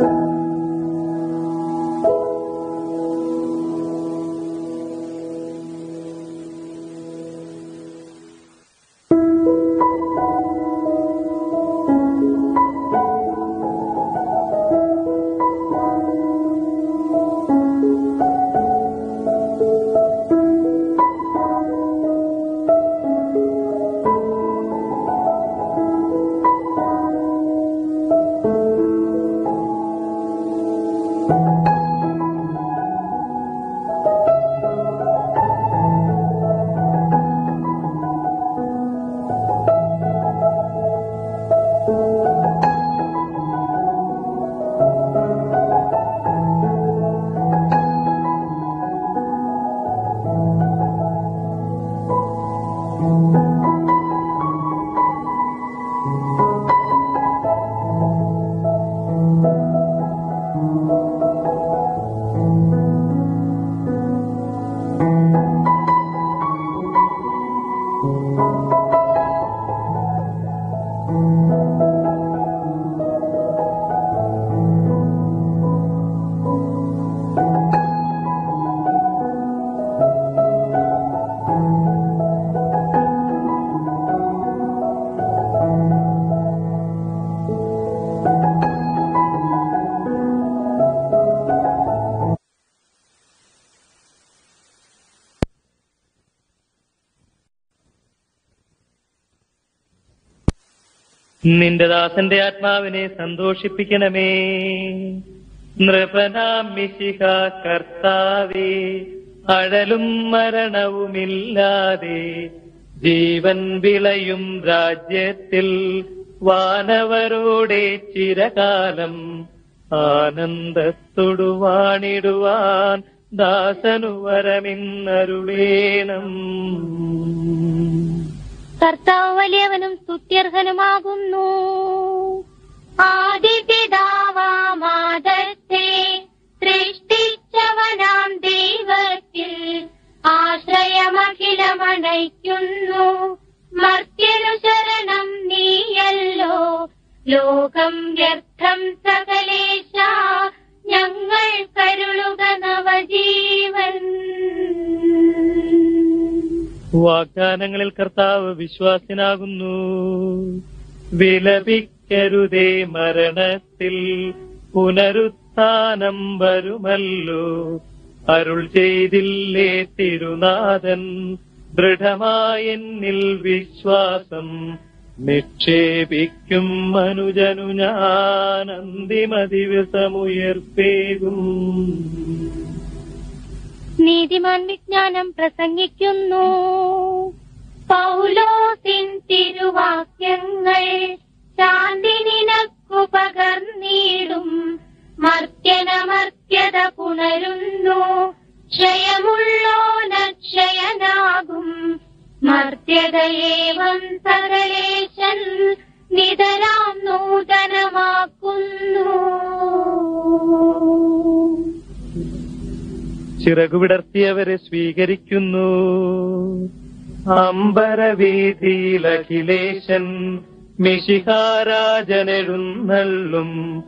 നിന്റെ ദാസന്റെ ആത്മാവിനെ സന്തോഷിപ്പിക്കണമേ നൃപനാം മിശിഹ കർത്താവേ അഴലും മരണവുമില്ലാതെ ജീവൻ വിളയും രാജ്യത്തിൽ വാനവരോടെ ചിരകാലം ആനന്ദത്തൊടു വാണിടുവാൻ ദാസനു വരമിന്നരുളേണം കർത്താവ് വലിയവനും സ്തുത്യർഹനുമാകുന്നു ആദിപിതാവാമാദത്തെ സൃഷ്ടിച്ചവനാം ദൈവത്തിൽ ആശ്രയമഖിലമണയ്ക്കുന്നു മർത്യനു ശരണം നീയല്ലോ ലോകം വ്യർത്ഥം സകലേശ ഞങ്ങൾ കരുളുക നവജീവൻ വാഗ്ദാനങ്ങളിൽ കർത്താവ് വിശ്വാസനാകുന്നു വിലപിക്കരുതേ മരണത്തിൽ പുനരുത്ഥാനം വരുമല്ലോ അരുൾ ചെയ്തില്ലേ തിരുനാഥൻ ദൃഢമായെന്നിൽ വിശ്വാസം നിക്ഷേപിക്കും മനുജനു ഞാൻ അന്തിമ ദിവസമുയർപ്പേകും നീതിമാൻ വിജ്ഞാനം പ്രസംഗിക്കുന്നു പൗലോസിൻ തിരുവാക്യങ്ങൾ ശാന്തി നിനക്കു പകർന്നിടും മർത്യനമർത്യത പുണരുന്നു ക്ഷയമുള്ളോനക്ഷയനാകും മർത്യതയേവം സകലേശൻ നിതരാം നൂതനമാക്കുന്നു ചിറകുവിടർത്തിയവരെ സ്വീകരിക്കുന്നു അമ്പരവീതിയിൽ അഖിലേശൻ മിശിഹാരാജനെഴുന്നള്ളും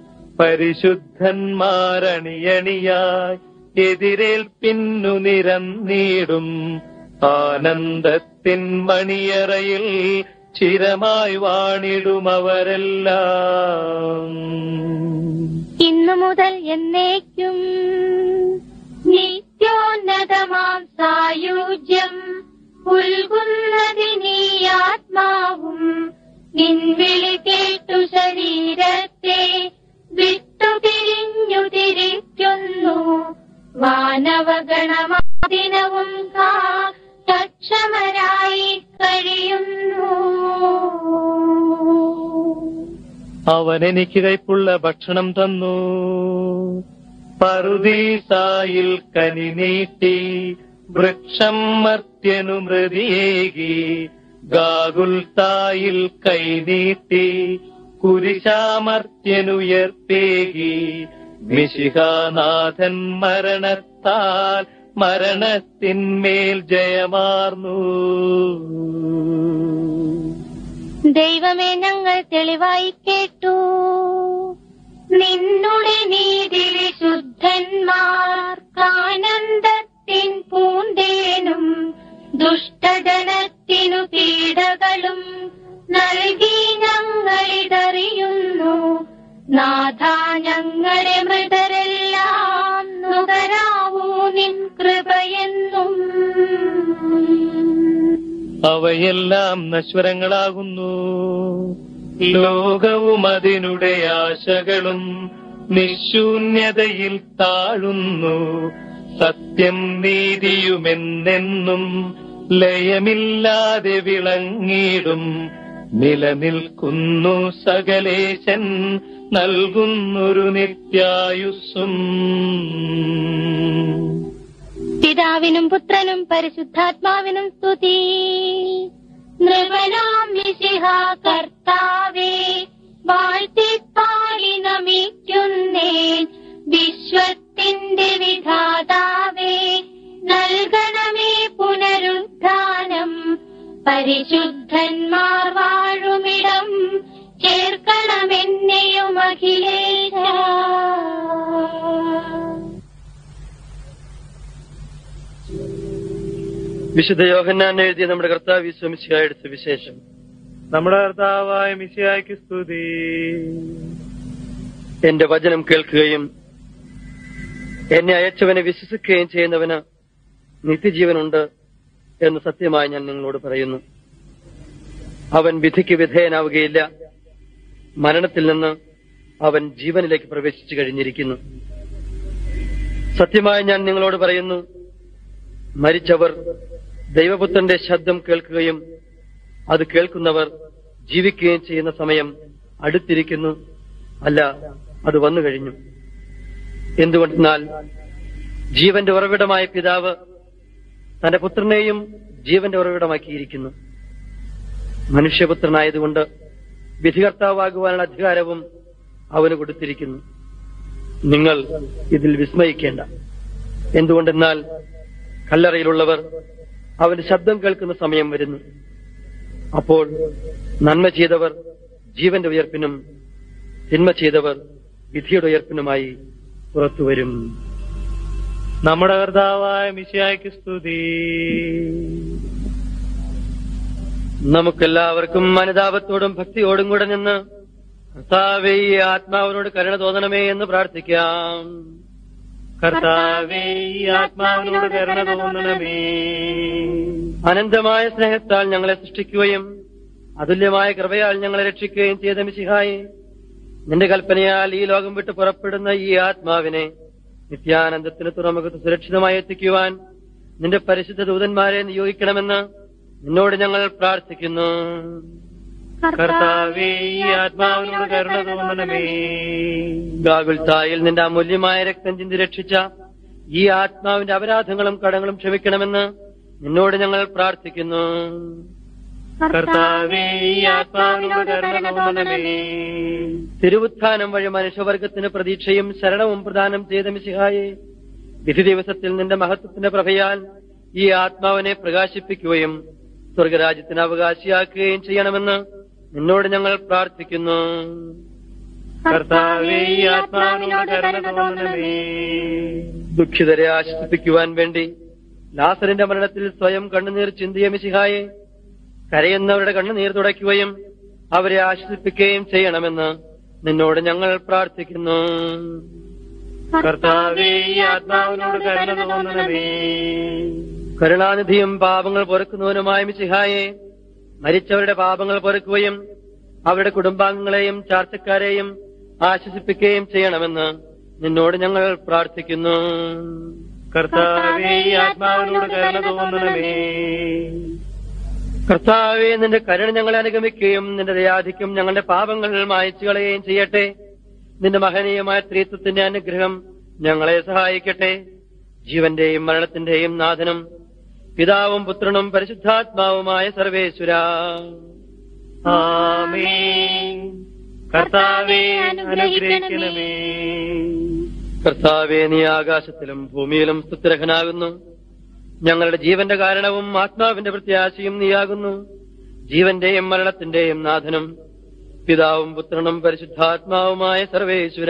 പരിശുദ്ധന്മാരണിയണിയായി എതിരേൽപ്പിന്നു നിരന്നീടും ആനന്ദത്തിൻ മണിയറയിൽ ചിരമായി വാണിടുമവരെല്ലാം ഇന്നു മുതൽ എന്നേക്കും നിത്യോന്നതമാം സായുജ്യം ഉൽകുന്നതിനീ ആത്മാവും നിൻവിളി കേട്ടു ശരീരത്തെ വിട്ടുപിരിഞ്ഞു തിരിക്കുന്നു വാനവഗണമാദിനവും കാ സക്ഷമരായി കഴിയുന്നു അവൻ എനിക്ക് കൈപ്പുള്ള ഭക്ഷണം തന്നു പറുദീസായിൽ കനി നീട്ടി വൃക്ഷം മർത്യനു മൃതിയേകി ഗാകുൽത്തായിൽ കൈനീട്ടി കുരിശാമർത്യനുയർത്തേകി മിശിഹാനാഥൻ മരണത്താൽ മരണത്തിന്മേൽ ജയമാർന്നു ദൈവമേ ഞങ്ങൾ തെളിവായി കേട്ടു നിന്നുടെ കൃപയെന്നും അവയെല്ലാം നശ്വരങ്ങളാകുന്നു ലോകവും അതിനുടെ ആശകളും നിശൂന്യതയിൽ താഴുന്നു സത്യം നീതിയുമെന്നെന്നും ലയമില്ലാതെ വിളങ്ങിടും നിലനിൽക്കുന്നു സകലേശൻ നൽകുന്നൊരു നിത്യായുസ്സും പിതാവിനും പുത്രനും പരിശുദ്ധാത്മാവിനും സ്തുതി നൃപനാം മിശിഹ കർത്താവേ വാഴ്ത്തിപ്പാടി നമിക്കുന്നേൻ വിശ്വത്തിന്റെ വിധാതാവേ നൽകണമേ പുനരുദ്ധാനം പരിശുദ്ധന്മാർ വാഴുമിടം ചേർക്കണമെന്നെയും അഖിലേശ വിശുദ്ധ യോഹന്നാൻ എഴുതിയ നമ്മുടെ കർത്താവ് വിശ്വമിശിയായുടെ സുവിശേഷം നമ്മുടെ കർത്താവായ മിശിയായ്ക്ക് സ്തുതി എന്റെ വചനം കേൾക്കുകയും എന്നെ അയച്ചവനെ വിശ്വസിക്കുകയും ചെയ്യുന്നവന് നിത്യജീവനുണ്ട് എന്ന് സത്യമായി ഞാൻ നിങ്ങളോട് പറയുന്നു അവൻ വിധിക്ക് വിധേയനാവുകയില്ല മരണത്തിൽ നിന്ന് അവൻ ജീവനിലേക്ക് പ്രവേശിച്ചു കഴിഞ്ഞിരിക്കുന്നു സത്യമായി ഞാൻ നിങ്ങളോട് പറയുന്നു മരിച്ചവർ ദൈവപുത്രന്റെ ശബ്ദം കേൾക്കുകയും അത് കേൾക്കുന്നവർ ജീവിക്കുകയും ചെയ്യുന്ന സമയം അടുത്തിരിക്കുന്നു അല്ല അത് വന്നു കഴിഞ്ഞു എന്തുകൊണ്ടെന്നാൽ ജീവന്റെ ഉറവിടമായ പിതാവ് തന്റെ പുത്രനെയും ജീവന്റെ ഉറവിടമാക്കിയിരിക്കുന്നു മനുഷ്യപുത്രനായതുകൊണ്ട് വിധികർത്താവാകുവാനുള്ള അധികാരവും അവന് കൊടുത്തിരിക്കുന്നു നിങ്ങൾ ഇതിൽ വിസ്മയിക്കേണ്ട എന്തുകൊണ്ടെന്നാൽ കല്ലറയിലുള്ളവർ അവന്റെ ശബ്ദം കേൾക്കുന്ന സമയം വരുന്നു അപ്പോൾ നന്മ ചെയ്തവർ ജീവന്റെ ഉയർപ്പിനും തിന്മ ചെയ്തവർ വിധിയുടെ ഉയർപ്പിനുമായി പുറത്തുവരും നമ്മുടെ കർത്താവായ മിശിയായ്ക്ക് സ്തുതി നമുക്കെല്ലാവർക്കും അനുതാപത്തോടും ഭക്തിയോടും കൂടെ നിന്ന് കർത്താവേ ഈ ആത്മാവിനോട് കരുണ തോന്നണമേ എന്ന് പ്രാർത്ഥിക്കാം കർത്താവേ ഈ ആത്മാവിനോട് കരുണ തോന്നണമേ അനന്തമായ സ്നേഹത്താൽ ഞങ്ങളെ സൃഷ്ടിക്കുകയും അതുല്യമായ കൃപയാൽ ഞങ്ങളെ രക്ഷിക്കുകയും ചെയ്ത മിശിഹായി നിന്റെ കൽപ്പനയാൽ ഈ ലോകം വിട്ട് പുറപ്പെടുന്ന ഈ ആത്മാവിനെ നിത്യാനന്ദത്തിന് തുറമുഖത്ത് സുരക്ഷിതമായി എത്തിക്കുവാൻ നിന്റെ പരിശുദ്ധ ദൂതന്മാരെ നിയോഗിക്കണമെന്ന് നിന്നോട് ഞങ്ങൾ പ്രാർത്ഥിക്കുന്നു കർത്താവേ ഈ ആത്മാവിനോട് കരുണ തോന്നണമേ ഗാഗുൽത്തായിൽ നിന്റെ അമൂല്യമായ രക്തം ചിന്തി രക്ഷിച്ച ഈ ആത്മാവിന്റെ അപരാധങ്ങളും കടങ്ങളും ക്ഷമിക്കണമെന്ന് നിന്നോട് ഞങ്ങൾ പ്രാർത്ഥിക്കുന്നു കർത്താവേ ഈ ആത്മാവിനോട് കരുണ തോന്നണമേ തിരുവുത്ഥാനം വഴി മനുഷ്യവർഗത്തിന് പ്രതീക്ഷയും ശരണവും പ്രദാനം ചെയ്ത മിശിഹായെ വിധി ദിവസത്തിൽ നിന്റെ മഹത്വത്തിന്റെ പ്രഭയാൽ ഈ ആത്മാവിനെ പ്രകാശിപ്പിക്കുകയും സ്വർഗരാജ്യത്തിന് അവകാശിയാക്കുകയും ചെയ്യണമെന്ന് നിന്നോട് ഞങ്ങൾ പ്രാർത്ഥിക്കുന്നു കർത്താവേ ഈ ആത്മാവിനോട് കരുണ തോന്നണമേ ദുഃഖിതരെ ആശ്വസിപ്പിക്കുവാൻ വേണ്ടി ലാസറിന്റെ മരണത്തിൽ സ്വയം കണ്ണുനീർ ചിന്തിയ മിശിഹായെ കരയുന്നവരുടെ കണ്ണുനീർ തുടയ്ക്കുകയും അവരെ ആശ്വസിപ്പിക്കുകയും ചെയ്യണമെന്ന് നിന്നോട് ഞങ്ങൾ പ്രാർത്ഥിക്കുന്നു കർത്താവേ ഈ ആത്മാവിനോട് കരുണ തോന്നണമേ കരുണാനിധിയും പാപങ്ങൾ പൊറുക്കുന്നവനുമായ മിശിഹായെ മരിച്ചവരുടെ പാപങ്ങൾ പൊറുക്കുകയും അവരുടെ കുടുംബാംഗങ്ങളെയും ചാർച്ചക്കാരെയും ആശ്വസിപ്പിക്കുകയും ചെയ്യണമെന്ന് നിന്നോട് ഞങ്ങൾ പ്രാർത്ഥിക്കുന്നു കർത്താവേ ഈ ആത്മാവിനോട് കരുണ തോന്നണമേ കർത്താവെ നിന്റെ കരുണ ഞങ്ങളെ അനുഗമിക്കുകയും നിന്റെ ദയാധിക്യം ഞങ്ങളുടെ പാപങ്ങൾ മായച്ചു കളയുകയും ചെയ്യട്ടെ നിന്റെ മഹനീയമായ സ്ത്രീത്വത്തിന്റെ അനുഗ്രഹം ഞങ്ങളെ സഹായിക്കട്ടെ ജീവന്റെയും മരണത്തിന്റെയും നാഥനും പിതാവും പുത്രനും പരിശുദ്ധാത്മാവുമായ സർവേശ്വര ആമേൻ കർത്താവേ അനുഗ്രഹിക്കണമേ കർത്താവെ നീ ആകാശത്തിലും ഭൂമിയിലും സ്തുത്യർഹനാകുന്നു ഞങ്ങളുടെ ജീവന്റെ കാരണവും ആത്മാവിന്റെ പ്രത്യാശയും നീയാകുന്നു ജീവന്റെയും മരണത്തിന്റെയും നാഥനും പിതാവും പുത്രനും പരിശുദ്ധാത്മാവുമായ സർവേശ്വര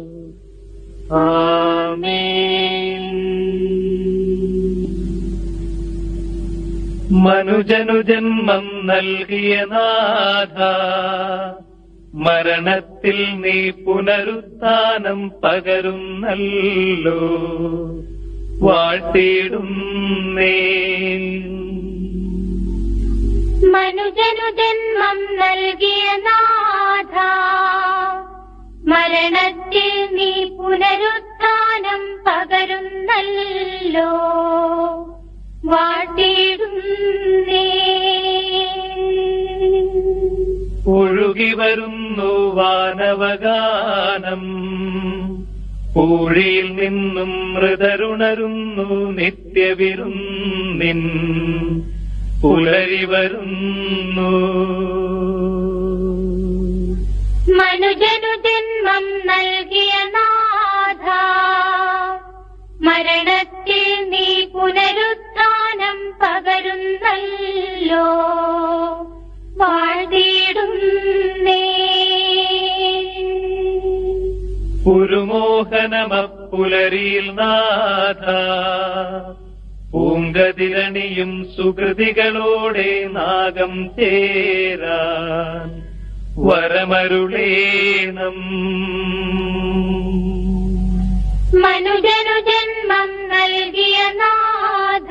ആമേൻ മനുജനു ജന്മം നൽകിയ നാഥ മരണത്തിൽ നീ പുനരുത്ഥാനം പകരുന്നല്ലോ വാഴ്ത്തിയിടുന്നേ മനുജനു ജന്മം നൽകിയ നാഥ മരണത്തിൽ നീ പുനരുത്ഥാനം പകരുന്നല്ലോ വാട്ടിയിടുന്നേ ഒഴുകി വരുന്നു വാനവഗാനം പൂഴിയിൽ നിന്നും മൃതരുണരുന്നു നിത്യവിരുന്നിൻ പുലരി വരുന്നു മനുജനു ജന്മം നൽകിയ നാഥ മരണത്തിൽ നീ പുനരുത്ഥാനം പകരുന്നല്ലോ വാഴ്ത്തിയിടുന്നേ പുരുമോഹനമപ്പുലരിയിൽ നാഥ പൂങ്കതിരണിയും സുഹൃതികളോടെ നാഗം ചേരാൻ വരമരുളേണം മനുജനു ജന്മം നൽകിയ നാഥ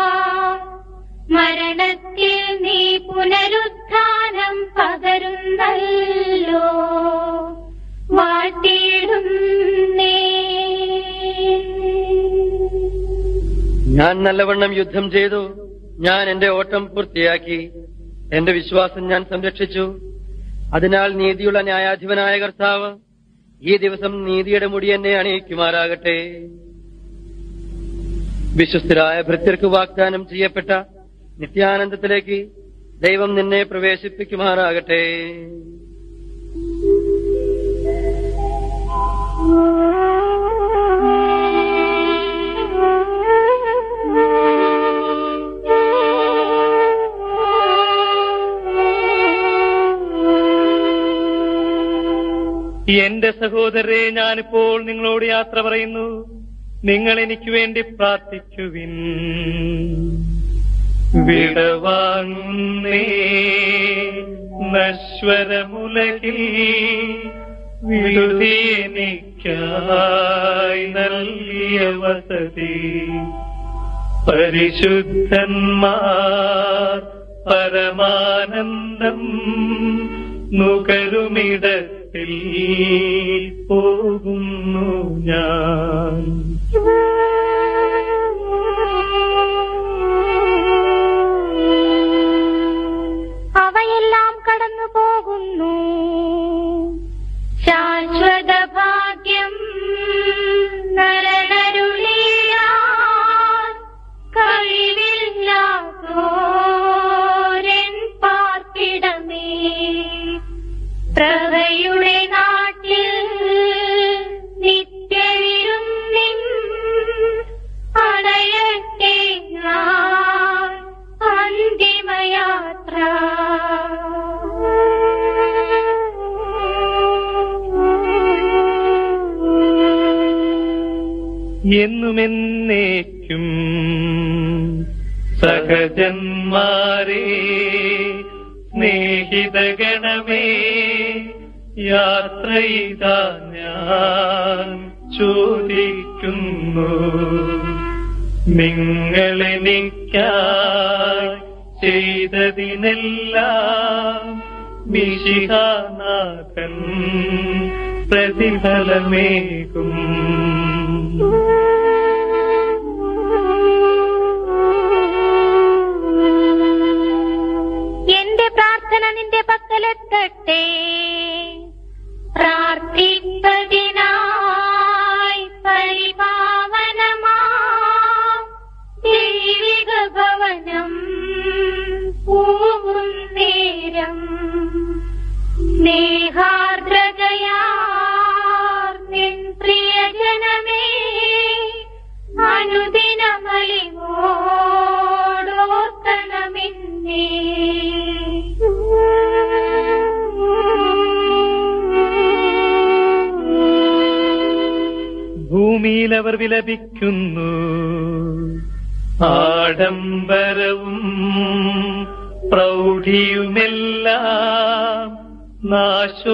മരണത്തിൽ നീ പുനരുത്ഥാനം പകരുന്നല്ലോ വാട്ടിയിടുന്നേ ഞാൻ നല്ലവണ്ണം യുദ്ധം ചെയ്തു ഞാൻ എന്റെ ഓട്ടം പൂർത്തിയാക്കി എന്റെ വിശ്വാസം ഞാൻ സംരക്ഷിച്ചു അതിനാൽ നീതിയുള്ള ന്യായാധിപനായ കർത്താവ് ഈ ദിവസം നീതിയുടെ മുടി എന്നെ അണിയിക്കുമാറാകട്ടെ വിശ്വസ്തരായ ഭൃത്യർക്ക് വാഗ്ദാനം ചെയ്യപ്പെട്ട നിത്യാനന്ദത്തിലേക്ക് ദൈവം നിന്നെ പ്രവേശിപ്പിക്കുമാറാകട്ടെ എന്റെ സഹോദരരെ ഞാനിപ്പോൾ നിങ്ങളോട് യാത്ര പറയുന്നു നിങ്ങൾ എനിക്ക് വേണ്ടി പ്രാർത്ഥിക്കുവിൻ വിടവാങ്ങുന്നേ നശ്വരമുലകിൽ വിടുതി എനിക്കായി നൽകിയ വസതി പരിശുദ്ധന്മാർ പരമാനന്ദം നുകരുമിടത്തിൽ പോകുന്നു ഞാൻ അവയെല്ലാം കടന്നു പോകുന്നു ശാശ്വത ഭാഗ്യം നരനരുളിയ കഴിവില്ലാത്തോരൻ പാർപ്പിടമേ പ്രഭയുടെ നാട്ടിൽ നിത്യവിരുന്നിൻ അടയട്ടെ ഞാൻ അന്തിമയാത്ര എന്നുമെന്നേക്കും സഹജന്മാരെ സ്നേഹിതഗണമേ യാത്ര ഇതാ ഞാൻ ചോദിക്കുന്നു നിങ്ങളെനിക്കായി ചെയ്തതിനെല്ലാം മിശിഹാനാഥൻ പ്രതിഫലമേകും എന്റെ പ്രാർത്ഥന നിന്റെ പക്കലെത്തട്ടെ പ്രാർത്ഥിപ്പതിനായി പരിപാവനമാ ദൈവിക ഭവനം പൂവും നേരം സ്നേഹാർദ്രതയാർ നിൻ പ്രിയജനമേ അനുദിനമലിവോടോർക്കണമെന്നേ ഭൂമിയിൽ അവർ വിലപിക്കുന്നു ആഡംബരവും പ്രൗഢിയുമെല്ലാം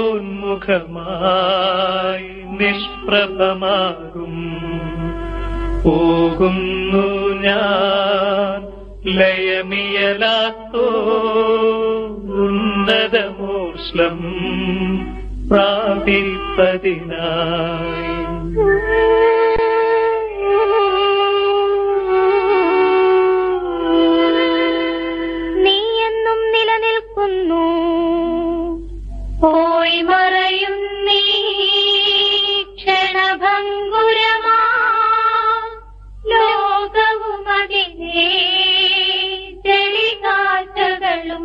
നാശോന്മുഖമായി നിഷ്പ്രഭമാകും പോകുന്നു ഞാൻ ലയമിയലാത്തോ ഉന്നതമോഷ്ലം പ്രാപിപ്പതിനായി നീ എന്നും നിലനിൽക്കുന്നു പോയി മറയും നീ ക്ഷണഭങ്കുരമാ ലോകവും അതിനെ ചെളികാറ്റകളും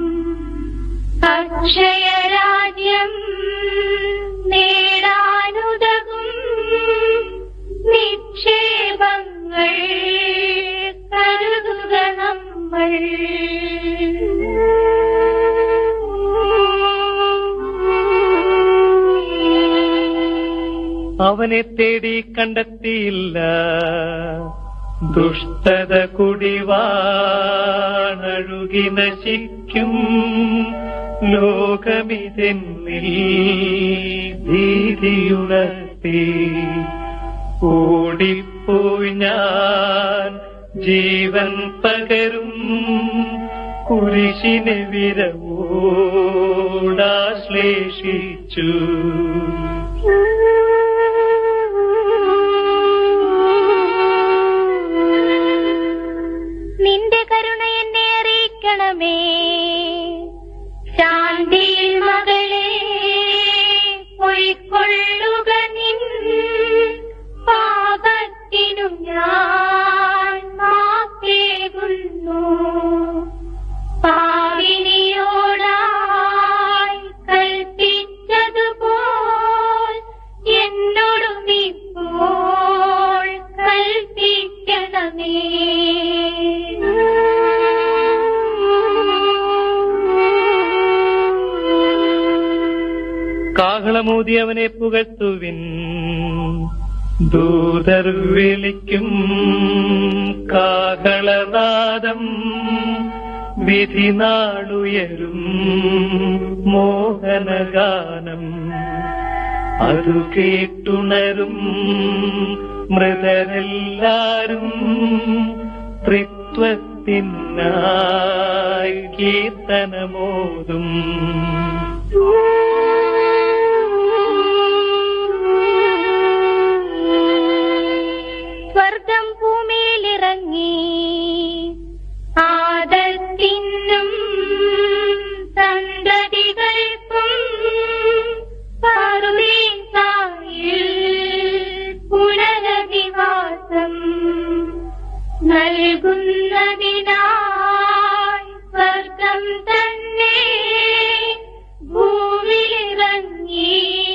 അക്ഷയരാജ്യം നേടാനുതകും നിക്ഷേപങ്ങൾ കരുതുക നമ്മൾ അവനെ തേടി കണ്ടെത്തിയില്ല ദുഷ്ടത കുടിവാണഴുകി നശിക്കും ലോകമിതെന്നിൽ ഭീതിയുണർത്തി ഓടിപ്പോയി ഞാൻ ജീവൻ പകരും കുരിശിനെ വിരവോടാശ്ലേഷിച്ചു നിന്റെ കരുണ എന്നെ അറിയിക്കണമേ ശാന്തിയിൽ മകളെ പൊയ്ക്കൊള്ളുക നിൻ പാപത്തിനു ഞാൻ മാപ്പേകുന്നു പാവിനിയോടായി കൽപ്പിച്ചതുപോൽ എന്നോടും ഇപ്പോൾ കൽപ്പിക്കണമേ കാഹളമൂതി അവനെ പുകഴ്ത്തുവിൻ ദൂതർ വിളിക്കും കാഹളനാദം വിധി നാളുയരും മോഹനഗാനം അതു കേട്ടുണരും മൃതരെല്ലാരും ത്രിത്വത്തിനായി കീർത്തനമോതും സ്വർഗം ഭൂമിയിലിറങ്ങി ആദത്തിനും സന്തതികൾക്കും പറുദീസായിൽ പുനരധിവാസം നൽകുന്നതിനായി സ്വർഗം തന്നെ ഭൂമിയിലിറങ്ങി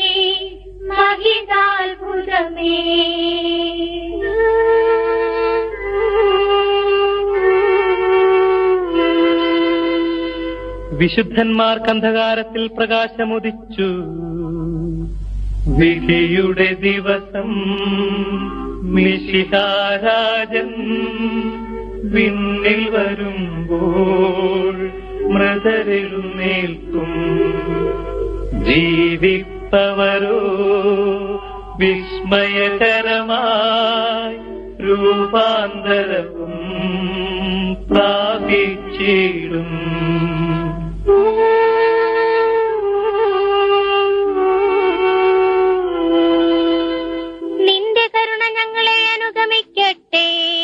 മഹിതാത്ഭുതമേ വിശുദ്ധന്മാർക്ക് അന്ധകാരത്തിൽ പ്രകാശമുദിച്ചു വിധിയുടെ ദിവസം മിശിഹാരാജൻ വിണ്ണിൽ വരുമ്പോൾ മൃതരെഴുന്നേൽക്കും ജീവിപ്പവരോ വിസ്മയകരമായി രൂപാന്തരവും പ്രാപിച്ചിടും നിന്റെ കരുണ ഞങ്ങളെ അനുഗമിക്കട്ടെ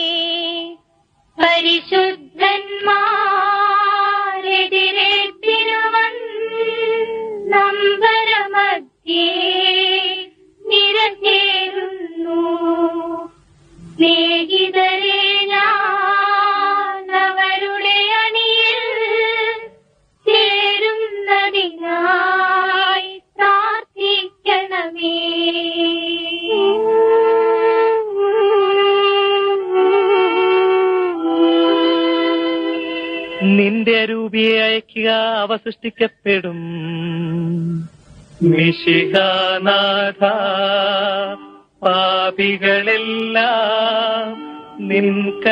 പരിശുദ്ധന്മാരെതിരേൽപ്പിനുവൻ നമ്പരമധ്യേ നിരചേരുന്നു സ്നേഹിതരെ ഞാൻ അവരുടെ അണിയിൽ ചേരുന്നതിനായി പ്രാർത്ഥിക്കണമേ നിന്റെ അരൂപിയെ അയക്കുക അവ സൃഷ്ടിക്കപ്പെടും മിശിഹാനാഥ പാപികളെല്ലാം നിൻ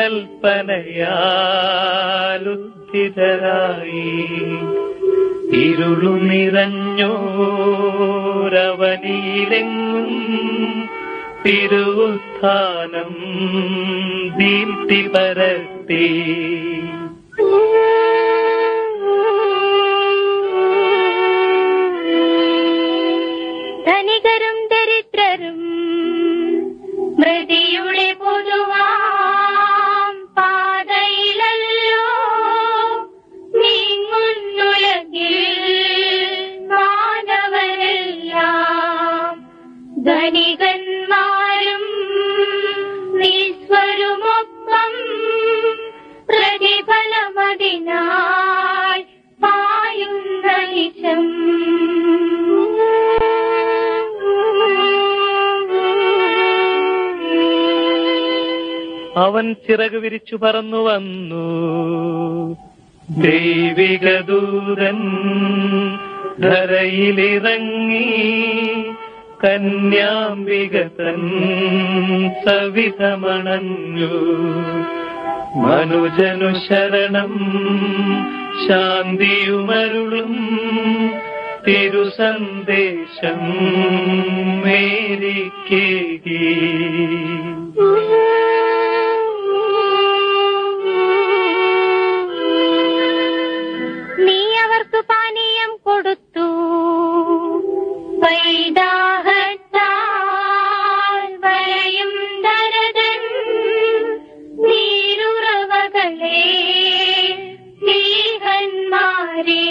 കൽപ്പനയാലുദ്ധിതരായി ഇരുളു നിറഞ്ഞോരവനിയിലെങ്ങും തിരുവുത്ഥാനം ദീപ്തി പരത്തി ധനികരും ദരിദ്രരും മൃതിയുടെ പൊതുവാം പാതയിലല്ലോ നീങ്ങുന്നുലകിൽ മാനവരെല്ലാം ധനികന്മാരും നിസ്വരുമൊപ്പം പ്രതിഫലമതിനായി പായുന്ന നിശം അവൻ ചിറക് വിരിച്ചു പറന്നു വന്നു ദൈവിക ദൂതൻ ധരയിലിറങ്ങി കന്യാംബിക തൻ സവിധമണഞ്ഞു മനുജനു ശരണം ശാന്തിയുമരുളും തിരുസന്ദേശം മേരിക്കേകി നീ അവർക്ക് പാനീയം കൊടുത്തു വൈദാഹത്താൽ വലയും ദരതൻ നീരുറവകളെ സ്നേഹന്മാരെ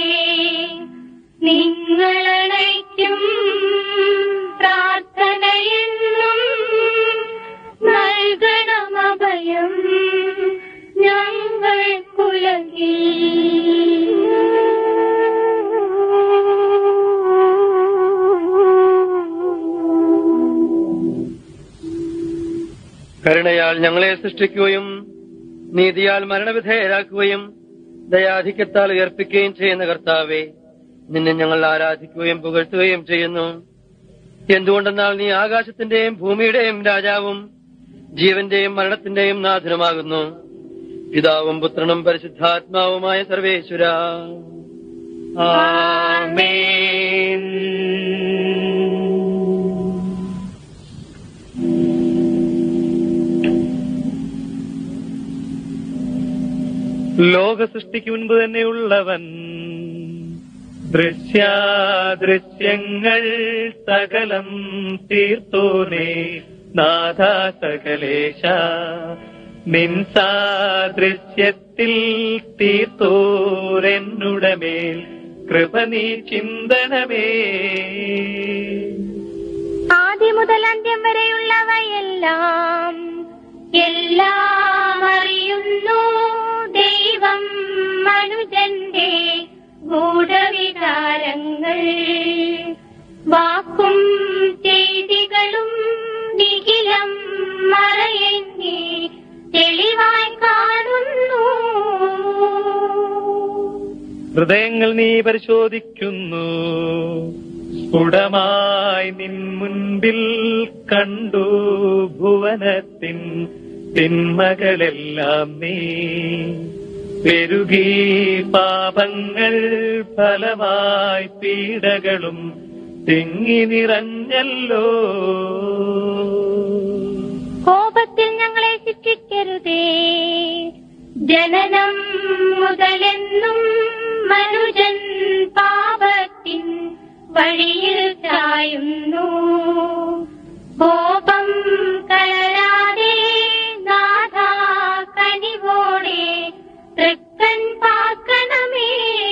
നിങ്ങളണയ്ക്കും പ്രാർത്ഥനയെന്നും നൽകണമഭയം ഞങ്ങൾ കരുണയാൽ ഞങ്ങളെ സൃഷ്ടിക്കുകയും നീതിയാൽ മരണവിധേയരാക്കുകയും ദയാധിക്യത്താൽ ഉയർപ്പിക്കുകയും ചെയ്യുന്ന കർത്താവെ നിന്നെ ഞങ്ങൾ ആരാധിക്കുകയും പുകഴ്ത്തുകയും ചെയ്യുന്നു എന്തുകൊണ്ടെന്നാൽ നീ ആകാശത്തിന്റെയും ഭൂമിയുടെയും രാജാവും ജീവന്റെയും മരണത്തിന്റെയും നാഥനുമാകുന്നു പിതാവും പുത്രനും പരിശുദ്ധാത്മാവുമായ സർവേശ്വര ആമേൻ ലോക സൃഷ്ടിക്ക് മുൻപ് തന്നെയുള്ളവൻ ദൃശ്യാദൃശ്യങ്ങൾ സകലം തീർത്തോനെ നാഥ സകലേശ നിൻസാദൃശ്യത്തിൽ തീർത്തോരെന്നുടമേൽ കൃപ നീ ചിന്തനമേ ആദ്യ മുതൽ അന്ത്യം വരെയുള്ളവയെല്ലാം എല്ലാം അറിയുന്നു ദൈവം മനുജന്റെ ഗൂഢവികാരങ്ങൾ വാക്കും ചെയ്തികളും നിഖിലം മറയെന്നെ തെളിവായി കാണുന്നു ഹൃദയങ്ങൾ നീ പരിശോധിക്കുന്നു സ്ഫുടമായി നിൻ മുൻപിൽ കണ്ടു ഭുവനത്തിൻ തിന്മകളെല്ലാം നീ പെരുകി പാപങ്ങൾ ഫലമായി പീഡകളും തിങ്ങി നിറഞ്ഞല്ലോ കോപത്തിൽ ഞങ്ങളെ ശിക്ഷിക്കരുതേ ജനനം മുതലെന്നും മനുജൻ പാപത്തിൻ വഴിയിൽ ചായുന്നു കോപം കലരാതെ നാഥ കനിവോടെ തൃക്കൻ പാക്കണമേ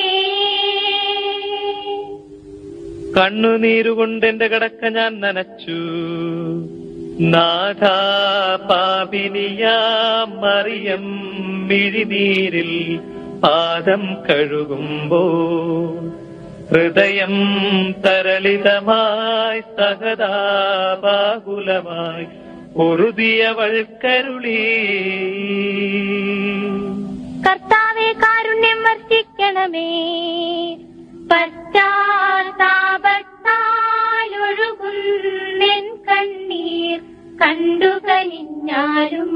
കണ്ണുനീരുകൊണ്ട് എന്റെ കടക്ക ഞാൻ നനച്ചു നാഥ പാപിനിയാ മറിയം മിഴിനീരിൽ പാദം കഴുകുമ്പോ ഹൃദയം തരളിതമായി സഹതാപാകുലമായി പൊറുതിയവൾ കരുളി കർത്താവെ കാരുണ്യം വർഷിക്കണമേ പശ്ചാത്താപത്താലൊഴുകുന്നെൻ കണ്ണീർ കണ്ടു കനിഞ്ഞാലും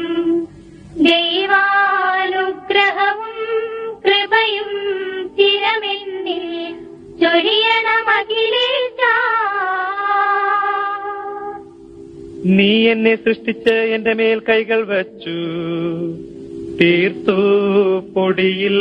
ദൈവാനുഗ്രഹവും കൃപയും ചിരമെന്നിൽ ചൊരിയണമഖിലേശ നീ എന്നെ സൃഷ്ടിച്ച് എന്റെ മേൽ കൈകൾ വച്ചു തീർത്തു പൊടിയിൽ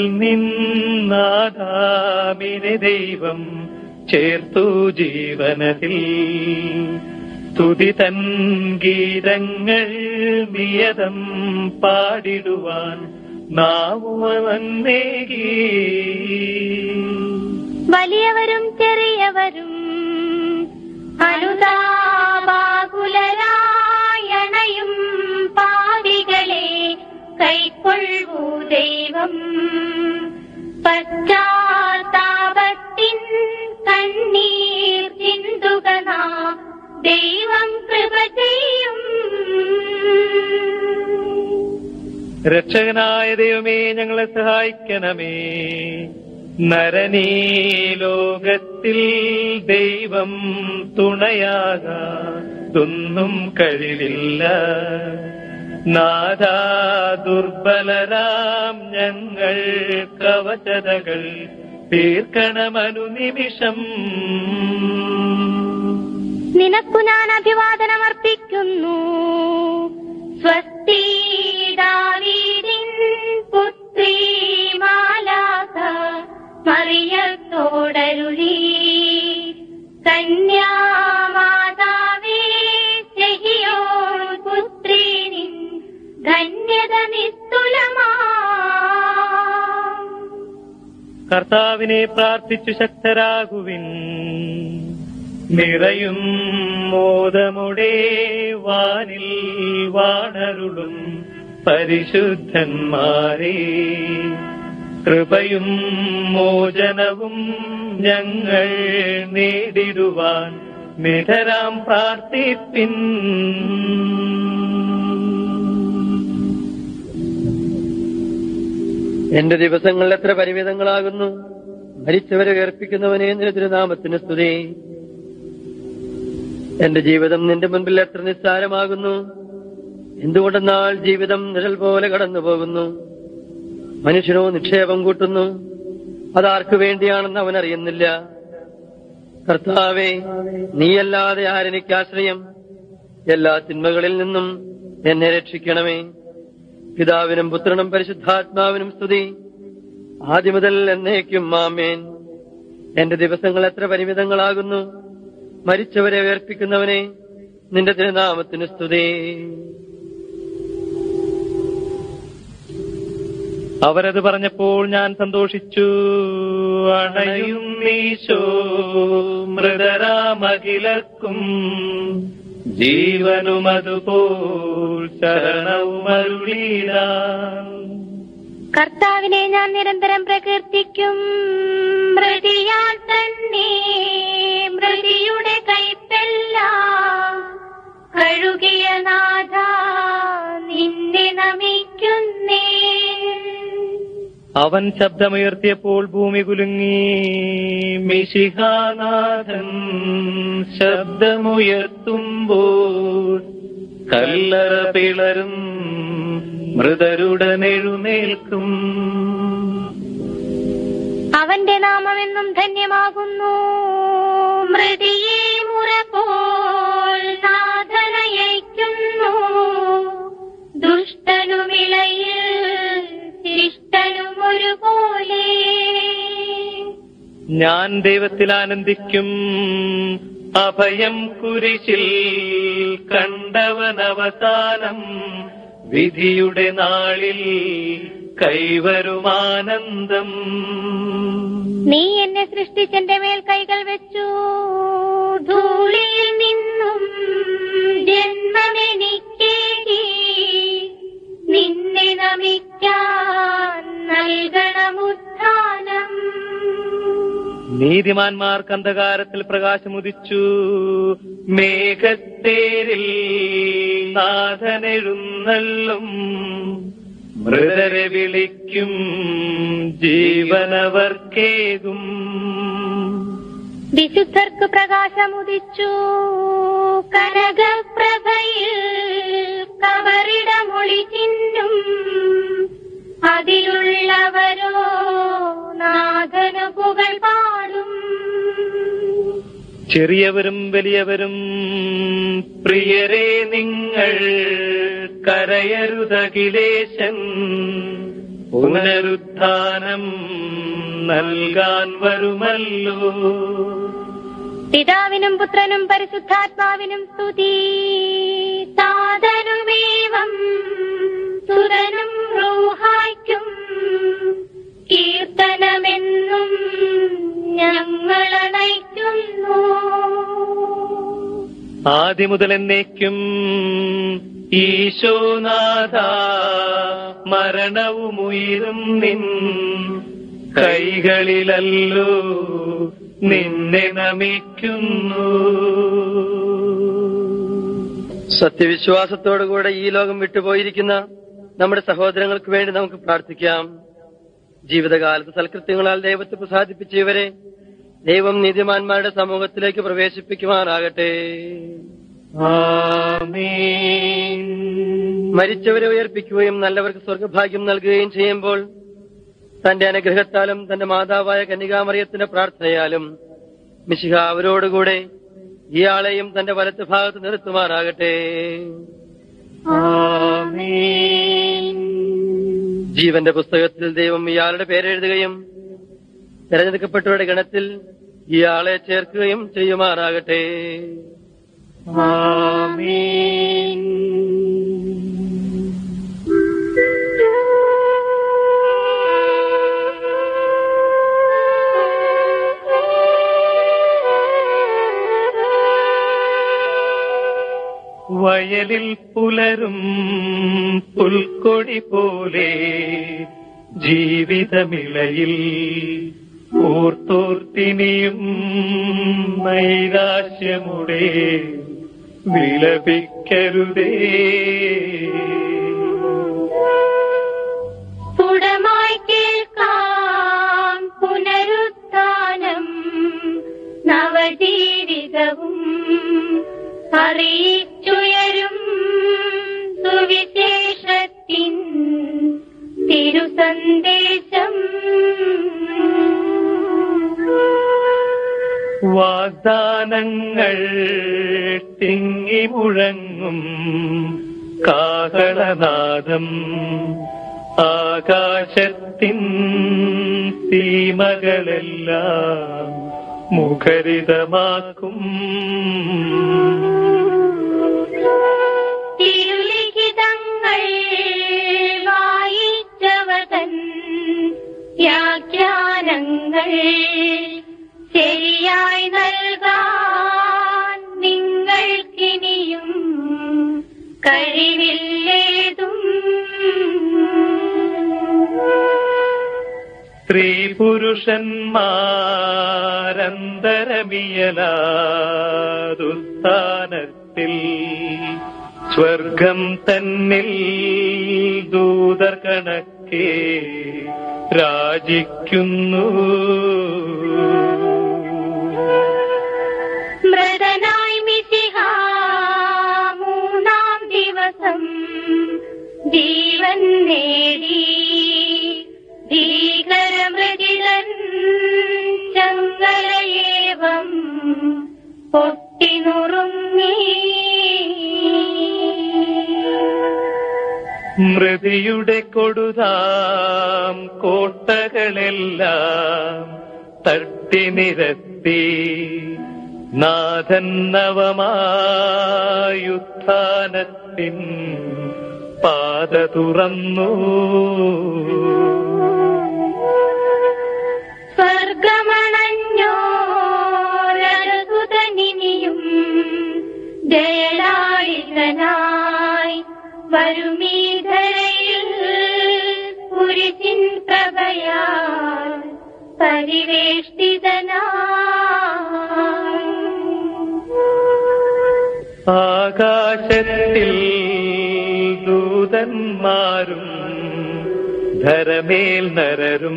നിന്നാദാമിനെ ദൈവം ചേർത്തു ജീവനത്തിൽ തുതി തൻ ഗീതങ്ങൾ നിയതം പാടിടുവാൻ നാവുവന്നേകി വലിയവരും ചെറിയവരും അനുതാപാകുലരായണയും പാവികളെ കൈക്കൊള്ളൂ ദൈവം പശ്ചാത്താപത്തിൻ കണ്ണീർ ചിന്തുക നാം ദൈവം കൃപ ചെയ്യും രക്ഷകനായ ദൈവമേ ഞങ്ങളെ സഹായിക്കണമേ നരനീ ലോകത്തിൽ ദൈവം തുണയാകാതൊന്നും കഴിവില്ല നാദാ ദുർബലരാം ഞങ്ങൾ കവചതകൾ തീർക്കണമനു നിമിഷം നിനക്കു ഞാൻ അഭിവാദനമർപ്പിക്കുന്നു സ്വസ്തി ദാവീദിൻ പുത്രി മാലാക മറിയത്തോടരുളി കന്യാമാതാവേ ചെഹിയോൻ പുത്രി നിൻ ധന്യത നിസ്തുലമാ കർത്താവിനെ പ്രാർത്ഥിച്ചു ശക്തരാകുവിൻ നിറയും മോദമുടെ വാനിൽ വാണരുളും പരിശുദ്ധന്മാരെ കൃപയും മോചനവും ഞങ്ങൾ നേടിടുവാൻ നിധരാം പ്രാർത്ഥിപ്പിൻ എന്റെ ദിവസങ്ങൾ എത്ര പരിമിതങ്ങളാകുന്നു മരിച്ചവരെ ഉയർപ്പിക്കുന്നവനെ നിന്റെ തിരുനാമത്തിന് സ്തുതി എന്റെ ജീവിതം നിന്റെ മുൻപിൽ എത്ര നിസ്സാരമാകുന്നു എന്തുകൊണ്ടെന്നാൽ ജീവിതം നിഴൽ പോലെ കടന്നു പോകുന്നു മനുഷ്യനോ നിക്ഷേപം കൂട്ടുന്നു അതാർക്കു വേണ്ടിയാണെന്ന് അവൻ അറിയുന്നില്ല കർത്താവെ നീയല്ലാതെ ആരെനിക്ക് ആശ്രയം എല്ലാ തിന്മകളിൽ നിന്നും എന്നെ രക്ഷിക്കണമേ പിതാവിനും പുത്രനും പരിശുദ്ധാത്മാവിനും സ്തുതി ആദ്യം മുതൽ എന്നേക്കും മാമേൻ എന്റെ ദിവസങ്ങൾ എത്ര പരിമിതങ്ങളാകുന്നു മരിച്ചവരെ ഉയർപ്പിക്കുന്നവനെ നിന്റെ തിരുനാമത്തിന് സ്തുതി അവരത് പറഞ്ഞപ്പോൾ ഞാൻ സന്തോഷിച്ചു അണയും നീശോ മൃതരാമകിലർക്കും ജീവനും അതുപോൽ ശരണവും അരുളീടാം കർത്താവിനെ ഞാൻ നിരന്തരം പ്രകീർത്തിക്കും മൃതിയാൽ തന്നെ മൃതിയുടെ കൈപ്പെല്ലാം കഴുകിയ നാഥ നിന്നെ നമിക്കുന്നേ അവൻ ശബ്ദമുയർത്തിയപ്പോൾ ഭൂമി കുലുങ്ങി മിശിഹാനാഥൻ ശബ്ദമുയർത്തുമ്പോൾ കല്ലറ പിളരും മൃതരുടനെഴുന്നേൽക്കും അവന്റെ നാമമെന്നും ധന്യമാകുന്നു മൃതിയെ മുറ പോൽ നാഥനയയ്ക്കുന്നു ദുഷ്ടനുമിളയിൽ ശിഷ്ടനും ഒരുപോലെ ഞാൻ ദൈവത്തിൽ ആനന്ദിക്കും അഭയം കുരിശിൽ കണ്ടവൻ അവസാനം വിധിയുടെ നാളിൽ കൈവരുമാനന്ദം നീ എന്നെ സൃഷ്ടിച്ചെന്റെ മേൽ കൈകൾ വെച്ചു ധൂളിയിൽ നിന്നും ജന്മമെനിക്കേകി നിന്നെ നമിക്കാൻ നൽകണമുത്ഥാനം നീതിമാന്മാർക്ക് അന്ധകാരത്തിൽ പ്രകാശമുദിച്ചു മേഘത്തേരിൽ നാഥനെഴുന്നള്ളും മൃതരെ വിളിക്കും ജീവനവർക്കേകും വിശുദ്ധർക്ക് പ്രകാശമുദിച്ചു കനകപ്രഭയിൽ കവറിടമൊളി ചിന്നും അതിലുള്ളവരോ നാഥനു പുകൾ പാടും ചെറിയവരും വലിയവരും പ്രിയരെ നിങ്ങൾ കരയരുതകിലേശൻ പുനരുത്ഥാനം നൽകാൻ വരുമല്ലോ പിതാവിനും പുത്രനും പരിശുദ്ധാത്മാവിനും സ്തുതി താതനുമേവം സുതനും റൂഹായ്ക്കും കീർത്തനമെന്നും ഞങ്ങളണയ്ക്കുന്നു ആദ്യം മുതൽ എന്നേക്കും ഈശോനാഥ മരണവും ഉയരും നിൻ കൈകളിലല്ലോ നിന്നെ നമിക്കുന്നു സത്യവിശ്വാസത്തോടുകൂടെ ഈ ലോകം വിട്ടുപോയിരിക്കുന്ന നമ്മുടെ സഹോദരങ്ങൾക്ക് വേണ്ടി നമുക്ക് പ്രാർത്ഥിക്കാം ജീവിതകാലത്ത് സൽകൃത്യങ്ങളാൽ ദൈവത്തെ പ്രസാദിപ്പിച്ച ഇവരെ ദൈവം നീതിമാന്മാരുടെ സമൂഹത്തിലേക്ക് പ്രവേശിപ്പിക്കുവാനാകട്ടെ ആമേൻ മരിച്ചവരെ ഉയർപ്പിക്കുകയും നല്ലവർക്ക് സ്വർഗഭാഗ്യം നൽകുകയും ചെയ്യുമ്പോൾ തന്റെ അനുഗ്രഹത്താലും തന്റെ മാതാവായ കന്യകാമറിയത്തിന്റെ പ്രാർത്ഥനയാലും മിശിഹ അവരോടുകൂടെ ഇയാളെയും തന്റെ വലത്ത് ഭാഗത്ത് നിർത്തുമാറാകട്ടെ ആമേൻ ജീവന്റെ പുസ്തകത്തിൽ ദൈവം ഇയാളുടെ പേരെഴുതുകയും തെരഞ്ഞെടുക്കപ്പെട്ടവരുടെ ഗണത്തിൽ ഇയാളെ ചേർക്കുകയും ചെയ്യുമാറാകട്ടെ ആമേൻ വയലിൽ പുലരും പുൽക്കൊടി പോലെ ജീവിതമിളയിൽ ഓർത്തോർത്തിനിയും നൈരാശ്യമുടെ വിലപിക്കരുതേ സ്ഫുടമായി കേൾക്കാം പുനരുത്ഥാനം നവജീവിതവും അറിയിച്ചുയരും സുവിശേഷത്തിൻ തിരുസന്ദേശം വാഗ്ദാനങ്ങൾ തിങ്ങി മുഴങ്ങും കാഹളനാദം ആകാശത്തിൻ സീമകളെല്ലാം മുഖരിതമാക്കും തിരുലിഖിതങ്ങൾ വായിച്ചവതൻ വ്യാഖ്യാനങ്ങൾ ശരിയായി നൽകാൻ നിങ്ങൾക്കിനിയും കഴിവില്ലേതും സ്ത്രീ പുരുഷന്മാരന്തരമിയലാതുസ്ഥാനത്തിൽ സ്വർഗം തന്നിൽ ദൂതർ കണക്കെ രാജിക്കുന്നു മൃതനായി മിശിഹ മൂന്നാം ദിവസം ജീവൻ നേടി ഭീകരമൃതിതൻ ചങ്കലയേവം പൊട്ടിനുറുങ്ങി മൃതിയുടെ കൊടുതാം കോട്ടകളെല്ലാം തട്ടി നിരത്തി നാഥൻ നവമായുത്ഥാനത്തിൻ പാത തുറന്നു സ്വർഗമണഞ്ഞോരസുതനിനിയും ജയലാളിതനായി വരുമീധരയിൽ കുരിശിൻ പ്രഭയാൽ പരിവേഷ്ടിതനായി ആകാശത്തിൽ ദൂതന്മാരും ധരമേൽ നരരും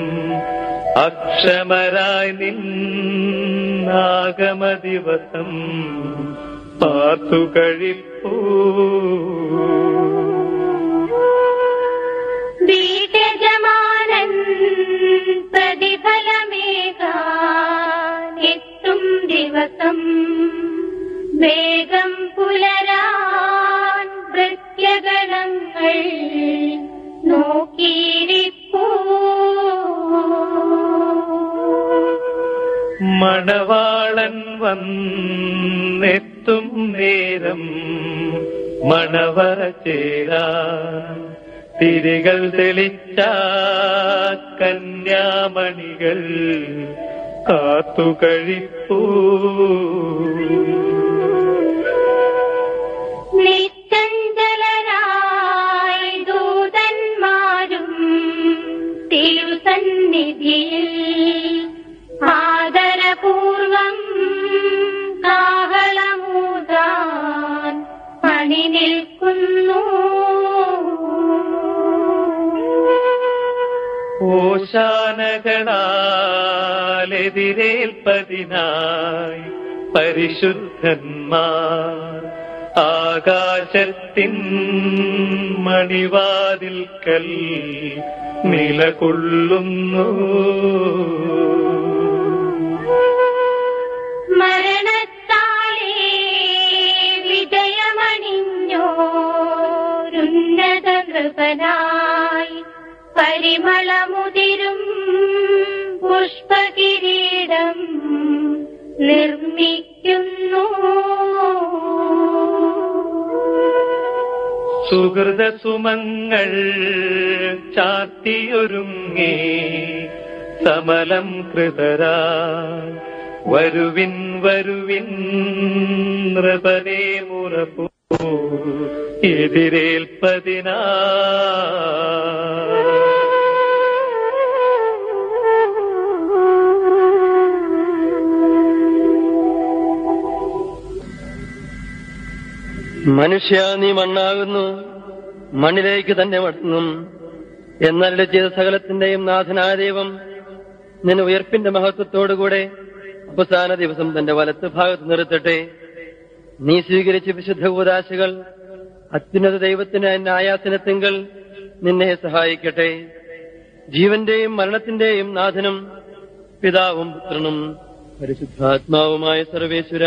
അക്ഷമരായി നിന്നാഗമ ദിവസം പാർത്തു കഴിപ്പൂ വീട്ടജമാനൻ പ്രതിഫലമേകാൻ എത്തും ദിവസം വേഗം പുല ചരണങ്ങൾ നോക്കിയിരിപ്പൂ മണവാളൻ വന്നെത്തും നേരം മണവറ ചേരാ തിരികൾ തെളിച്ച കന്യാമണികൾ കാത്തുകഴിപ്പൂ നിശ്ചഞ്ചലരായി ദൂതന്മാരും തിരുസന്നിധിയിൽ ആദരപൂർവം കാഹളമൂതാൻ പണി നിൽക്കുന്നു ഓശാനകളാലെതിരേൽപ്പതിനായി പരിശുദ്ധന്മാർ ആകാശത്തിൻ മണിവാതിൽക്കൽ നിലകൊള്ളുന്നു മരണത്താലേ വിജയമണിഞ്ഞോരുന്നത നൃപനായി പരിമളമുതിരും പുഷ്പകിരീടം നിർമ്മിക്കുന്നു സുഹൃത സുമങ്ങൾ ചാർത്തിയൊരുങ്ങി സമലം കൃതരാ വരുവിൻ വരുവിൻ നൃപനെ മുറപ്പൂ എതിരേൽപ്പതിനാ മനുഷ്യ നീ മണ്ണാകുന്നു മണ്ണിലേക്ക് തന്നെ മടങ്ങും എന്നരുടെ ചെയ്ത സകലത്തിന്റെയും നാഥനായ ദൈവം നിന്നെ ഉയർപ്പിന്റെ മഹത്വത്തോടുകൂടെ അവസാന ദിവസം തന്റെ വലത്ത് ഭാഗത്ത് നിർത്തട്ടെ നീ സ്വീകരിച്ച വിശുദ്ധ കൂതാശകൾ അത്യുന്നത ദൈവത്തിന് ന്യായാസനത്തിങ്കൽ നിന്നെ സഹായിക്കട്ടെ ജീവന്റെയും മരണത്തിന്റെയും നാഥനും പിതാവും പുത്രനും പരിശുദ്ധാത്മാവുമായ സർവേശ്വര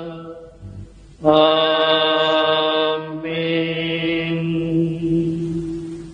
ആമേൻ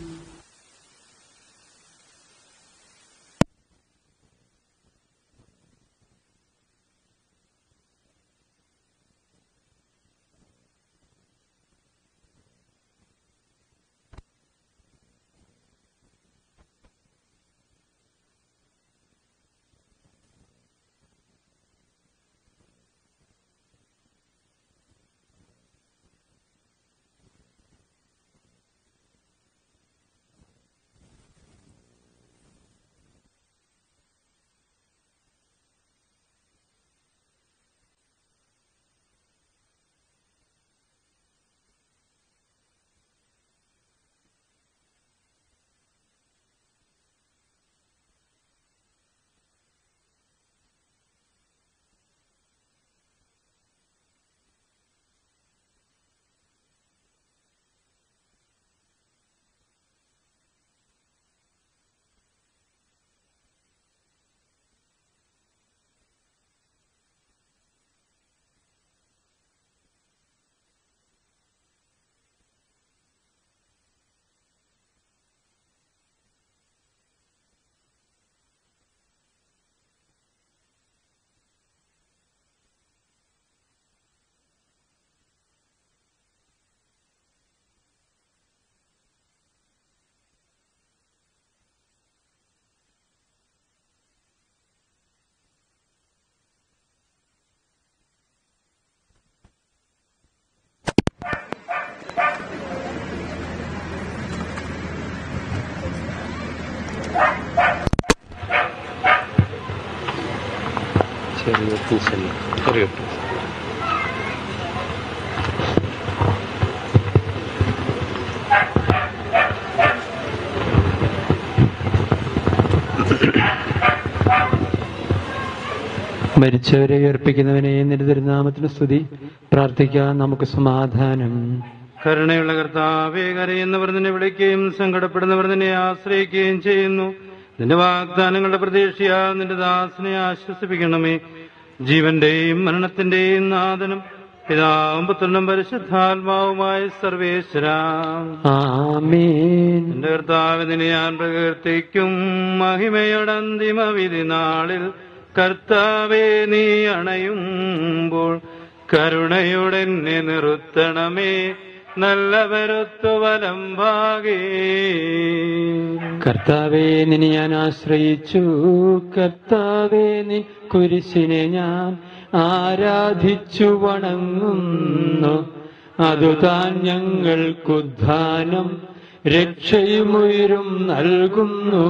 ചെറിയ പീസല്ല ചെറിയ പീസ് മരിച്ചവരെ ഉയർപ്പിക്കുന്നവനെ നിന്റെ തിരുനാമത്തിന് സ്തുതി പ്രാർത്ഥിക്കാൻ നമുക്ക് സമാധാനം കരുണയുള്ള കർത്താവെ കരയുന്നവർ നിന്നെ വിളിക്കുകയും സങ്കടപ്പെടുന്നവർ നിന്നെ ആശ്രയിക്കുകയും ചെയ്യുന്നു നിന്റെ വാഗ്ദാനങ്ങളുടെ പ്രതീക്ഷയാ നിന്റെ ദാസനെ ആശ്വസിപ്പിക്കണമേ ജീവന്റെയും മരണത്തിന്റെയും നാഥനും പിതാവും പുത്രനും പരിശുദ്ധാത്മാവുമായ സർവേശ്വരാം ആമേൻ എന്റെ കർത്താവിനെ ഞാൻ പ്രകീർത്തിക്കും മഹിമയുടെ അന്തിമ വിധി നാളിൽ കർത്താവെ നീ അണയുമ്പോൾ കരുണയുടെ എന്നെ നിർത്തണമേ നല്ലവരൊത്തു വലം ഭാഗേ കർത്താവെ നിന്നെ ഞാൻ ആശ്രയിച്ചു കർത്താവെ നീ കുരിശിനെ ഞാൻ ആരാധിച്ചു വണങ്ങുന്നു അതുതാൻ ഞങ്ങൾക്കുദ്ധാനം രക്ഷയുമുയരും നൽകുന്നു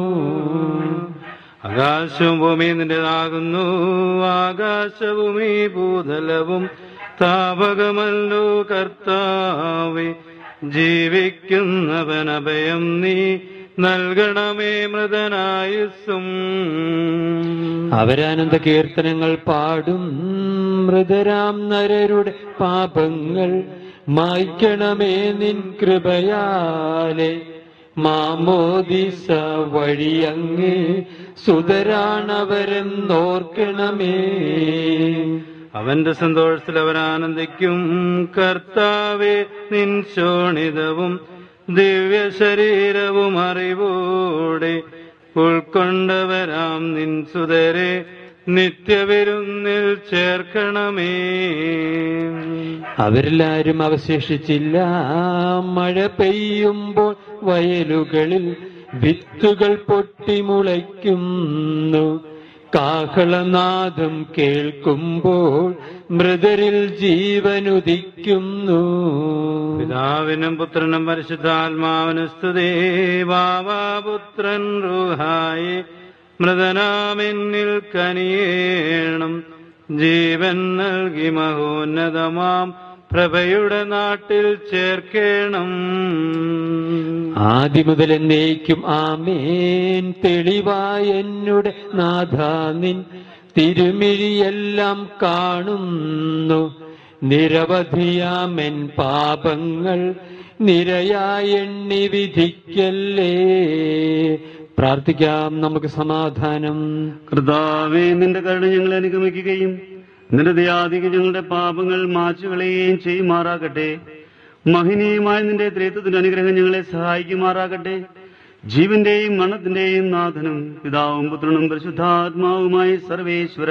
ആകാശവും ഭൂമി നിന്റേതാകുന്നു ആകാശഭൂമി ഭൂതലവും താപകമല്ലോ കർത്താവെ ജീവിക്കുന്നവൻ അഭയം നീ നൽകണമേ മൃതനായുസ്സും അവരാനന്ദ കീർത്തനങ്ങൾ പാടും മൃതരാം നരരുടെ പാപങ്ങൾ മായ്ക്കണമേ നിൻ കൃപയാലെ മാമോദിസ വഴിയങ്ങ് സുതരാണവരെന്നോർക്കണമേ അവന്റെ സന്തോഷത്തിൽ അവൻ ആനന്ദിക്കും കർത്താവെ നിൻ ശോണിതവും ദിവ്യ ശരീരവും അറിവോടെ ഉൾക്കൊണ്ടവരാം നിൻ സുതരെ നിത്യവിരുന്നിൽ ചേർക്കണമേ അവരെല്ലാരും അവശേഷിച്ചില്ല മഴ പെയ്യുമ്പോൾ വയലുകളിൽ വിത്തുകൾ പൊട്ടിമുളയ്ക്കുന്നു കാഹളനാദം കേൾക്കുമ്പോൾ മൃതരിൽ ജീവനുദിക്കുന്നു പിതാവിനും പുത്രനും പരിശുദ്ധാത്മാവിനും സ്തുതേ ബാബാപുത്രൻ റൂഹായി മൃതനാമെന്നിൽ കനിയേണം ജീവൻ നൽകി മഹോന്നതമാം പ്രഭയുടെ നാട്ടിൽ ചേർക്കേണം ആദിമുതൽ എന്നേക്കും ആമേൻ തെളിവായ എന്നുടെ നാഥാനിൻ തിരുമിഴിയെല്ലാം കാണുന്നു നിരവധിയാമെൻ പാപങ്ങൾ നിരയായി എണ്ണി വിധിക്കല്ലേ പ്രാർത്ഥിക്കാം നമുക്ക് സമാധാനം കർത്താവേ നിന്റെ കരുണ ഞങ്ങളെ അനുഗമിക്കുകയും നിന്റെ ദയാധിക ഞങ്ങളുടെ പാപങ്ങൾ മാച്ചുകളയുകയും ചെയ്യുമാറാകട്ടെ മഹിനീയമായ നിന്റെ ത്രേത്വത്തിന്റെ അനുഗ്രഹം ഞങ്ങളെ സഹായിക്കുമാറാകട്ടെ ജീവന്റെയും മരണത്തിന്റെയും നാഥനും പിതാവും പുത്രനും പരിശുദ്ധാത്മാവുമായ സർവേശ്വര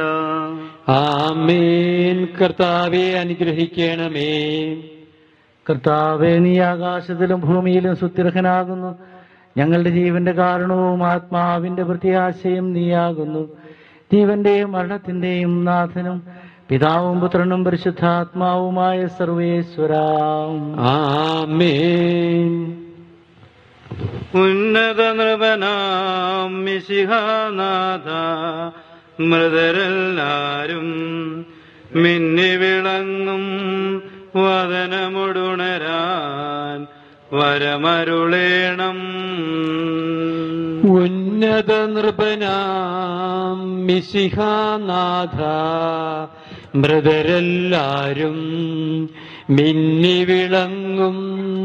ആമേൻ കർത്താവെ അനുഗ്രഹിക്കണമേ കർത്താവേ നീ ആകാശത്തിലും ഭൂമിയിലും സുത്യർഹനാകുന്നു ഞങ്ങളുടെ ജീവന്റെ കാരണവും ആത്മാവിന്റെ പ്രത്യാശയും നീയാകുന്നു ജീവന്റെയും മരണത്തിന്റെയും നാഥനും പിതാവും പുത്രനും പരിശുദ്ധാത്മാവുമായ സർവേശ്വരാം ആമേൻ ഉന്നത നൃപനാം മിശിഹാനാഥ മൃതരെല്ലാരും മിന്നി വിളങ്ങും വദനമുടുണരാൻ വരമരുളേണം ഉന്നത നൃപനാം മിശിഹാനാഥ മൃതരെല്ലാരും മിന്നി വിളങ്ങും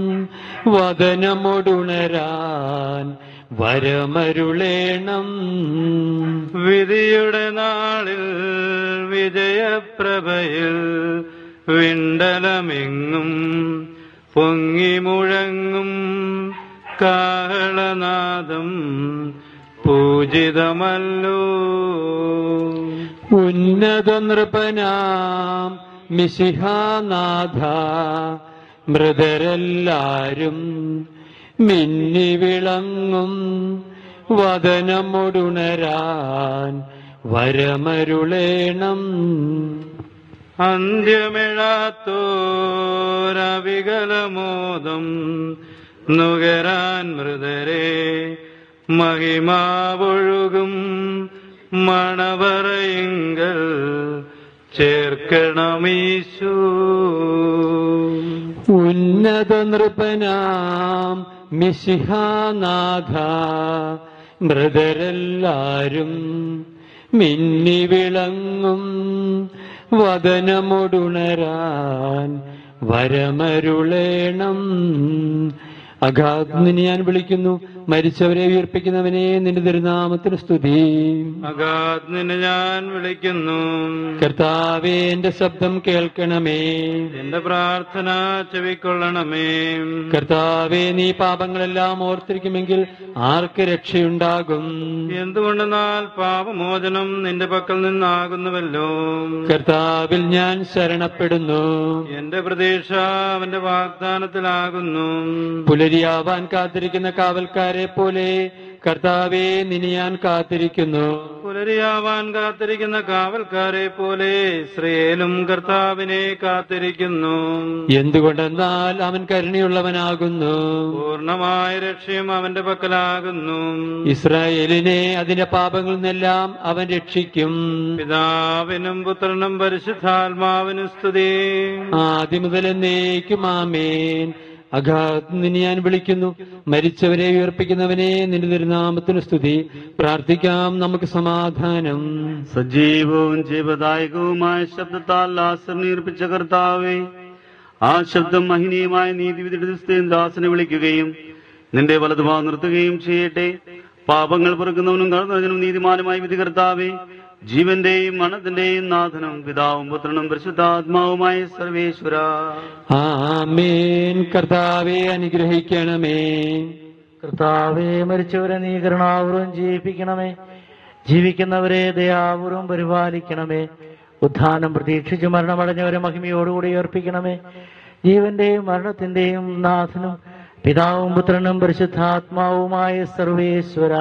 വദനമൊടുണരാൻ വരമരുളേണം വിധിയുടെ നാളിൽ വിജയപ്രഭയിൽ വിണ്ടലമെങ്ങും പൊങ്ങി മുഴങ്ങും കാഹളനാദം പൂജിതമല്ലോ ഉന്നത നൃപനാം മിശിഹാനാഥ മൃതരെല്ലാരും മിന്നി വിളങ്ങും വദനമൊടുണരാൻ വരമരുളേണം അന്ത്യമിഴാത്തോരവികലമോദം നുകരാൻ മൃതരെ മഹിമാവൊഴുകും മണവറയിങ്കൽ ചേർക്കണമീശോ ഉന്നത നൃപനാം മിശിഹാനാഥ മൃതരെല്ലാരും മിന്നി വിളങ്ങും വദനമൊടുണരാൻ വരമരുളേണം അഗാധ് നിന്നെ ഞാൻ വിളിക്കുന്നു മരിച്ചവരെ ഉയർപ്പിക്കുന്നവനെ നിന്റെ തിരുനാമത്തിന് സ്തുതി അഗാധ് നിന്നെ ഞാൻ വിളിക്കുന്നു കർത്താവേ എന്റെ ശബ്ദം കേൾക്കണമേ എന്റെ പ്രാർത്ഥന ചെവിക്കൊള്ളണമേ കർത്താവേ നീ പാപങ്ങളെല്ലാം ഓർത്തിരിക്കുമെങ്കിൽ ആർക്ക് രക്ഷയുണ്ടാകും എന്തുകൊണ്ടെന്നാൽ പാപമോചനം നിന്റെ പക്കൽ നിന്നാകുന്നുവല്ലോ കർത്താവിൽ ഞാൻ ശരണപ്പെടുന്നു എന്റെ പ്രതീക്ഷ അവന്റെ വാഗ്ദാനത്തിലാകുന്നു പുലരിയാവാൻ കാത്തിരിക്കുന്ന കാവൽക്കാരെ പോലെ കർത്താവെ നിന്നെ ഞാൻ കാത്തിരിക്കുന്നു പുലരിയാവാൻ കാത്തിരിക്കുന്ന കാവൽക്കാരെ പോലെ ഇസ്രയേലും കർത്താവിനെ കാത്തിരിക്കുന്നു എന്തുകൊണ്ടെന്നാൽ അവൻ കരുണയുള്ളവനാകുന്നു പൂർണ്ണമായ രക്ഷയും അവന്റെ പക്കലാകുന്നു ഇസ്രായേലിനെ അതിന്റെ പാപങ്ങളിൽ നിന്നെല്ലാം അവൻ രക്ഷിക്കും പിതാവിനും പുത്രനും പരിശുദ്ധാത്മാവിനും സ്തുതി ആദ്യം മുതൽ എന്നേക്കും ആമേൻ അഗാധ് നിന്നെ ഞാൻ വിളിക്കുന്നു മരിച്ചവരെ ഉയർപ്പിക്കുന്നവനെ നിന്റെ തിരുനാമത്തിന് സ്തുതി പ്രാർത്ഥിക്കാം നമുക്ക് സമാധാനം സജീവവും ജീവദായകവുമായ ശബ്ദത്താൽ ലാസർ നീർപ്പിച്ച കർത്താവേ ആ ശബ്ദം മഹിനീയമായ നീതിവിധിയുടെ ദിവസത്തെയും ദാസനെ വിളിക്കുകയും നിന്റെ വലതുഭാ നിർത്തുകയും ചെയ്യട്ടെ പാപങ്ങൾ പൊറുക്കുന്നവനും കടന്നവനും നീതിമാനുമായ വിധി കർത്താവേ ജീവന്റെയും മണത്തിന്റെയും നാഥനും പിതാവും പുത്രനും പരിശുദ്ധാത്മാവുമായ സർവേശ്വര ആമേൻ കർത്താവെ അനുഗ്രഹിക്കണമേ കർത്താവെ മരിച്ചവരെ നീ കരുണാപൂർവം ജീവിപ്പിക്കണമേ ജീവിക്കുന്നവരെ ദയാപൂർവം പരിപാലിക്കണമേ ഉത്ഥാനം പ്രതീക്ഷിച്ച് മരണമടഞ്ഞവരെ മഹിമയോടുകൂടി ഏർപ്പിക്കണമേ ജീവന്റെയും മരണത്തിന്റെയും നാഥനും പിതാവും പുത്രനും പരിശുദ്ധാത്മാവുമായ സർവേശ്വര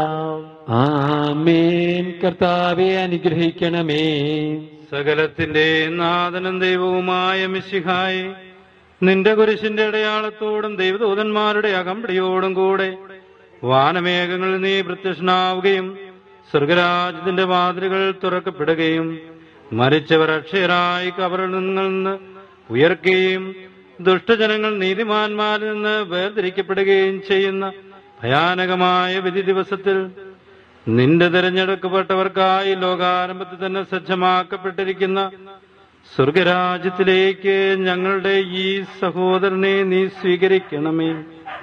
ആമേൻ കർത്താവെ അനുഗ്രഹിക്കണമേ സകലത്തിന്റെ നാഥനും ദൈവവുമായ മിശിഹായി നിന്റെ കുരിശിന്റെ അടയാളത്തോടും ദൈവദൂതന്മാരുടെ അകമ്പടിയോടും കൂടെ വാനമേഘങ്ങളിൽ നീ പ്രത്യക്ഷനാവുകയും സ്വർഗരാജ്യത്തിന്റെ വാതിലുകൾ തുറക്കപ്പെടുകയും മരിച്ചവർ അക്ഷയരായി കബറിൽ നിന്ന് ഉയർക്കുകയും ദുഷ്ടജനങ്ങൾ നീതിമാന്മാരിൽ നിന്ന് വേർതിരിക്കപ്പെടുകയും ചെയ്യുന്ന ഭയാനകമായ വിധി ദിവസത്തിൽ നിന്റെ തിരഞ്ഞെടുക്കപ്പെട്ടവർക്കായി ലോകാരംഭത്തിൽ തന്നെ സജ്ജമാക്കപ്പെട്ടിരിക്കുന്ന സ്വർഗരാജ്യത്തിലേക്ക് ഞങ്ങളുടെ ഈ സഹോദരനെ നീ സ്വീകരിക്കണമേ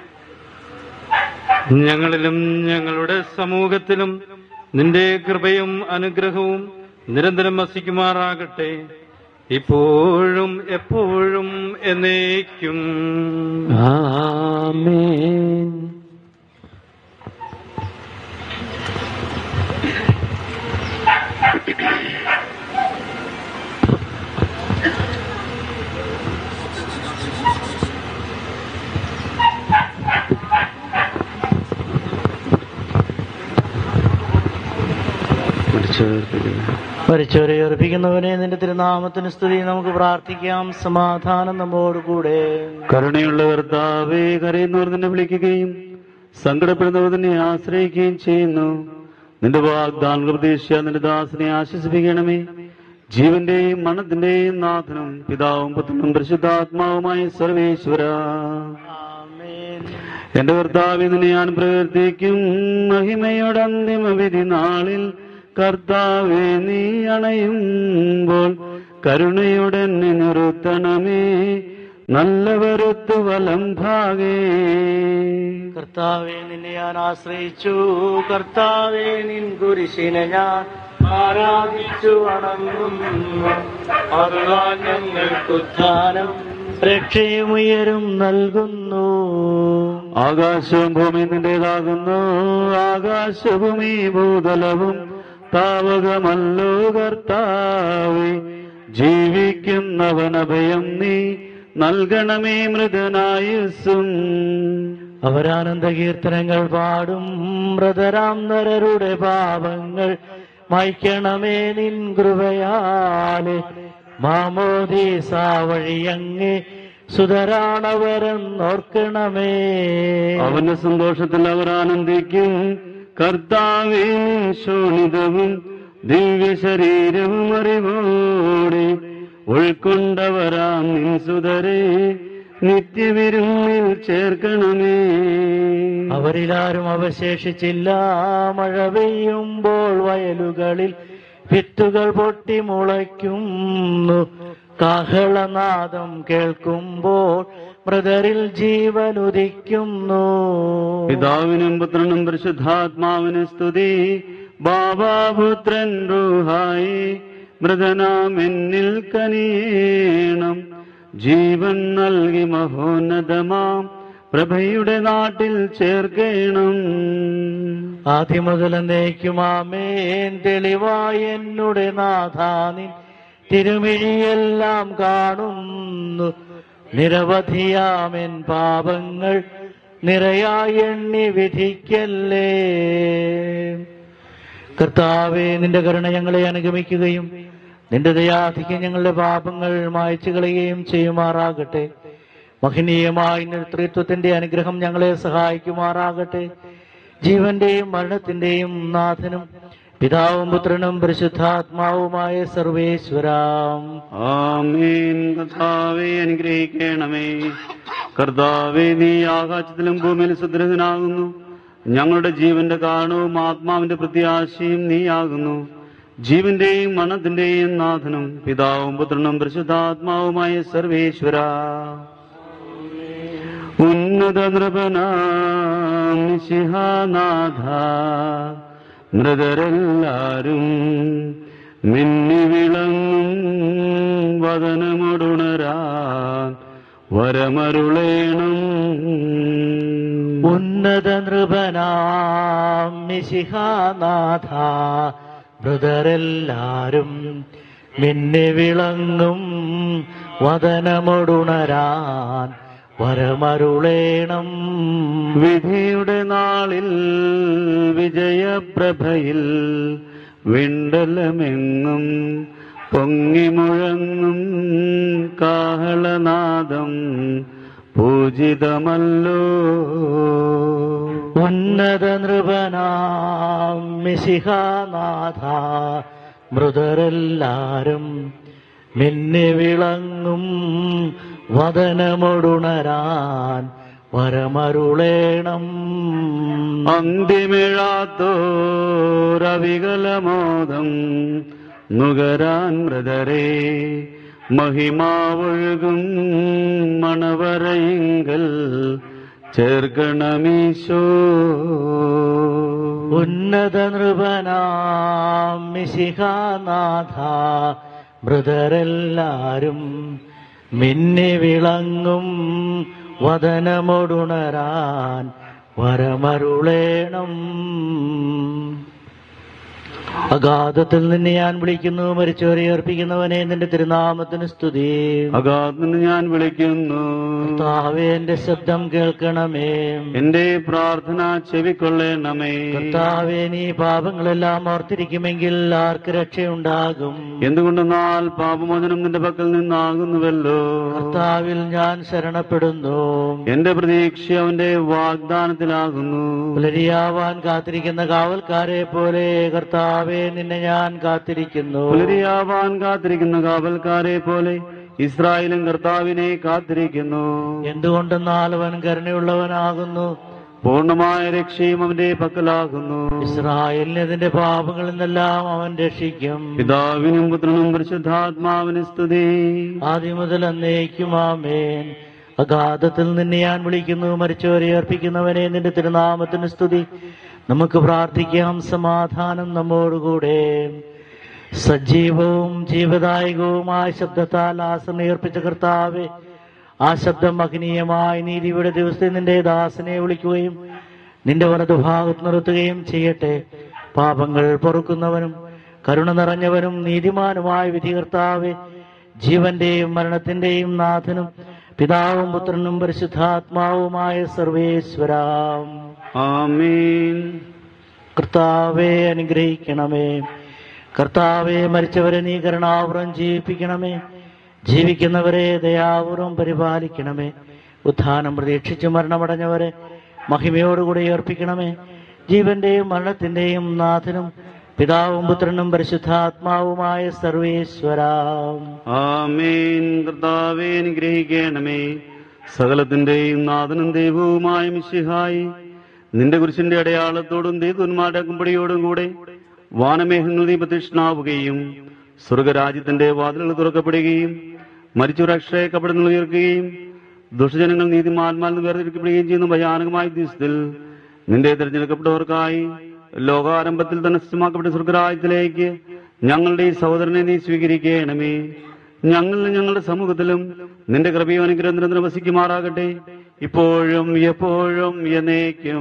ഞങ്ങളിലും ഞങ്ങളുടെ സമൂഹത്തിലും നിന്റെ കൃപയും അനുഗ്രഹവും നിരന്തരം വസിക്കുമാറാകട്ടെ ഇപ്പോഴും എപ്പോഴും എന്നേക്കും ആമേൻ മരിച്ചവരെ ഏർപ്പിക്കുന്നവനെ നിന്റെ തിരുനാമത്തിന് സ്തുതി നമുക്ക് പ്രാർത്ഥിക്കാം സമാധാനം നമ്മോടുകൂടെ കരുണയുള്ള കർത്താവേ കരയുന്നവർ നിന്നെ വിളിക്കുകയും സങ്കടപ്പെടുന്നവർ നിന്നെ ആശ്രയിക്കുകയും ചെയ്യുന്നു നിന്റെ വാഗ്ദാന പ്രതീക്ഷ നിന്റെ ദാസനെ ആശ്വസിപ്പിക്കണമേ ജീവന്റെയും മരണത്തിന്റെയും നാഥനും പിതാവും പുത്രനും പരിശുദ്ധാത്മാവുമായ സർവേശ്വര എന്റെ കർത്താവെ നിന്നെ ഞാൻ പ്രവർത്തിക്കും മഹിമയുടെ അന്തിമ വിധി നാളിൽ കർത്താവെ നീ അണയുമ്പോൾ കരുണയുടെ എന്നെ നിർത്തണമേ നല്ലവരൊത്തു വലം ഭാഗേ കർത്താവെ നിന്നെ ഞാൻ ആശ്രയിച്ചു കർത്താവെ നിൻ കുരിശിനെ ഞാൻ ആരാധിച്ചു വണങ്ങുന്നു അതുകാൽ ഞങ്ങൾക്കുത്ഥാനം രക്ഷയുമുയരും നൽകുന്നു ആകാശവും ഭൂമി നിന്റേതാകുന്നു ആകാശഭൂമി ഭൂതലവും താവകമല്ലോ കർത്താവേ ജീവിക്കുന്നവൻ അഭയം നീ നൽകണമേ മൃതനായുസ്സും അവരാനന്ദ കീർത്തനങ്ങൾ പാടും മൃതരാം നരരുടെ പാപങ്ങൾ മായ്ക്കണമേ നിൻ കൃപയാലെ മാമോദീസ വഴിയങ്ങേ സുതരാണവരെന്നോർക്കണമേ അവന്റെ സന്തോഷത്തിൽ അവർ ആനന്ദിക്കും കർത്താവേ നീ ശോണിതവും ദിവ്യ ശരീരവും അറിവോടെ ഉൾക്കൊണ്ടവരാം നിൻ സുതരെ നിത്യവിരുന്നിൽ ചേർക്കണമേ അവരിലാരും അവശേഷിച്ചില്ല മഴ പെയ്യുമ്പോൾ വയലുകളിൽ വിത്തുകൾ പൊട്ടി മുളയ്ക്കുന്നു കാഹളനാദം കേൾക്കുമ്പോൾ മൃതരിൽ ജീവനുദിക്കുന്നു പിതാവിനും പുത്രനും പരിശുദ്ധാത്മാവിന് സ്തുതി ബാബാപുത്രൻ റൂഹായി മൃതനാം എന്നിൽ കനിയേണം ജീവൻ നൽകി മഹോന്നതമാം പ്രഭയുടെ നാട്ടിൽ ചേർക്കേണം ആദ്യം മുതൽ എന്നേക്കുമാമേൻ തെളിവായ എന്നുടെ നാഥാനിൻ തിരുമിഴിയെല്ലാം കാണുന്നു നിരവധിയാമെൻ പാപങ്ങൾ നിറയായി എണ്ണി വിധിക്കല്ലേ കർത്താവെ നിന്റെ കരുണ ഞങ്ങളെ അനുഗമിക്കുകയും നിന്റെ ദയാധിക്യം ഞങ്ങളുടെ പാപങ്ങൾ മായച്ചു കളയുകയും ചെയ്യുമാറാകട്ടെ മഹനീയമായ നേതൃത്വത്തിന്റെ അനുഗ്രഹം ഞങ്ങളെ സഹായിക്കുമാറാകട്ടെ ജീവന്റെയും മരണത്തിന്റെയും നാഥനും പിതാവും പുത്രനും പരിശുദ്ധാത്മാവുമായ സർവേശ്വരാം ആമീൻ കർത്താവെ അനുഗ്രഹിക്കണമേ കർത്താവെ നീ ആകാശത്തിലും ഭൂമിയിലും സുദൃഢനാകുന്നു ഞങ്ങളുടെ ജീവന്റെ കാരണവും ആത്മാവിന്റെ പ്രത്യാശയും നീയാകുന്നു ജീവന്റെയും മരണത്തിന്റെയും നാഥനും പിതാവും പുത്രനും പരിശുദ്ധാത്മാവുമായ സർവേശ്വര ഉന്നത നൃപനാം ശിഹാനാഥ മൃതരെല്ലാരും മിന്നി വിളങ്ങും വദനമൊടുണരാൻ വരമരുളേണം ഉന്നത നൃപനാം മിശിഹാനാഥ ബ്രദരെല്ലാരും മിന്നി വിളങ്ങും വദനമൊടുണരാൻ വരമരുളേണം വിധിയുടെ നാളിൽ വിജയപ്രഭയിൽ വിണ്ടലമെങ്ങും പൊങ്ങിമുഴങ്ങും കാഹളനാദം പൂജിതമല്ലോ ഉന്നത നൃപനാം മിശിഹാനാഥ മൃതരെല്ലാരും മിന്നി വിളങ്ങും വദനമൊടുണരാൻ വരമരുളേണം അന്തിമിഴാത്തോരവികലമോദം നുകരാൻ മൃതരെ മഹിമാവൊഴുകും മണവരയിങ്കൽ ചേർക്കണമീശോ ഉന്നത നൃപനാം മിശിഹാനാഥ മൃതരെല്ലാരും മിന്നി വിളങ്ങും വദനമൊടുണരാൻ വരമരുളേണം അഗാധത്തിൽ നിന്ന് ഞാൻ വിളിക്കുന്നു മരിച്ചവരെ അർപ്പിക്കുന്നവനെ നിന്റെ തിരുനാമത്തിന് സ്തുതി അഗാധന് ഞാൻ വിളിക്കുന്നു കർത്താവേ എന്റെ ശബ്ദം കേൾക്കണമേ എന്റെ പ്രാർത്ഥന ചെവിക്കൊള്ളേണമേ കർത്താവേ നീ പാപങ്ങളെല്ലാം ഓർത്തിരിക്കുമെങ്കിൽ ആർക്ക് രക്ഷയുണ്ടാകും എന്തുകൊണ്ടെന്നാൽ പാപമോചനം നിന്റെ പക്കൽ നിന്നാകുന്നുവല്ലോ കർത്താവിൽ ഞാൻ ശരണപ്പെടുന്നു എന്റെ പ്രതീക്ഷ അവന്റെ വാഗ്ദാനത്തിലാകുന്നു പുലരിയാവാൻ കാത്തിരിക്കുന്ന കാവൽക്കാരെ പോലെ കർത്താവെ നിന്നെ ഞാൻ കാത്തിരിക്കുന്നു പുലരിയാവാൻ കാത്തിരിക്കുന്ന കാവൽക്കാരെ പോലെ ഇസ്രായേലും കർത്താവിനെ കാത്തിരിക്കുന്നു എന്തുകൊണ്ടെന്നാൽ അവൻ കരുണയുള്ളവനാകുന്നു പൂർണ്ണമായ രക്ഷയും അവന്റെ പക്കലാകുന്നു ഇസ്രായേലിന് അതിന്റെ പാപങ്ങളിൽ നിന്നെല്ലാം അവൻ രക്ഷിക്കും പിതാവിനും പുത്രനും പരിശുദ്ധാത്മാവിന് സ്തുതി ആദ്യം മുതൽ എന്നേക്കുമാമേൻ അഗാധത്തിൽ നിന്നെ ഞാൻ വിളിക്കുന്നു മരിച്ചവരെ അർപ്പിക്കുന്നവനെ നിന്റെ തിരുനാമത്തിന് സ്തുതി നമുക്ക് പ്രാർത്ഥിക്കാം സമാധാനം നമ്മോടുകൂടെ സജീവവും ജീവദായകവുമായ ശബ്ദത്താൽ ആസനേർപ്പിച്ച കർത്താവെ ആ ശബ്ദം മഹനീയമായ നീതിയുടെ ദിവസത്തെ നിന്റെ ദാസനെ വിളിക്കുകയും നിന്റെ വലതുഭാഗത്ത് നിർത്തുകയും ചെയ്യട്ടെ പാപങ്ങൾ പൊറുക്കുന്നവനും കരുണ നിറഞ്ഞവനും നീതിമാനുമായ വിധികർത്താവെ ജീവന്റെയും മരണത്തിന്റെയും നാഥനും പിതാവും പുത്രനും പരിശുദ്ധാത്മാവുമായ സർവേശ്വരാം ആമീൻ കർത്താവെ അനുഗ്രഹിക്കണമേ കർത്താവെ മരിച്ചവരെ നീ കരുണാപുറം ജീവിപ്പിക്കണമേ ജീവിക്കുന്നവരെ ദയാപൂർവം പരിപാലിക്കണമേ ഉത്ഥാനം പ്രതീക്ഷിച്ച് മരണമടഞ്ഞവരെ മഹിമയോടുകൂടി ഏർപ്പിക്കണമേ ജീവന്റെയും മരണത്തിന്റെയും നാഥനും പിതാവും പുത്രനും പരിശുദ്ധാത്മാവുമായ സർവേശ്വരാം ആമേൻ കർത്താവെ അനുഗ്രഹിക്കണമേ സകലത്തിന്റെയും നാഥനും ദൈവവുമായ മിശിഹായി നിന്റെ കുരിശിന്റെ അടയാളത്തോടും ദൈവന്മാരുടെ കുമ്പടിയോടും കൂടെ വാനമേഘങ്ങൾ നീ പ്രത്യക്ഷനാവുകയും സ്വർഗരാജ്യത്തിന്റെ വാതിലുകൾ തുറക്കപ്പെടുകയും മരിച്ചൊരു അക്ഷയ കപടങ്ങൾ ഉയർക്കുകയും ദുഷ്ടജനങ്ങൾ നീതിമാന്മാൽ നിന്ന് വേർതിരിക്കപ്പെടുകയും ചെയ്യുന്ന ഭയാനകമായ ദിവസത്തിൽ നിന്റെ തിരഞ്ഞെടുക്കപ്പെട്ടവർക്കായി ലോകാരംഭത്തിൽ തന്നെ സജ്ജമാക്കപ്പെട്ട സ്വർഗരാജ്യത്തിലേക്ക് ഞങ്ങളുടെ ഈ സഹോദരനെ നീ സ്വീകരിക്കണമേ ഞങ്ങളിലും ഞങ്ങളുടെ സമൂഹത്തിലും നിന്റെ കൃപയും അനുഗ്രഹം നിരന്തരം വസിക്കുമാറാകട്ടെ ഇപ്പോഴും എപ്പോഴും എന്നേക്കും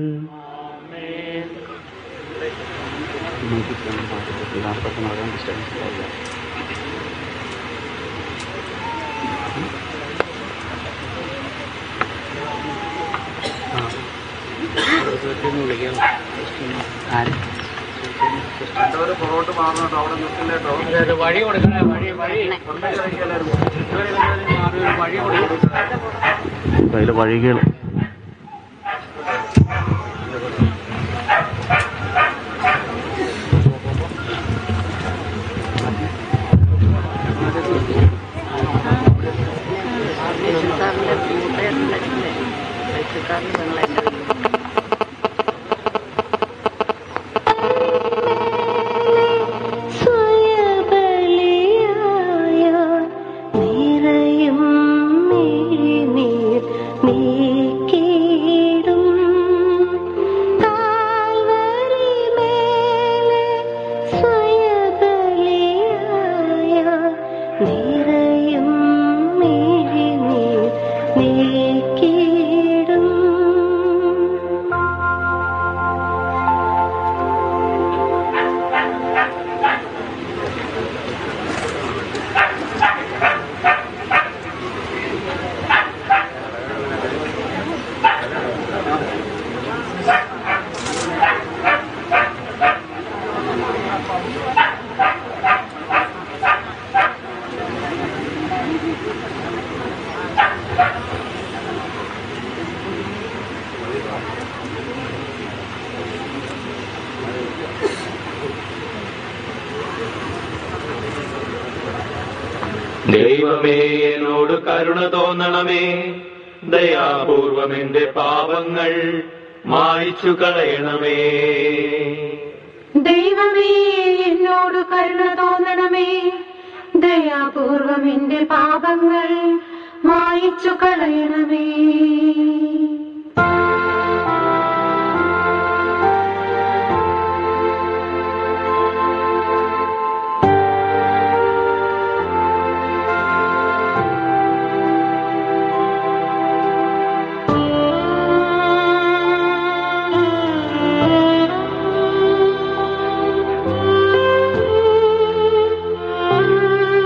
വഴി കൊടുക്കണേ വഴി വഴി അതിലെ വഴികൾ സ്വയബലിയായ നിറയും മിഴിനീർ നീക്കിയിടും താഴ്വരമേലെ സ്വയബലിയായ നിറയും മിഴിനീർ നീക്കിയിടും ദൈവമേ എന്നോട് കരുണ തോന്നണമേ ദയാപൂർവം എന്റെ പാപങ്ങൾ മായിച്ചു കളയണമേ ദൈവമേ എന്നോട് കരുണ തോന്നണമേ ദയാപൂർവം എന്റെ പാപങ്ങൾ മായിച്ചു കളയണമേ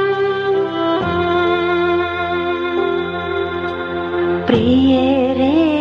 പ്രിയരേ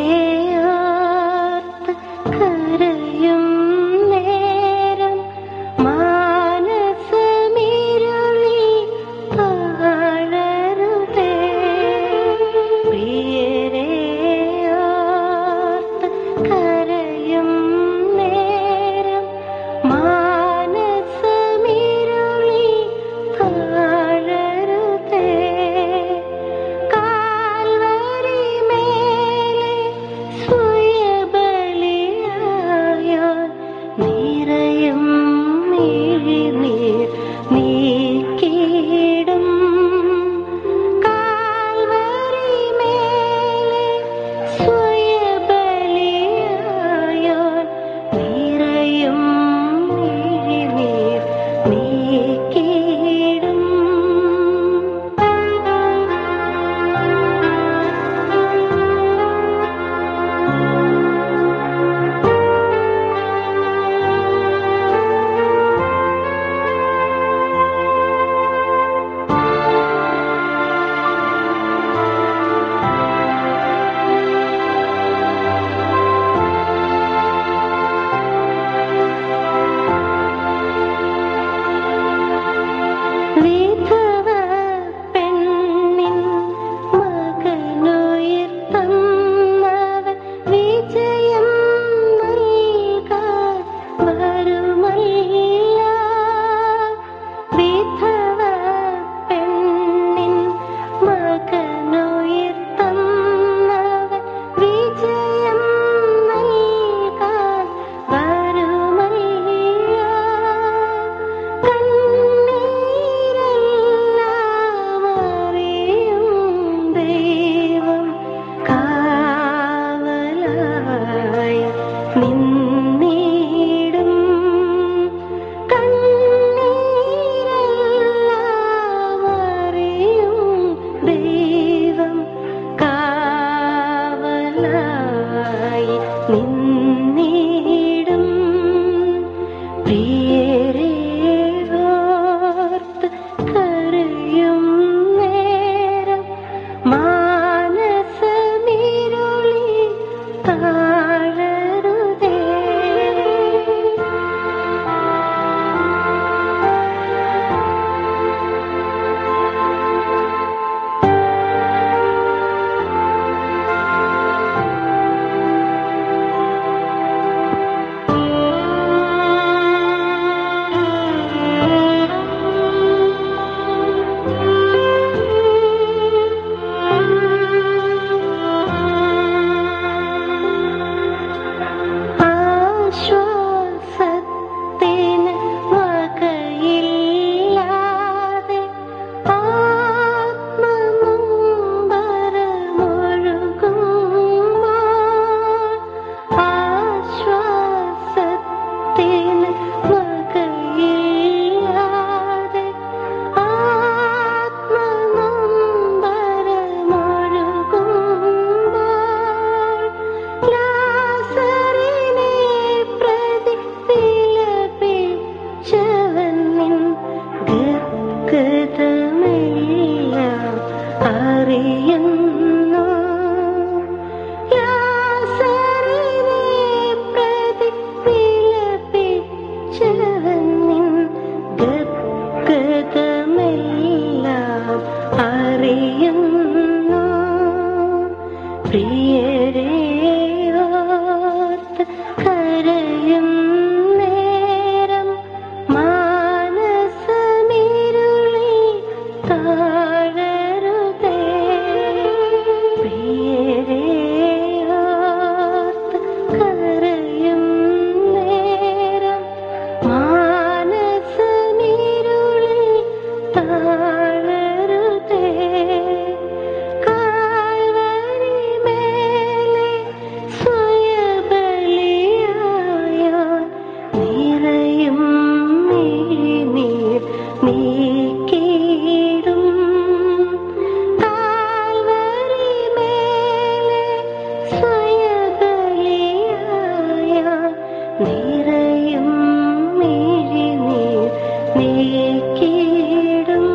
നിന്നിടും കണ്ണീരെല്ലാമറിയും ദൈവം കാവലായി നിന്നിടും പ്രിയരെ ഓർത്ത് കരയും നേരം മാനസമിരുളി താഴരുതേ ആശ്വാസത്തിന് വകയില്ലാതെ ആത്മനൊമ്പരമൊഴുകുമ്പോൾ ആശ്വാസത്തിന് വകയില്ലാതെ ആത്മനൊമ്പരമൊഴുകുമ്പോൾ ലാസറിനെ പ്രതി വിലപിച്ചവൻ നിൻ ഗദ്ഗതമെല്ലാം അറിയുന്നു ലാസറിനെ പ്രതി വിലപിച്ചവൻ നിൻ ഗദ്ഗതമെല്ലാം അറിയുന്നു പ്രിയരെ ഓർത്ത് കരയും നേരം മാനസമിരുളി താഴരുതേ പ്രിയരെ ഓർത്ത് കരയും നേരം മാനസമിരുളി താഴരുതേ കാൽവരി മേലെ സ്വയബലിയായാൽ നിറയും മിഴിനീർ നീക്കിയിടും കാൽവരി മേലെ സ്വയബലിയായാൽ നിറയും മിഴിനീർ നീക്കിയിടും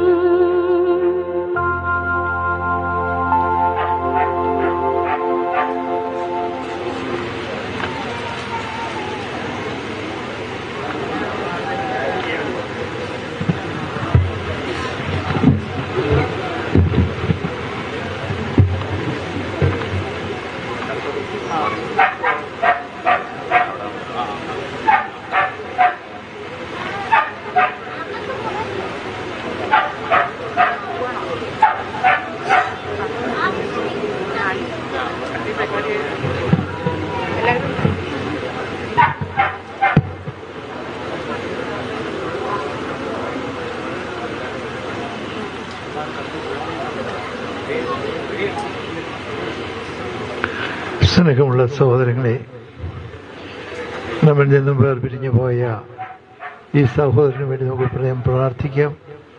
സ്നേഹമുള്ള സഹോദരങ്ങളെ നമ്മിൽ നിന്നും വേർപിരിഞ്ഞു പോയ ഈ സഹോദരന് വേണ്ടി നമുക്ക് പ്രയം പ്രാർത്ഥിക്കാം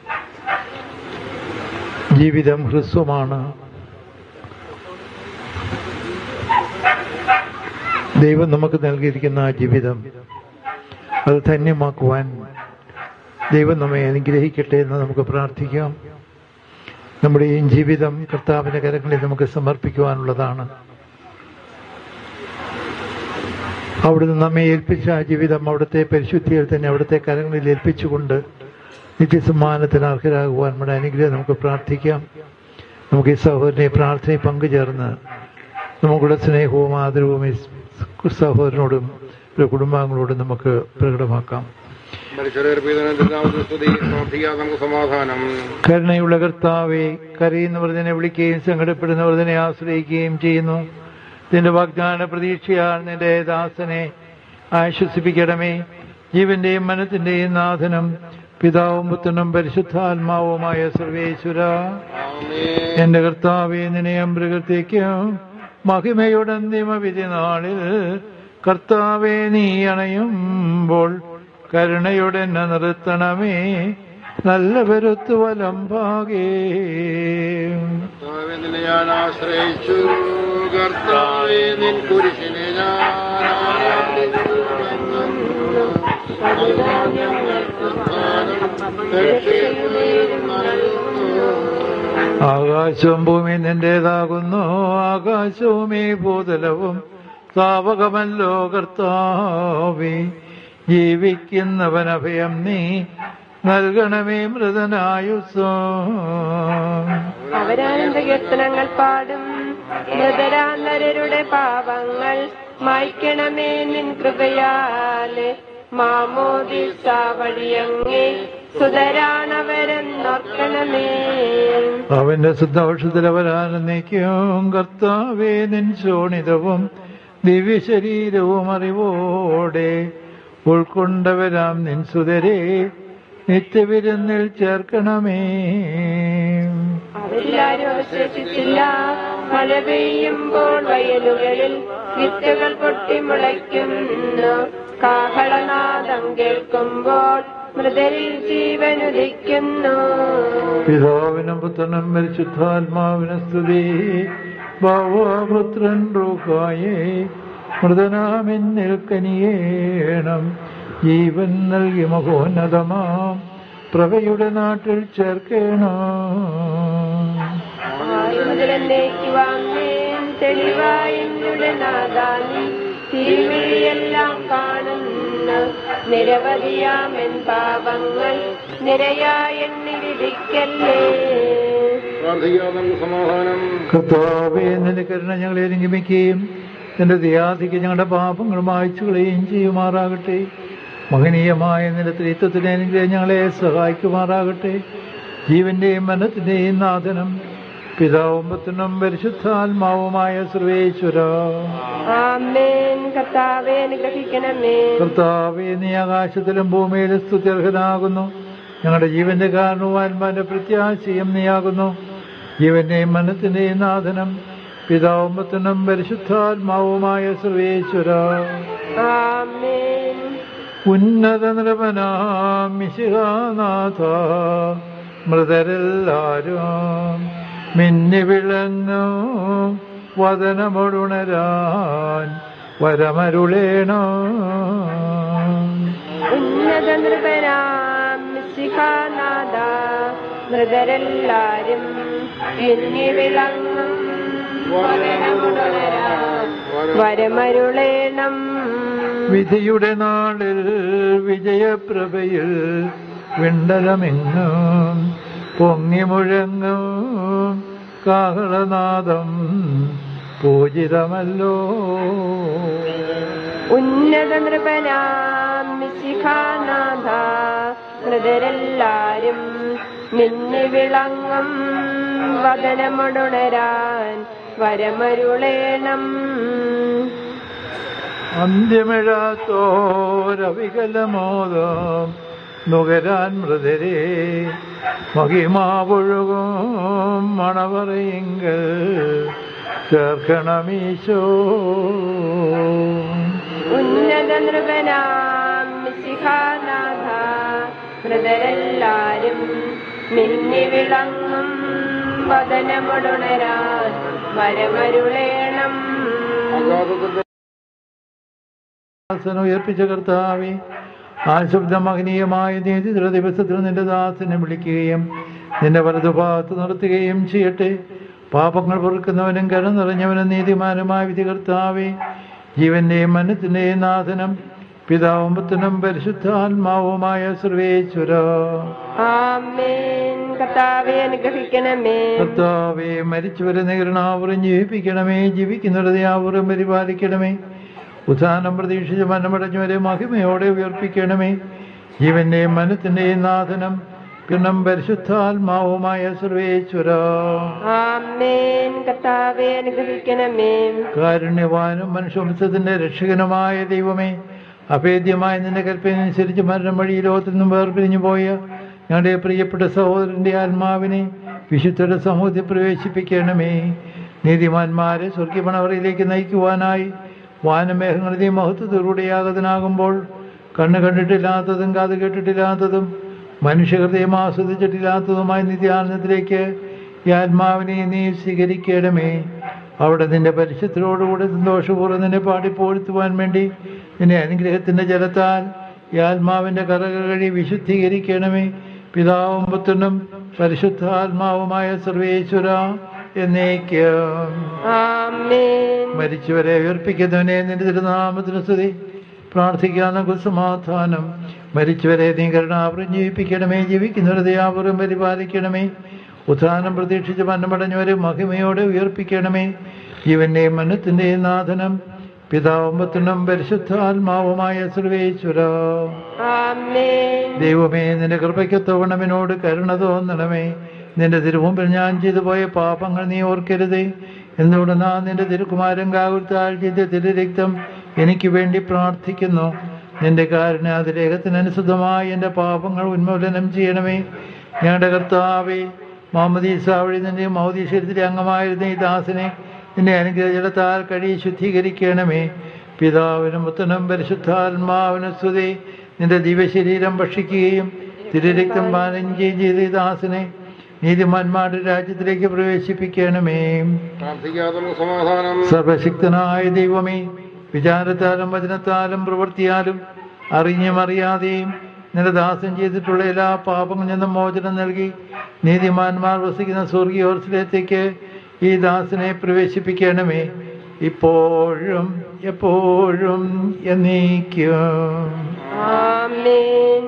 ജീവിതം ഹ്രസ്വമാണ് ദൈവം നമുക്ക് നൽകിയിരിക്കുന്ന ആ ജീവിതം അത് ധന്യമാക്കുവാൻ ദൈവം നമ്മെ അനുഗ്രഹിക്കട്ടെ എന്ന് നമുക്ക് പ്രാർത്ഥിക്കാം നമ്മുടെ ഈ ജീവിതം കർത്താവിന്റെ കരങ്ങളിൽ നമുക്ക് സമർപ്പിക്കുവാനുള്ളതാണ് അവിടുന്ന് നമ്മെ ഏൽപ്പിച്ച ആ ജീവിതം അവിടുത്തെ പരിശുദ്ധിയിൽ തന്നെ അവിടുത്തെ കരങ്ങളിൽ ഏൽപ്പിച്ചുകൊണ്ട് നിത്യസമ്മാനത്തിന് അർഹരാകുവാൻ നമ്മുടെ അനുഗ്രഹം നമുക്ക് പ്രാർത്ഥിക്കാം നമുക്ക് ഈ സഹോദരനെ പ്രാർത്ഥനയിൽ പങ്കുചേർന്ന് നമുക്കുള്ള സ്നേഹവും ആദരവും ഈ സഹോദരനോടും ഒരു കുടുംബാംഗങ്ങളോടും നമുക്ക് പ്രകടമാക്കാം പ്രാർത്ഥിക്കാം നമുക്ക് സമാധാനം കരുണയുള്ള കർത്താവെ കരയുന്നവർ തന്നെ വിളിക്കുകയും സങ്കടപ്പെടുന്നവർ തന്നെ ആശ്രയിക്കുകയും ചെയ്യുന്നു നിന്റെ വാഗ്ദാന പ്രതീക്ഷയാൽ നിന്റെ ദാസനെ ആശ്വസിപ്പിക്കണമേ ജീവന്റെയും മനത്തിന്റെയും നാഥനും പിതാവും പുത്രനും പരിശുദ്ധാത്മാവുമായ സർവേശ്വര എന്റെ കർത്താവെ നിന്നെ അമൃഗത്തേക്ക് മഹിമയുടെ അന്തിമ വിധി നാളിൽ കർത്താവെ നീ അണയുമ്പോൾ കരുണയുടെ എന്നെ നിർത്തണമേ നല്ല വരുത്തു വലം ഭാഗേ കർത്താവേ, നിന്നെ ഞാൻ ആശ്രയിച്ചു കർത്താവേ നിൻ കുരിശിനെ ഞാൻ ആരാധിച്ചു നൽകാൻ ഞങ്ങൾക്ക് സ്ഥാനം രക്ഷയും നൽകുന്നു ആകാശവും ഭൂമി നിന്റേതാകുന്നു ആകാശവും ഈ ഭൂതലവും സ്ഥാപകമല്ലോ കർത്താവേ ജീവിക്കുന്നവൻ അഭയം നീ നൽകണമേ മൃതനായുസോ അവരാനന്ദ കീർത്തനങ്ങൾ പാടും മൃതരാന്തരരുടെ പാപങ്ങൾ മായ്ക്കണമേ നിൻ കൃപയാല് മാമോദിസ വഴിയങ്ങേ സുതരാണവരെന്നോർക്കണമേ അവന്റെ ശുദ്ധൌഷധലവരാനന്ദിക്കും കർത്താവേ നിൻ ശോണിതവും ദിവ്യശരീരവും അറിവോടെ ഉൾക്കൊണ്ടവരാം നിൻ സുതരെ നിത്യവിരുന്നിൽ ചേർക്കണമേ അവരിലാരും അവശേഷിച്ചില്ല മഴ പെയ്യുമ്പോൾ വയലുകളിൽ വിത്തുകൾ പൊട്ടിമുളയ്ക്കുന്നു കാഹളനാദം കേൾക്കുമ്പോൾ മൃതരിൽ ജീവനുദിക്കുന്നു പിതാവിനും പുത്രനും പരിശുദ്ധാത്മാവിനും സ്തുതി ഭാവപുത്രൻ റൂഹായേ മൃതനാമെന്നിൽ കനിയേണം ജീവൻ നൽകി മഹോന്നതമാം പ്രഭയുടെ നാട്ടിൽ ചേർക്കണം മുതലെന്നേക്ക് വാങ്ങേൻ തെളിവായി എന്നുടെ നാദാനി തിരുവഴിയെല്ലാം കാണുന്നു നിരവധിയാമെൻ പാപങ്ങൾ നിരയായി എണ്ണിരിക്കല്ലേ പ്രാർത്ഥിക്കാം നമുക്ക് സമാധാനം കർത്താവേ നിന്റെ കരുണ ഞങ്ങളെ അനുഗമിക്കുകയും നിന്റെ ദയാധിക്ക് ഞങ്ങളുടെ പാപങ്ങൾ മായ്ച്ചു കളയുകയും ചെയ്യുമാറാകട്ടെ മഹനീയമായ നിന്റെ ത്രിത്വത്തിന്റെ അനുഗ്രഹം ഞങ്ങളെ സഹായിക്കുമാറാകട്ടെ ജീവന്റെയും മനത്തിന്റെയും നാഥനം പിതാവും പുത്രനും പരിശുദ്ധാത്മാവുമായ സർവേശ്വര ആമേൻ കർത്താവെ അനുഗ്രഹിക്കണമേ കർത്താവേ നീ ആകാശത്തിലും ഭൂമിയിലും സ്തുത്യർഹനാകുന്നു ഞങ്ങളുടെ ജീവന്റെ കാരണവും ആത്മാന്റെ പ്രത്യാശയും നീയാകുന്നു ജീവന്റെയും മനത്തിന്റെയും നാഥനം പിതാവും പുത്രനും പരിശുദ്ധാത്മാവുമായ സർവേശ്വര ആമേൻ ഉന്നത നൃപനാം മിശിഹാനാഥ മൃതരെല്ലാരും മിന്നി വിളങ്ങും വദനമൊടുണരാൻ വരമരുളേണോ ഉന്നത നൃപനാം ശിഖാനാഥ മൃതരെല്ലാരും എന്നി വിളങ്ങും വരമുണരാൻ വരമരുളേണം വിധിയുടെ നാളിൽ വിജയപ്രഭയിൽ വിണ്ടലമെങ്ങും പൊങ്ങി മുഴങ്ങും കാഹളനാദം പൂജിതമല്ലോ ഉന്നത നൃപനാം ശിഖാനാഥ മൃതരെല്ലാരും മിന്നി വിളങ്ങും വദനമൊടുണരാൻ വരമരുളേണം അന്ത്യമിഴാത്തോരവികലമോദം നുകരാൻ മൃതരെ മഹിമാവൊഴുകും മണവറയിങ്കൽ ചേർക്കണമീശോ ഉന്നത നൃപനാം ശിഖാനാഥ മൃതരെല്ലാരും മിന്നി വിളങ്ങും വദനമൊടുണരാൻ വരമരുളേണം ദാസനെ ഉയർപ്പിച്ച കർത്താവെ ആ ശബ്ദമഹനീയമായ നീതിയുടെ ദിവസത്തിൽ നിന്റെ ദാസനെ വിളിക്കുകയും നിന്റെ വലതുഭാഗത്ത് നിർത്തുകയും ചെയ്യട്ടെ പാപങ്ങൾ പൊറുക്കുന്നവനും കര നിറഞ്ഞവനും നീതിമാനുമായ വിധി കർത്താവെ ജീവന്റെയും മനത്തിന്റെയും നാഥനം പിതാവും പുത്രനും പരിശുദ്ധാത്മാവുമായ സർവേശ്വര ആമേൻ കർത്താവെ അനുഗ്രഹിക്കണമേ കർത്താവെ മരിച്ചവരെ നികരണാവറും ജീവിപ്പിക്കണമേ ജീവിക്കുന്നവരെ ആവറും പരിപാലിക്കണമേ ഉത്ഥാനം പ്രതീക്ഷിച്ച് മനമടഞ്ഞവരെ മഹിമയോടെ ഉയർപ്പിക്കണമേ ജീവന്റെയും മനത്തിന്റെയും നാഥനം പിണ്ണം പരിശുദ്ധാത്മാവുമായ സർവേശ്വര ആമേൻ കർത്താവെ അനുഗ്രഹിക്കണമേ കാരുണ്യവാനും മനുഷ്യവംശത്തിന്റെ രക്ഷകനുമായ ദൈവമേ അഭേദ്യമായ നിന്റെ കൽപ്പനനുസരിച്ച് മരണം വഴി ഈ ലോകത്തിൽ നിന്നും വേർപിരിഞ്ഞു പോയ ഞങ്ങളുടെ പ്രിയപ്പെട്ട സഹോദരന്റെ ആത്മാവിനെ വിശുദ്ധരുടെ സമൂഹത്തിൽ പ്രവേശിപ്പിക്കണമേ നീതിമാന്മാരെ സ്വർഗീയപണവറയിലേക്ക് നയിക്കുവാനായി വാനമേഘങ്ങളുടെ മഹത്വത്തോടുകൂടി യാഗതനാകുമ്പോൾ കണ്ണ് കണ്ടിട്ടില്ലാത്തതും കാത് കേട്ടിട്ടില്ലാത്തതും മനുഷ്യഹൃദയം ആസ്വദിച്ചിട്ടില്ലാത്തതുമായ നിത്യാനന്ദത്തിലേക്ക് ഈ ആത്മാവിനെ നീ സ്വീകരിക്കണമേ അവിടെ നിന്റെ പരിശുദ്ധരോടുകൂടെ സന്തോഷപൂർവ്വം നിന്നെ പാടിപ്പോഴ്ത്തുവാൻ വേണ്ടി നിന്നെ അനുഗ്രഹത്തിന്റെ ജലത്താൽ ഈ ആത്മാവിന്റെ കറകൾ കഴി വിശുദ്ധീകരിക്കണമേ പിതാവും പുത്രനും പരിശുദ്ധാത്മാവുമായ സർവേശ്വര എന്നേക്കും ആമേൻ മരിച്ചവരെ ഉയർപ്പിക്കുന്നവനെ നിന്റെ തിരുനാമത്തിന് സ്തുതി പ്രാർത്ഥിക്കാൻ നമുക്ക് സമാധാനം മരിച്ചവരെ നീ കരുണാപുരം ജീവിപ്പിക്കണമേ ജീവിക്കുന്നവരെ ദയാപുരം പരിപാലിക്കണമേ ഉത്ഥാനം പ്രതീക്ഷിച്ച് മരണമടഞ്ഞവരെ മഹിമയോടെ ഉയർപ്പിക്കണമേ ജീവന്റെയും മനത്തിന്റെയും നാഥനം പിതാവും പുത്രനും പരിശുദ്ധാത്മാവുമായ സർവേശ്വര ആമേൻ ദൈവമേ നിന്റെ കൃപയ്ക്കൊത്തവണമിനോട് കരുണ തോന്നണമേ നിന്റെ തിരുമുമ്പിൽ ഞാൻ ചെയ്തു പോയ പാപങ്ങൾ നീ ഓർക്കരുതേ എന്തുകൊണ്ട് നാ നിന്റെ തിരുക്കുമാരൻ കാകുത്താൽ ചെയ്ത തിരുരക്തം എനിക്ക് വേണ്ടി പ്രാർത്ഥിക്കുന്നു നിന്റെ കാരണാതിരേഖത്തിനനുസൃതമായി എൻ്റെ പാപങ്ങൾ ഉന്മൂലനം ചെയ്യണമേ ഞങ്ങളുടെ കർത്താവേ മാമദീസ വഴി നിന്റെ മൗദീശ്വരത്തിലെ അംഗമായിരുന്ന ഈ ദാസനെ നിന്റെ അനുഗ്രഹജലത്താൽ കഴി ശുദ്ധീകരിക്കണമേ പിതാവിനും പുത്രനും പരിശുദ്ധാത്മാവിനും സ്തുതി നിന്റെ ദിവശരീരം ഭക്ഷിക്കുകയും തിരുരക്തം പാനം ചെയ്യുകയും ചെയ്ത ഈ ദാസനെ നീതിമാന്മാരുടെ രാജ്യത്തിലേക്ക് പ്രവേശിപ്പിക്കണമേ പ്രാർത്ഥിക്കാതെ നമുക്ക് സമാധാനം സർവശക്തനായ ദൈവമേ വിചാരത്താലും വചനത്താലും പ്രവൃത്തിയാലും അറിഞ്ഞും അറിയാതെയും നിന്റെ ദാസൻ ചെയ്തിട്ടുള്ള എല്ലാ പാപങ്ങളിൽ നിന്നും മോചനം നൽകി നീതിമാന്മാർ വസിക്കുന്ന സ്വർഗീയോത്സവത്തേക്ക് ഈ ദാസനെ പ്രവേശിപ്പിക്കണമേ ഇപ്പോഴും എപ്പോഴും എന്നേക്കും ആമേൻ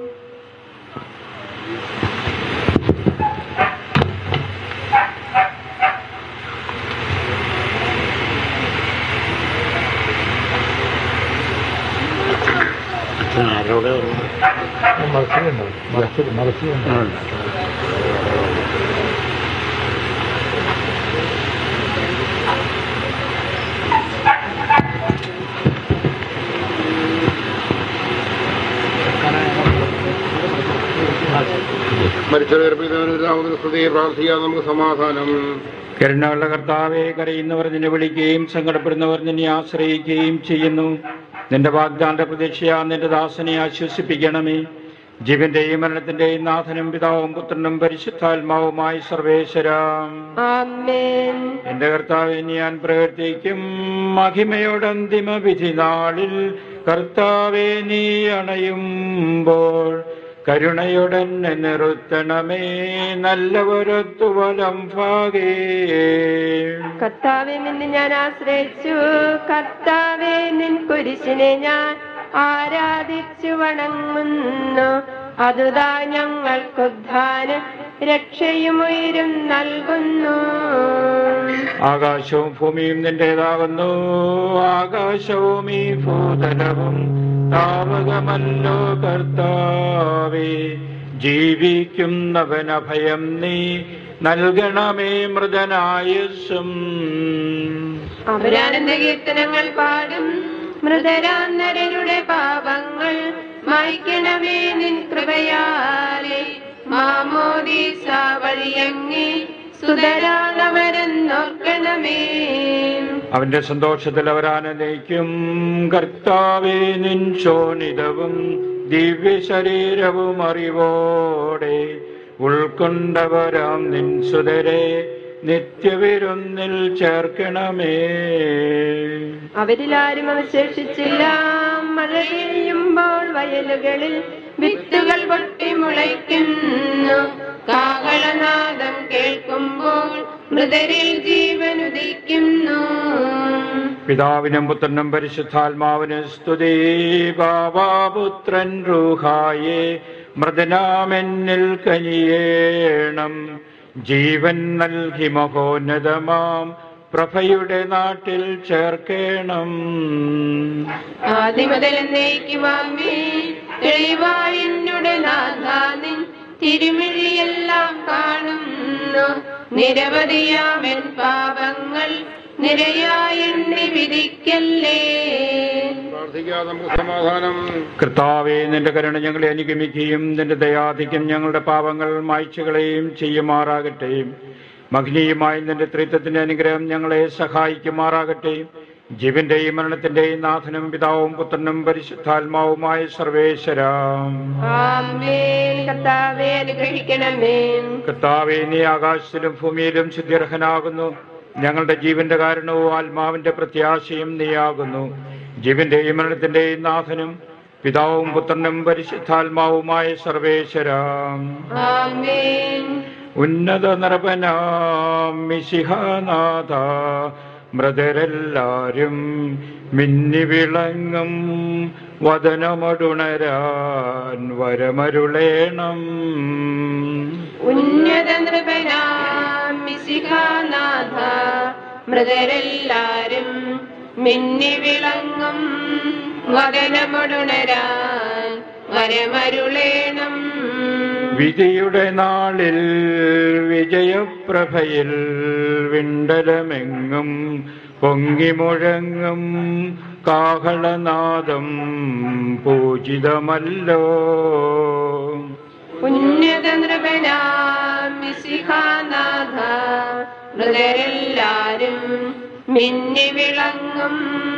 ആരോടെ മറച്ചിലുണ്ടോ മറച്ചിൽ മറച്ചിലുണ്ടോ മരിച്ചവരെ സ്തുതിയെ പ്രാർത്ഥിക്കാതെ നമുക്ക് സമാധാനം കരുണയുള്ള കർത്താവെ കരയുന്നവർ നിന്നെ വിളിക്കുകയും സങ്കടപ്പെടുന്നവർ നിന്നെ ആശ്രയിക്കുകയും ചെയ്യുന്നു നിന്റെ വാഗ്ദാന്ത പ്രതീക്ഷയാ നിന്റെ ദാസനെ ആശ്വസിപ്പിക്കണമേ ജീവന്റെയും മരണത്തിന്റെയും നാഥനും പിതാവും പുത്രനും പരിശുദ്ധാത്മാവുമായി സർവേശ്വരാം ആമേൻ എന്റെ കർത്താവെ ഞാൻ പ്രവർത്തിക്കും മഹിമയുടെ അന്തിമ വിധി നാളിൽ കർത്താവെ നീ അണയുമ്പോൾ കരുണയുടനെ നിർത്തണമേ നല്ലവരൊത്തു വലം ഭാഗേ കർത്താവെ നിന്ന് ഞാൻ ആശ്രയിച്ചു കർത്താവെ നിൻ കുരിശിനെ ഞാൻ ആരാധിച്ചു വണങ്ങുന്നു അതുതാ ഞങ്ങൾക്കുദ്ധാന രക്ഷയും ഉയരും നൽകുന്നു ആകാശവും ഭൂമിയും നിന്റേതാകുന്നു ആകാശവും ഈ ഭൂതലവും താവകമല്ലോ കർത്താവേ ജീവിക്കുന്നവൻ അഭയം നീ നൽകണമേ മൃതനായുസ്സും അവരാനന്ദ കീർത്തനങ്ങൾ പാടും മൃതരാന്നരരുടെ പാപങ്ങൾ മായ്ക്കണമേ നിൻ കൃപയാലെ മാമോദീസ വഴിയങ്ങി സുതരാണവരെന്നോർക്കണമേ അവന്റെ സന്തോഷത്തിൽ അവരാനന്ദിക്കും കർത്താവേ നിൻ ശോണിതവും ദിവ്യ ശരീരവും അറിവോടെ ഉൾക്കൊണ്ടവരാം നിൻ സുതരെ നിത്യവിരുന്നിൽ ചേർക്കണമേ അവരിലാരും അവശേഷിച്ചില്ല മഴ പെയ്യുമ്പോൾ വയലുകളിൽ വിത്തുകൾ പൊട്ടി മുളയ്ക്കുന്നു കാകളനാദം കേൾക്കുമ്പോൾ മൃതരിൽ ജീവൻ ഉദിക്കുന്നു പിതാവിനും പുത്രനും പരിശുദ്ധാത്മാവിനും സ്തുതി ബാബാപുത്രൻ റൂഹായെ മൃദനാമെന്നിൽ കനിയേണം ജീവൻ നൽകി മഹോന്നതമാം പ്രഭയുടെ നാട്ടിൽ ചേർക്കേണം ആദ്യം മുതൽ എന്നേക്കുമാമേ തെളിവായ എന്നുടെ നാഥാനിൻ തിരുമിഴിയെല്ലാം കാണുന്നു നിരവധിയാമൻ പാപങ്ങൾ നിരയായ എണ്ണി വിധിക്കല്ലേ പ്രാർത്ഥിക്കാതെ നമുക്ക് സമാധാനം കർത്താവെ നിന്റെ കരുണ ഞങ്ങളെ അനുഗമിക്കുകയും നിന്റെ ദയാധിക്യം ഞങ്ങളുടെ പാപങ്ങൾ മായ്ച്ചുകളെയും ചെയ്യുമാറാകട്ടെ മഗ്നീയമായ നിന്റെ ത്രിത്വത്തിന്റെ അനുഗ്രഹം ഞങ്ങളെ സഹായിക്കുമാറാകട്ടെ ജീവന്റെയും മരണത്തിന്റെയും നാഥനും പിതാവും പുത്രനും പരിശുദ്ധാത്മാവുമായ സർവേശ്വരാം ആമേൻ കർത്താവെ അനുഗ്രഹിക്കണമേ കർത്താവെ നീ ആകാശത്തിലും ഭൂമിയിലും ശുദ്ധിർഹനാകുന്നു ഞങ്ങളുടെ ജീവന്റെ കാരണവും ആത്മാവിന്റെ പ്രത്യാശയും നീയാകുന്നു ജീവന്റെയും മരണത്തിന്റെയും നാഥനും പിതാവും പുത്രനും പരിശുദ്ധാത്മാവുമായ സർവേശ്വരാം ആമേൻ ഉന്നത നരപനാം മിശിഹാനാഥ മൃതരെല്ലാരും മിന്നി വിളങ്ങും വദനമടുണരാൻ വരമരുളേണം ഉന്നത നൃപനാം മിശിഹാനാഥ മൃതരെല്ലാരും മിന്നി വിളങ്ങും വദനമൊടുണരാൻ വരമരുളേണം വിധിയുടെ നാളിൽ വിജയപ്രഭയിൽ വിണ്ടലമെങ്ങും പൊങ്ങിമുഴങ്ങും കാഹളനാദം പൂജിതമല്ലോ ഉന്നത നൃപനാം മിശിഹാനാഥ മൃതരെല്ലാരും മിന്നി വിളങ്ങും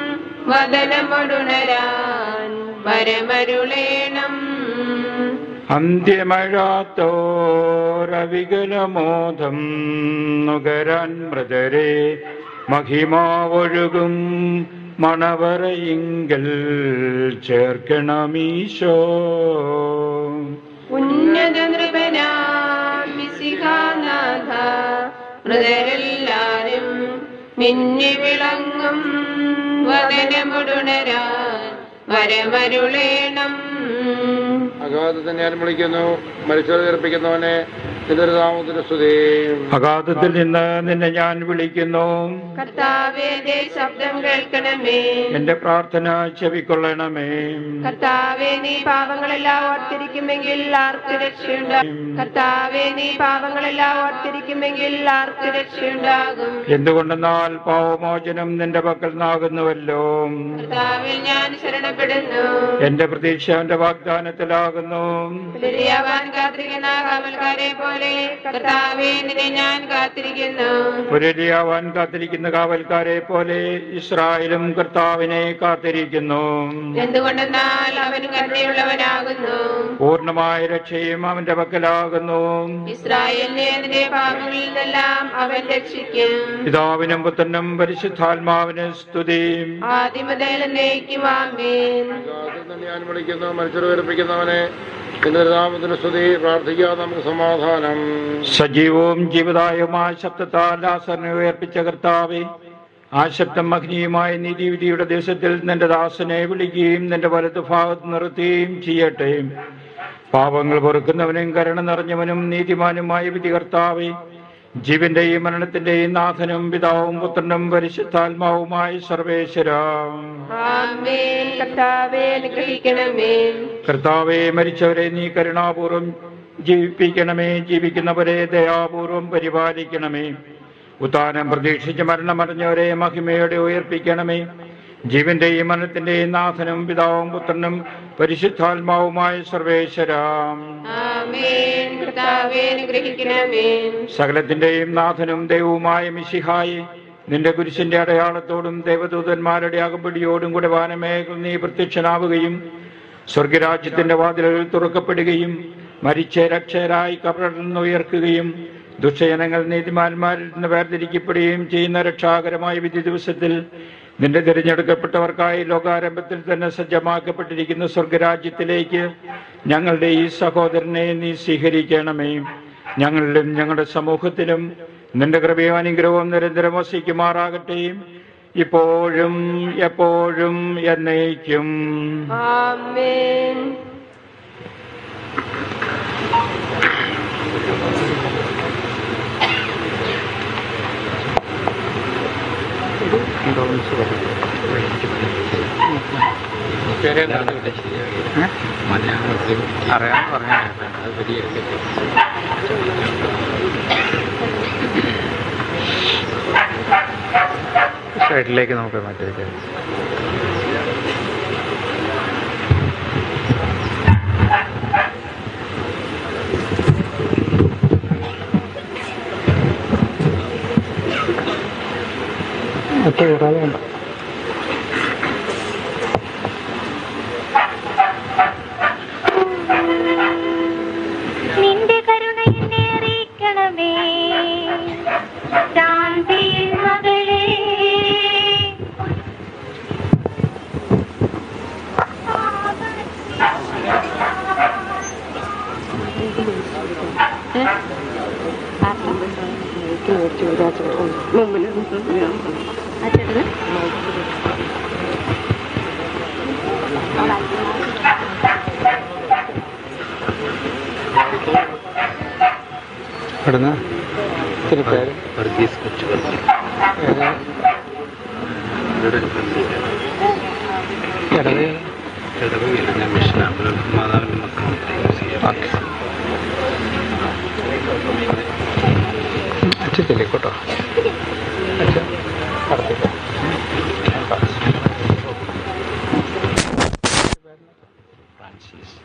വദനമൊടുണരാൻ വരമരുളേണം അന്ത്യമഴാത്തോരവികലമോദം നുകരാൻ മൃതരെ മഹിമാവൊഴുകും മണവറയിങ്കൽ ചേർക്കണമീശോ ഉന്നത നൃപനാം മിശിഹാനാഥ മൃതരെല്ലാരും മിന്നി വിളങ്ങും വദനമുടുണരാൻ വരമരുളേണം അഗാധത്തെ ഞാൻ വിളിക്കുന്നു മരിച്ചവരെ ഉയർപ്പിക്കുന്നവനെ നിന്റെ നാമത്തിന് സ്തുതി അഗാധത്തിൽ നിന്ന് നിന്നെ ഞാൻ വിളിക്കുന്നു കർത്താവേ ദേ ശബ്ദം കേൾക്കണമേ എന്റെ പ്രാർത്ഥന ചെവിക്കൊള്ളണമേ കർത്താവേ നീ പാപങ്ങളെല്ലാം ഓർത്തിരിക്കുമെങ്കിൽ ആർക്ക് രക്ഷയുണ്ടാകും കർത്താവേ നീ പാപങ്ങളെല്ലാം ഓർത്തിരിക്കുമെങ്കിൽ ആർക്ക് രക്ഷയുണ്ടാകും എന്തുകൊണ്ടെന്നാൽ പാവമോചനം നിന്റെ പക്കൽ നിന്നാകുന്നുവല്ലോ കർത്താവിൽ ഞാൻ ശരണപ്പെടുന്നു എന്റെ പ്രതീക്ഷ അവന്റെ വാഗ്ദാനത്തിലാകുന്നു പുലരിയാവാൻ കാത്തിരിക്കുന്ന കാവൽക്കാരെ പോലെ കർത്താവേ നിന്നെ ഞാൻ കാത്തിരിക്കുന്നു പുരലിയാവാൻ കാത്തിരിക്കുന്ന കാവൽക്കാരെ പോലെ ഇസ്രായേലും കർത്താവിനെ കാത്തിരിക്കുന്നു എന്തുകൊണ്ടെന്നാൽ അവൻ കരുണയുള്ളവനാകുന്നു പൂർണ്ണമായ രക്ഷയും അവന്റെ പക്കലാകുന്നു ഇസ്രായേലിനെ അതിന്റെ പാപങ്ങളിൽ നിന്നെല്ലാം അവൻ രക്ഷിക്കും പിതാവിനും പുത്രനും പരിശുദ്ധാത്മാവിന് സ്തുതി ആദ്യം മുതൽ എന്നേക്കും ആമേൻ അഗാധത്തെ ഞാൻ വിളിക്കുന്നു മരിച്ചവരെ ഉയർപ്പിക്കുന്നവനെ നിന്റെ നാമത്തിന് സ്തുതി പ്രാർത്ഥിക്കാതെ നമുക്ക് സമാധാനം സജീവവും ജീവദായവുമായ ശബ്ദത്താൽ ലാസറിനെ ഉയർപ്പിച്ച കർത്താവെ ആ ശബ്ദം മഹനീയമായ നീതിവിധിയുടെ ദിവസത്തിൽ നിന്റെ ദാസനെ വിളിക്കുകയും നിന്റെ വലതു ഭാഗത്ത് നിർത്തുകയും ചെയ്യട്ടെ പാപങ്ങൾ പൊറുക്കുന്നവനും കരുണ നിറഞ്ഞവനും നീതിമാനുമായ വിധി കർത്താവെ ജീവന്റെയും മരണത്തിന്റെയും നാഥനും പിതാവും പുത്രനും പരിശുദ്ധാത്മാവുമായ സർവേശ്വരാം ആമേൻ കർത്താവേ അനുഗ്രഹിക്കണമേ കർത്താവെ മരിച്ചവരെ നീ കരുണാപൂർവം ജീവിപ്പിക്കണമേ ജീവിക്കുന്നവരെ ദയാപൂർവം പരിപാലിക്കണമേ ഉത്താനം പ്രതീക്ഷിച്ച് മരണമറിഞ്ഞവരെ മഹിമയോടെ ഉയർപ്പിക്കണമേ ജീവന്റെയും മരണത്തിന്റെയും നാഥനും പിതാവും പുത്രനും പരിശുദ്ധാത്മാവുമായ സർവേശ്വരാം ആമേൻ കർത്താവേ അനുഗ്രഹിക്കണമേ സകലത്തിന്റെയും നാഥനും ദൈവവുമായ മിശിഹായി നിന്റെ കുരിശിന്റെ അടയാളത്തോടും ദേവദൂതന്മാരുടെ അകമ്പടിയോടും കൂടെ വാനമേഖൽ നീ പ്രത്യക്ഷനാവുകയും സ്വർഗരാജ്യത്തിന്റെ വാതിലുകൾ തുറക്കപ്പെടുകയും മരിച്ച രക്ഷകരായി കബറിൽ നിന്ന് ഉയർക്കുകയും ദുഷ്ടജനങ്ങൾ നീതിമാന്മാരിൽ നിന്ന് വേർതിരിക്കപ്പെടുകയും ചെയ്യുന്ന രക്ഷാകരമായ വിധി ദിവസത്തിൽ നിന്റെ തിരഞ്ഞെടുക്കപ്പെട്ടവർക്കായി ലോകാരംഭത്തിൽ തന്നെ സജ്ജമാക്കപ്പെട്ടിരിക്കുന്ന സ്വർഗരാജ്യത്തിലേക്ക് ഞങ്ങളുടെ ഈ സഹോദരനെ നീ സ്വീകരിക്കണമേ ഞങ്ങളിലും ഞങ്ങളുടെ സമൂഹത്തിലും നിന്റെ കൃപയും അനുഗ്രഹവും നിരന്തരം വസിക്കുമാറാകട്ടെ ഇപ്പോഴും എപ്പോഴും എന്നേക്കും ആമേൻ മലയാളത്തിൽ അറിയാൻ പറഞ്ഞാൽ അത് വലിയ സൈഡിലേക്ക് നമുക്ക് മാറ്റിവെക്കാം ഒറ്റ കൂടാതെ വേണ്ട ഇവിടുന്ന് ഇത്തിരി പേര് വർഗീസ് കൊച്ചുകൾക്ക് ഏത് ഇടത് ഇടവകയില്ല ഞാൻ മിഷനാണ് മാതാവിൻ്റെ മക്കളും ഓക്കെ അച്ഛത്തില്ലേക്കോട്ടോ അച്ഛ കടത്തില്ല ഫ്രാൻസിസ്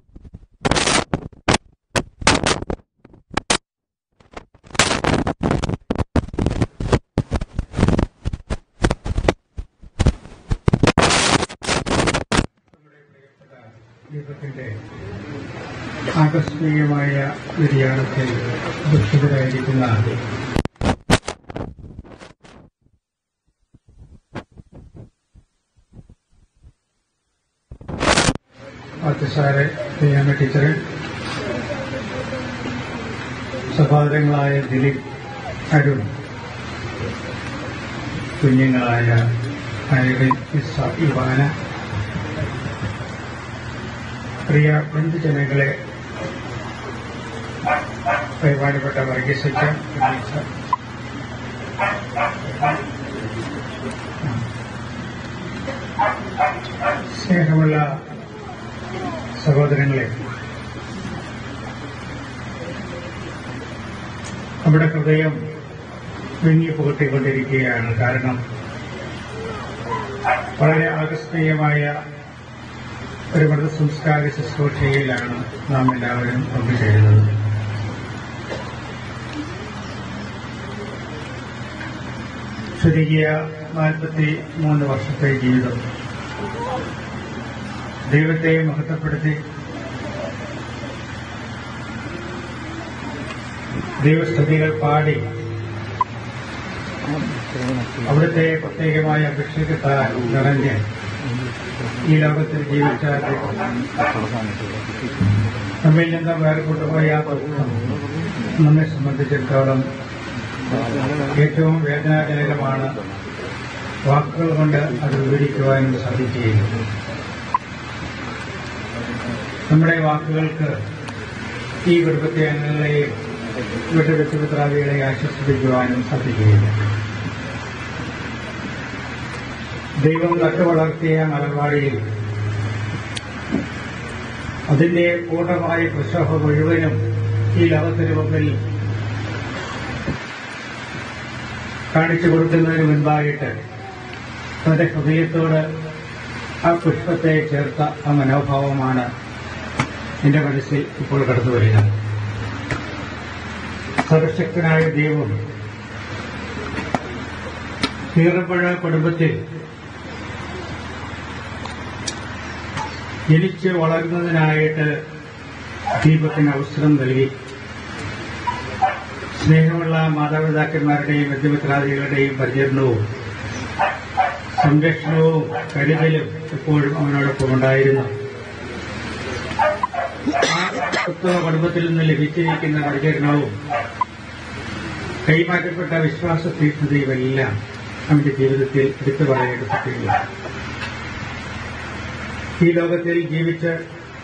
ദൈവത്തിന്റെ ആകസ്മികമായ വ്യതിയാനത്തിൽ ദുഃഖിതരായിരിക്കുന്ന പാർത്ഥസാരെ ചെയ്യാമ ടീച്ചറ് സഹോദരങ്ങളായ ദിലീപ് അരുൺ കുഞ്ഞുങ്ങളായ ഐറിൻ ഇസ ഇവാന പ്രിയ ബന്ധുജനങ്ങളെ ബഹുമാനപ്പെട്ട വർഗീസച്ച സ്നേഹമുള്ള സഹോദരങ്ങളെ നമ്മുടെ ഹൃദയം വിങ്ങി പുകട്ടിക്കൊണ്ടിരിക്കുകയാണ് കാരണം വളരെ ആകസ്മികമായ ഒരു മൃതസംസ്കാര ശുശ്രൂഷയിലാണ് നാം എല്ലാവരും പങ്കുചേരുന്നത് ചുരുങ്ങിയ നാൽപ്പത്തി മൂന്ന് വർഷത്തെ ജീവിതം ദൈവത്തെ മഹത്വപ്പെടുത്തി ദൈവസ്തുതികൾ പാടി അവിടുത്തെ പ്രത്യേകമായ അഭിഷേകത്താൽ നിറഞ്ഞ് ഈ ലോകത്തിൽ ജീവിച്ച നമ്മിൽ നിന്ന് വേർപെട്ടുപോയ ആ ദുഃഖം നമ്മെ സംബന്ധിച്ചിടത്തോളം ഏറ്റവും വേദനാജനകമാണ് വാക്കുകൾ കൊണ്ട് അത് വിവരിക്കുവാനും സാധിക്കുകയില്ല നമ്മുടെ വാക്കുകൾക്ക് ഈ കുടുംബത്തെ അംഗങ്ങളെയും വിട്ടുവെച്ച് പുത്രാദികളെ ആശ്വസിപ്പിക്കുവാനും സാധിക്കുകയില്ല ദൈവം നട്ടു വളർത്തിയ മലർവാടിയിൽ അതിന്റെ പൂർണ്ണമായ പ്രശോഭ മുഴുവനും ഈ ലോകത്തിന് മുമ്പിൽ കാണിച്ചു കൊടുക്കുന്നതിന് മുൻപായിട്ട് തന്റെ ഹൃദയത്തോട് ആ പുഷ്പത്തെ ചേർത്ത ആ മനോഭാവമാണ് എന്റെ മനസ്സിൽ ഇപ്പോൾ കടന്നു വരിക സർവശക്തനായ ദൈവം കീറമ്പഴ കുടുംബത്തിൽ ജനിച്ച് വളരുന്നതിനായിട്ട് ദീപത്തിന് അവസരം നൽകി സ്നേഹമുള്ള മാതാപിതാക്കന്മാരുടെയും ബന്ധുമിത്രാദികളുടെയും പരിചരണവും സംരക്ഷണവും കരുതലും എപ്പോഴും അവനോടൊപ്പം ഉണ്ടായിരുന്നു ആ ഉത്തമ കുടുംബത്തിൽ നിന്ന് ലഭിച്ചിരിക്കുന്ന പരിചരണവും കൈമാറ്റപ്പെട്ട വിശ്വാസ തീഷ്ണതയുമെല്ലാം അവന്റെ ജീവിതത്തിൽ എടുത്തു പറയേണ്ട സത്യങ്ങളാണ് ഈ ലോകത്തിൽ ജീവിച്ച്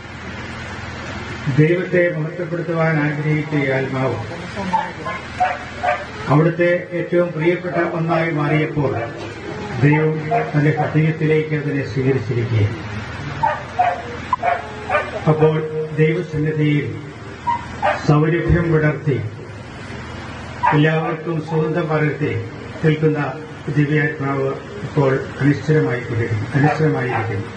ദൈവത്തെ മഹത്വപ്പെടുത്തുവാൻ ആഗ്രഹിച്ച ഈ ആത്മാവ് അവിടുത്തെ ഏറ്റവും പ്രിയപ്പെട്ട ഒന്നായി മാറിയപ്പോൾ ദൈവം തന്റെ ഹൃദയത്തിലേക്ക് അതിനെ സ്വീകരിച്ചിരിക്കുകയും അപ്പോൾ ദൈവസന്നിധിയിൽ സൗരഭ്യം വിടർത്തി എല്ലാവർക്കും സ്വന്തം പകർത്തി നിൽക്കുന്ന ദിവ്യാത്മാവ് ഇപ്പോൾ അനിശ്ചിതമായി അനിശ്ചിതമായിരിക്കുന്നു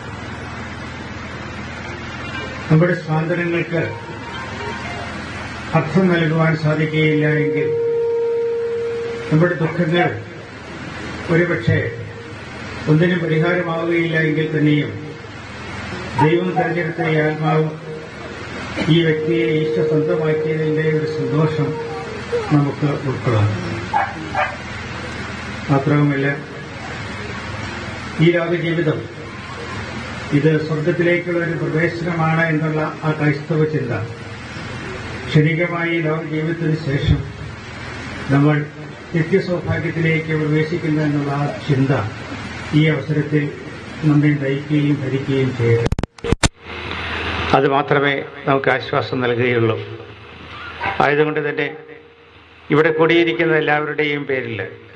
നമ്മുടെ സ്വാതന്ത്ര്യങ്ങൾക്ക് അർത്ഥം നൽകുവാൻ സാധിക്കുകയില്ല എങ്കിൽ നമ്മുടെ ദുഃഖങ്ങൾ ഒരുപക്ഷെ ഒന്നിനും പരിഹാരമാവുകയില്ല എങ്കിൽ തന്നെയും ദൈവം തെരഞ്ഞെടുത്ത ഈ ആത്മാവ് ഈ വ്യക്തിയെ ഈശോ സ്വന്തമാക്കിയതിന്റെ ഒരു സന്തോഷം നമുക്ക് ഉൾക്കൊള്ളാം മാത്രവുമല്ല ഈ ലോക ജീവിതം ഇത് സ്വർഗത്തിലേക്കുള്ള ഒരു പ്രവേശനമാണ് എന്നുള്ള ആ ക്രൈസ്തവ ചിന്ത ക്ഷണികമായി ലോക ജീവിതത്തിന് ശേഷം നമ്മൾ നിത്യസൗഭാഗ്യത്തിലേക്ക് പ്രവേശിക്കുന്നു എന്നുള്ള ആ ചിന്ത ഈ അവസരത്തിൽ നമ്മെ നയിക്കുകയും ഭരിക്കുകയും ചെയ്യട്ടെ അത് മാത്രമേ നമുക്ക് ആശ്വാസം നൽകുകയുള്ളൂ ആയതുകൊണ്ട് തന്നെ ഇവിടെ കൂടിയിരിക്കുന്ന എല്ലാവരുടെയും പേരിൽ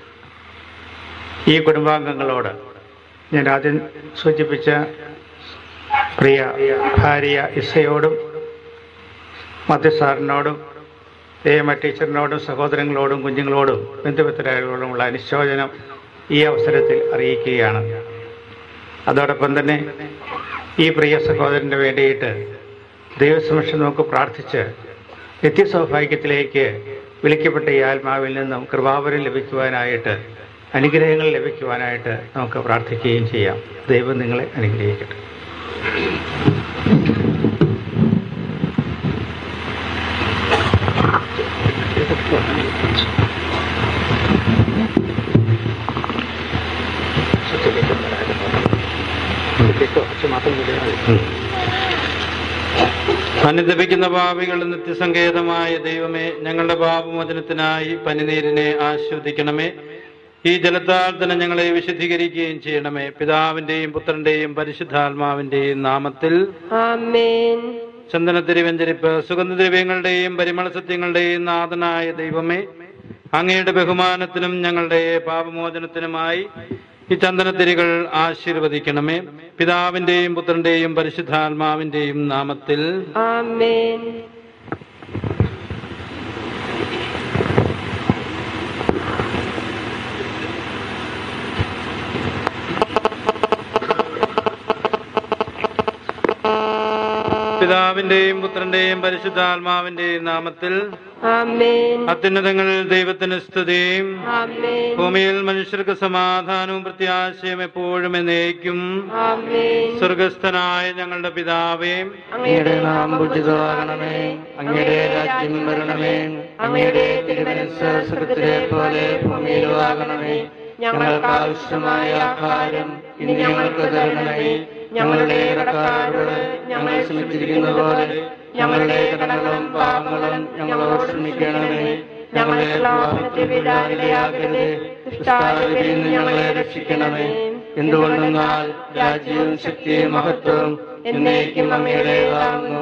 ഈ കുടുംബാംഗങ്ങളോട് ഞാൻ ആദ്യം സൂചിപ്പിച്ച പ്രിയ ഭാര്യ ഇസയോടും മധ്യസാറിനോടും ഏമ ടീച്ചറിനോടും സഹോദരങ്ങളോടും കുഞ്ഞുങ്ങളോടും ബന്ധുമിത്രായകളോടുമുള്ള അനുശോചനം ഈ അവസരത്തിൽ അറിയിക്കുകയാണ് അതോടൊപ്പം തന്നെ ഈ പ്രിയ സഹോദരന് വേണ്ടിയിട്ട് ദൈവസമക്ഷം നമുക്ക് പ്രാർത്ഥിച്ച് നിത്യസൗഭാഗ്യത്തിലേക്ക് വിളിക്കപ്പെട്ട ഈ ആത്മാവിൽ നിന്നും കൃപാവരം ലഭിക്കുവാനായിട്ട് അനുഗ്രഹങ്ങൾ ലഭിക്കുവാനായിട്ട് നമുക്ക് പ്രാർത്ഥിക്കുകയും ചെയ്യാം ദൈവം നിങ്ങളെ അനുഗ്രഹിക്കട്ടെ അനുദപിക്കുന്ന പാപികളുടെ നിത്യസങ്കേതമായ ദൈവമേ ഞങ്ങളുടെ പാപമോചനത്തിനായി പനിനീരിനെ ആസ്വദിക്കണമേ ഈ ജലത്താൽ തന്നെ ഞങ്ങളെ വിശുദ്ധീകരിക്കുകയും ചെയ്യണമേ പിതാവിന്റെയും പുത്രന്റെയും പരിശുദ്ധാത്മാവിന്റെയും നാമത്തിൽ ആമേൻ ചന്ദനത്തിരിവെഞ്ചരിപ്പ് സുഗന്ധദ്രവ്യങ്ങളുടെയും പരിമള സത്യങ്ങളുടെയും നാഥനായ ദൈവമേ അങ്ങയുടെ ബഹുമാനത്തിനും ഞങ്ങളുടെ പാപമോചനത്തിനുമായി ഈ ചന്ദനത്തിരികൾ ആശീർവദിക്കണമേ പിതാവിന്റെയും പുത്രന്റെയും പരിശുദ്ധാത്മാവിന്റെയും നാമത്തിൽ ആമേൻ പിതാവിന്റെയും പുത്രന്റെയും പരിശുദ്ധാത്മാവിന്റെയും നാമത്തിൽ ആമേൻ അത്യുന്നതങ്ങളിൽ ദൈവത്തിന് സ്തുതിയും ആമേൻ ഭൂമിയിൽ മനുഷ്യർക്ക് സമാധാനവും പ്രത്യാശയും എപ്പോഴും എന്നേക്കും ആമേൻ സ്വർഗസ്ഥനായ ഞങ്ങളുടെ പിതാവേ അങ്ങയുടെ നാം പൂജിതമാകണമേ അങ്ങയുടെ രാജ്യം വരണമേ അങ്ങയുടെ തിരുമനസ് സ്വർഗത്തിലെ പോലെ ഭൂമിയിലും ആകണമേ ഞങ്ങൾക്ക് ആവശ്യമായ ആഹാരം ഇന്ന് ഞങ്ങൾക്ക് തരണമേ ഞങ്ങളുടെ കടക്കാരോട് ഞങ്ങൾ ക്ഷമിച്ചിരിക്കുന്ന പോലെ ഞങ്ങളുടെ കടങ്ങളും പാപങ്ങളും ഞങ്ങളോട് ക്ഷമിക്കണമേ ഞങ്ങളെ പ്രവാഹത്തിൽ വീഴാനിടയാകരുത് ദുഷ്ടാരൂപിയിൽ നിന്ന് ഞങ്ങളെ രക്ഷിക്കണമേ എന്തുകൊണ്ടെന്നാൽ രാജ്യവും ശക്തിയും മഹത്വവും എന്നേക്കും അങ്ങയുടേതാകുന്നു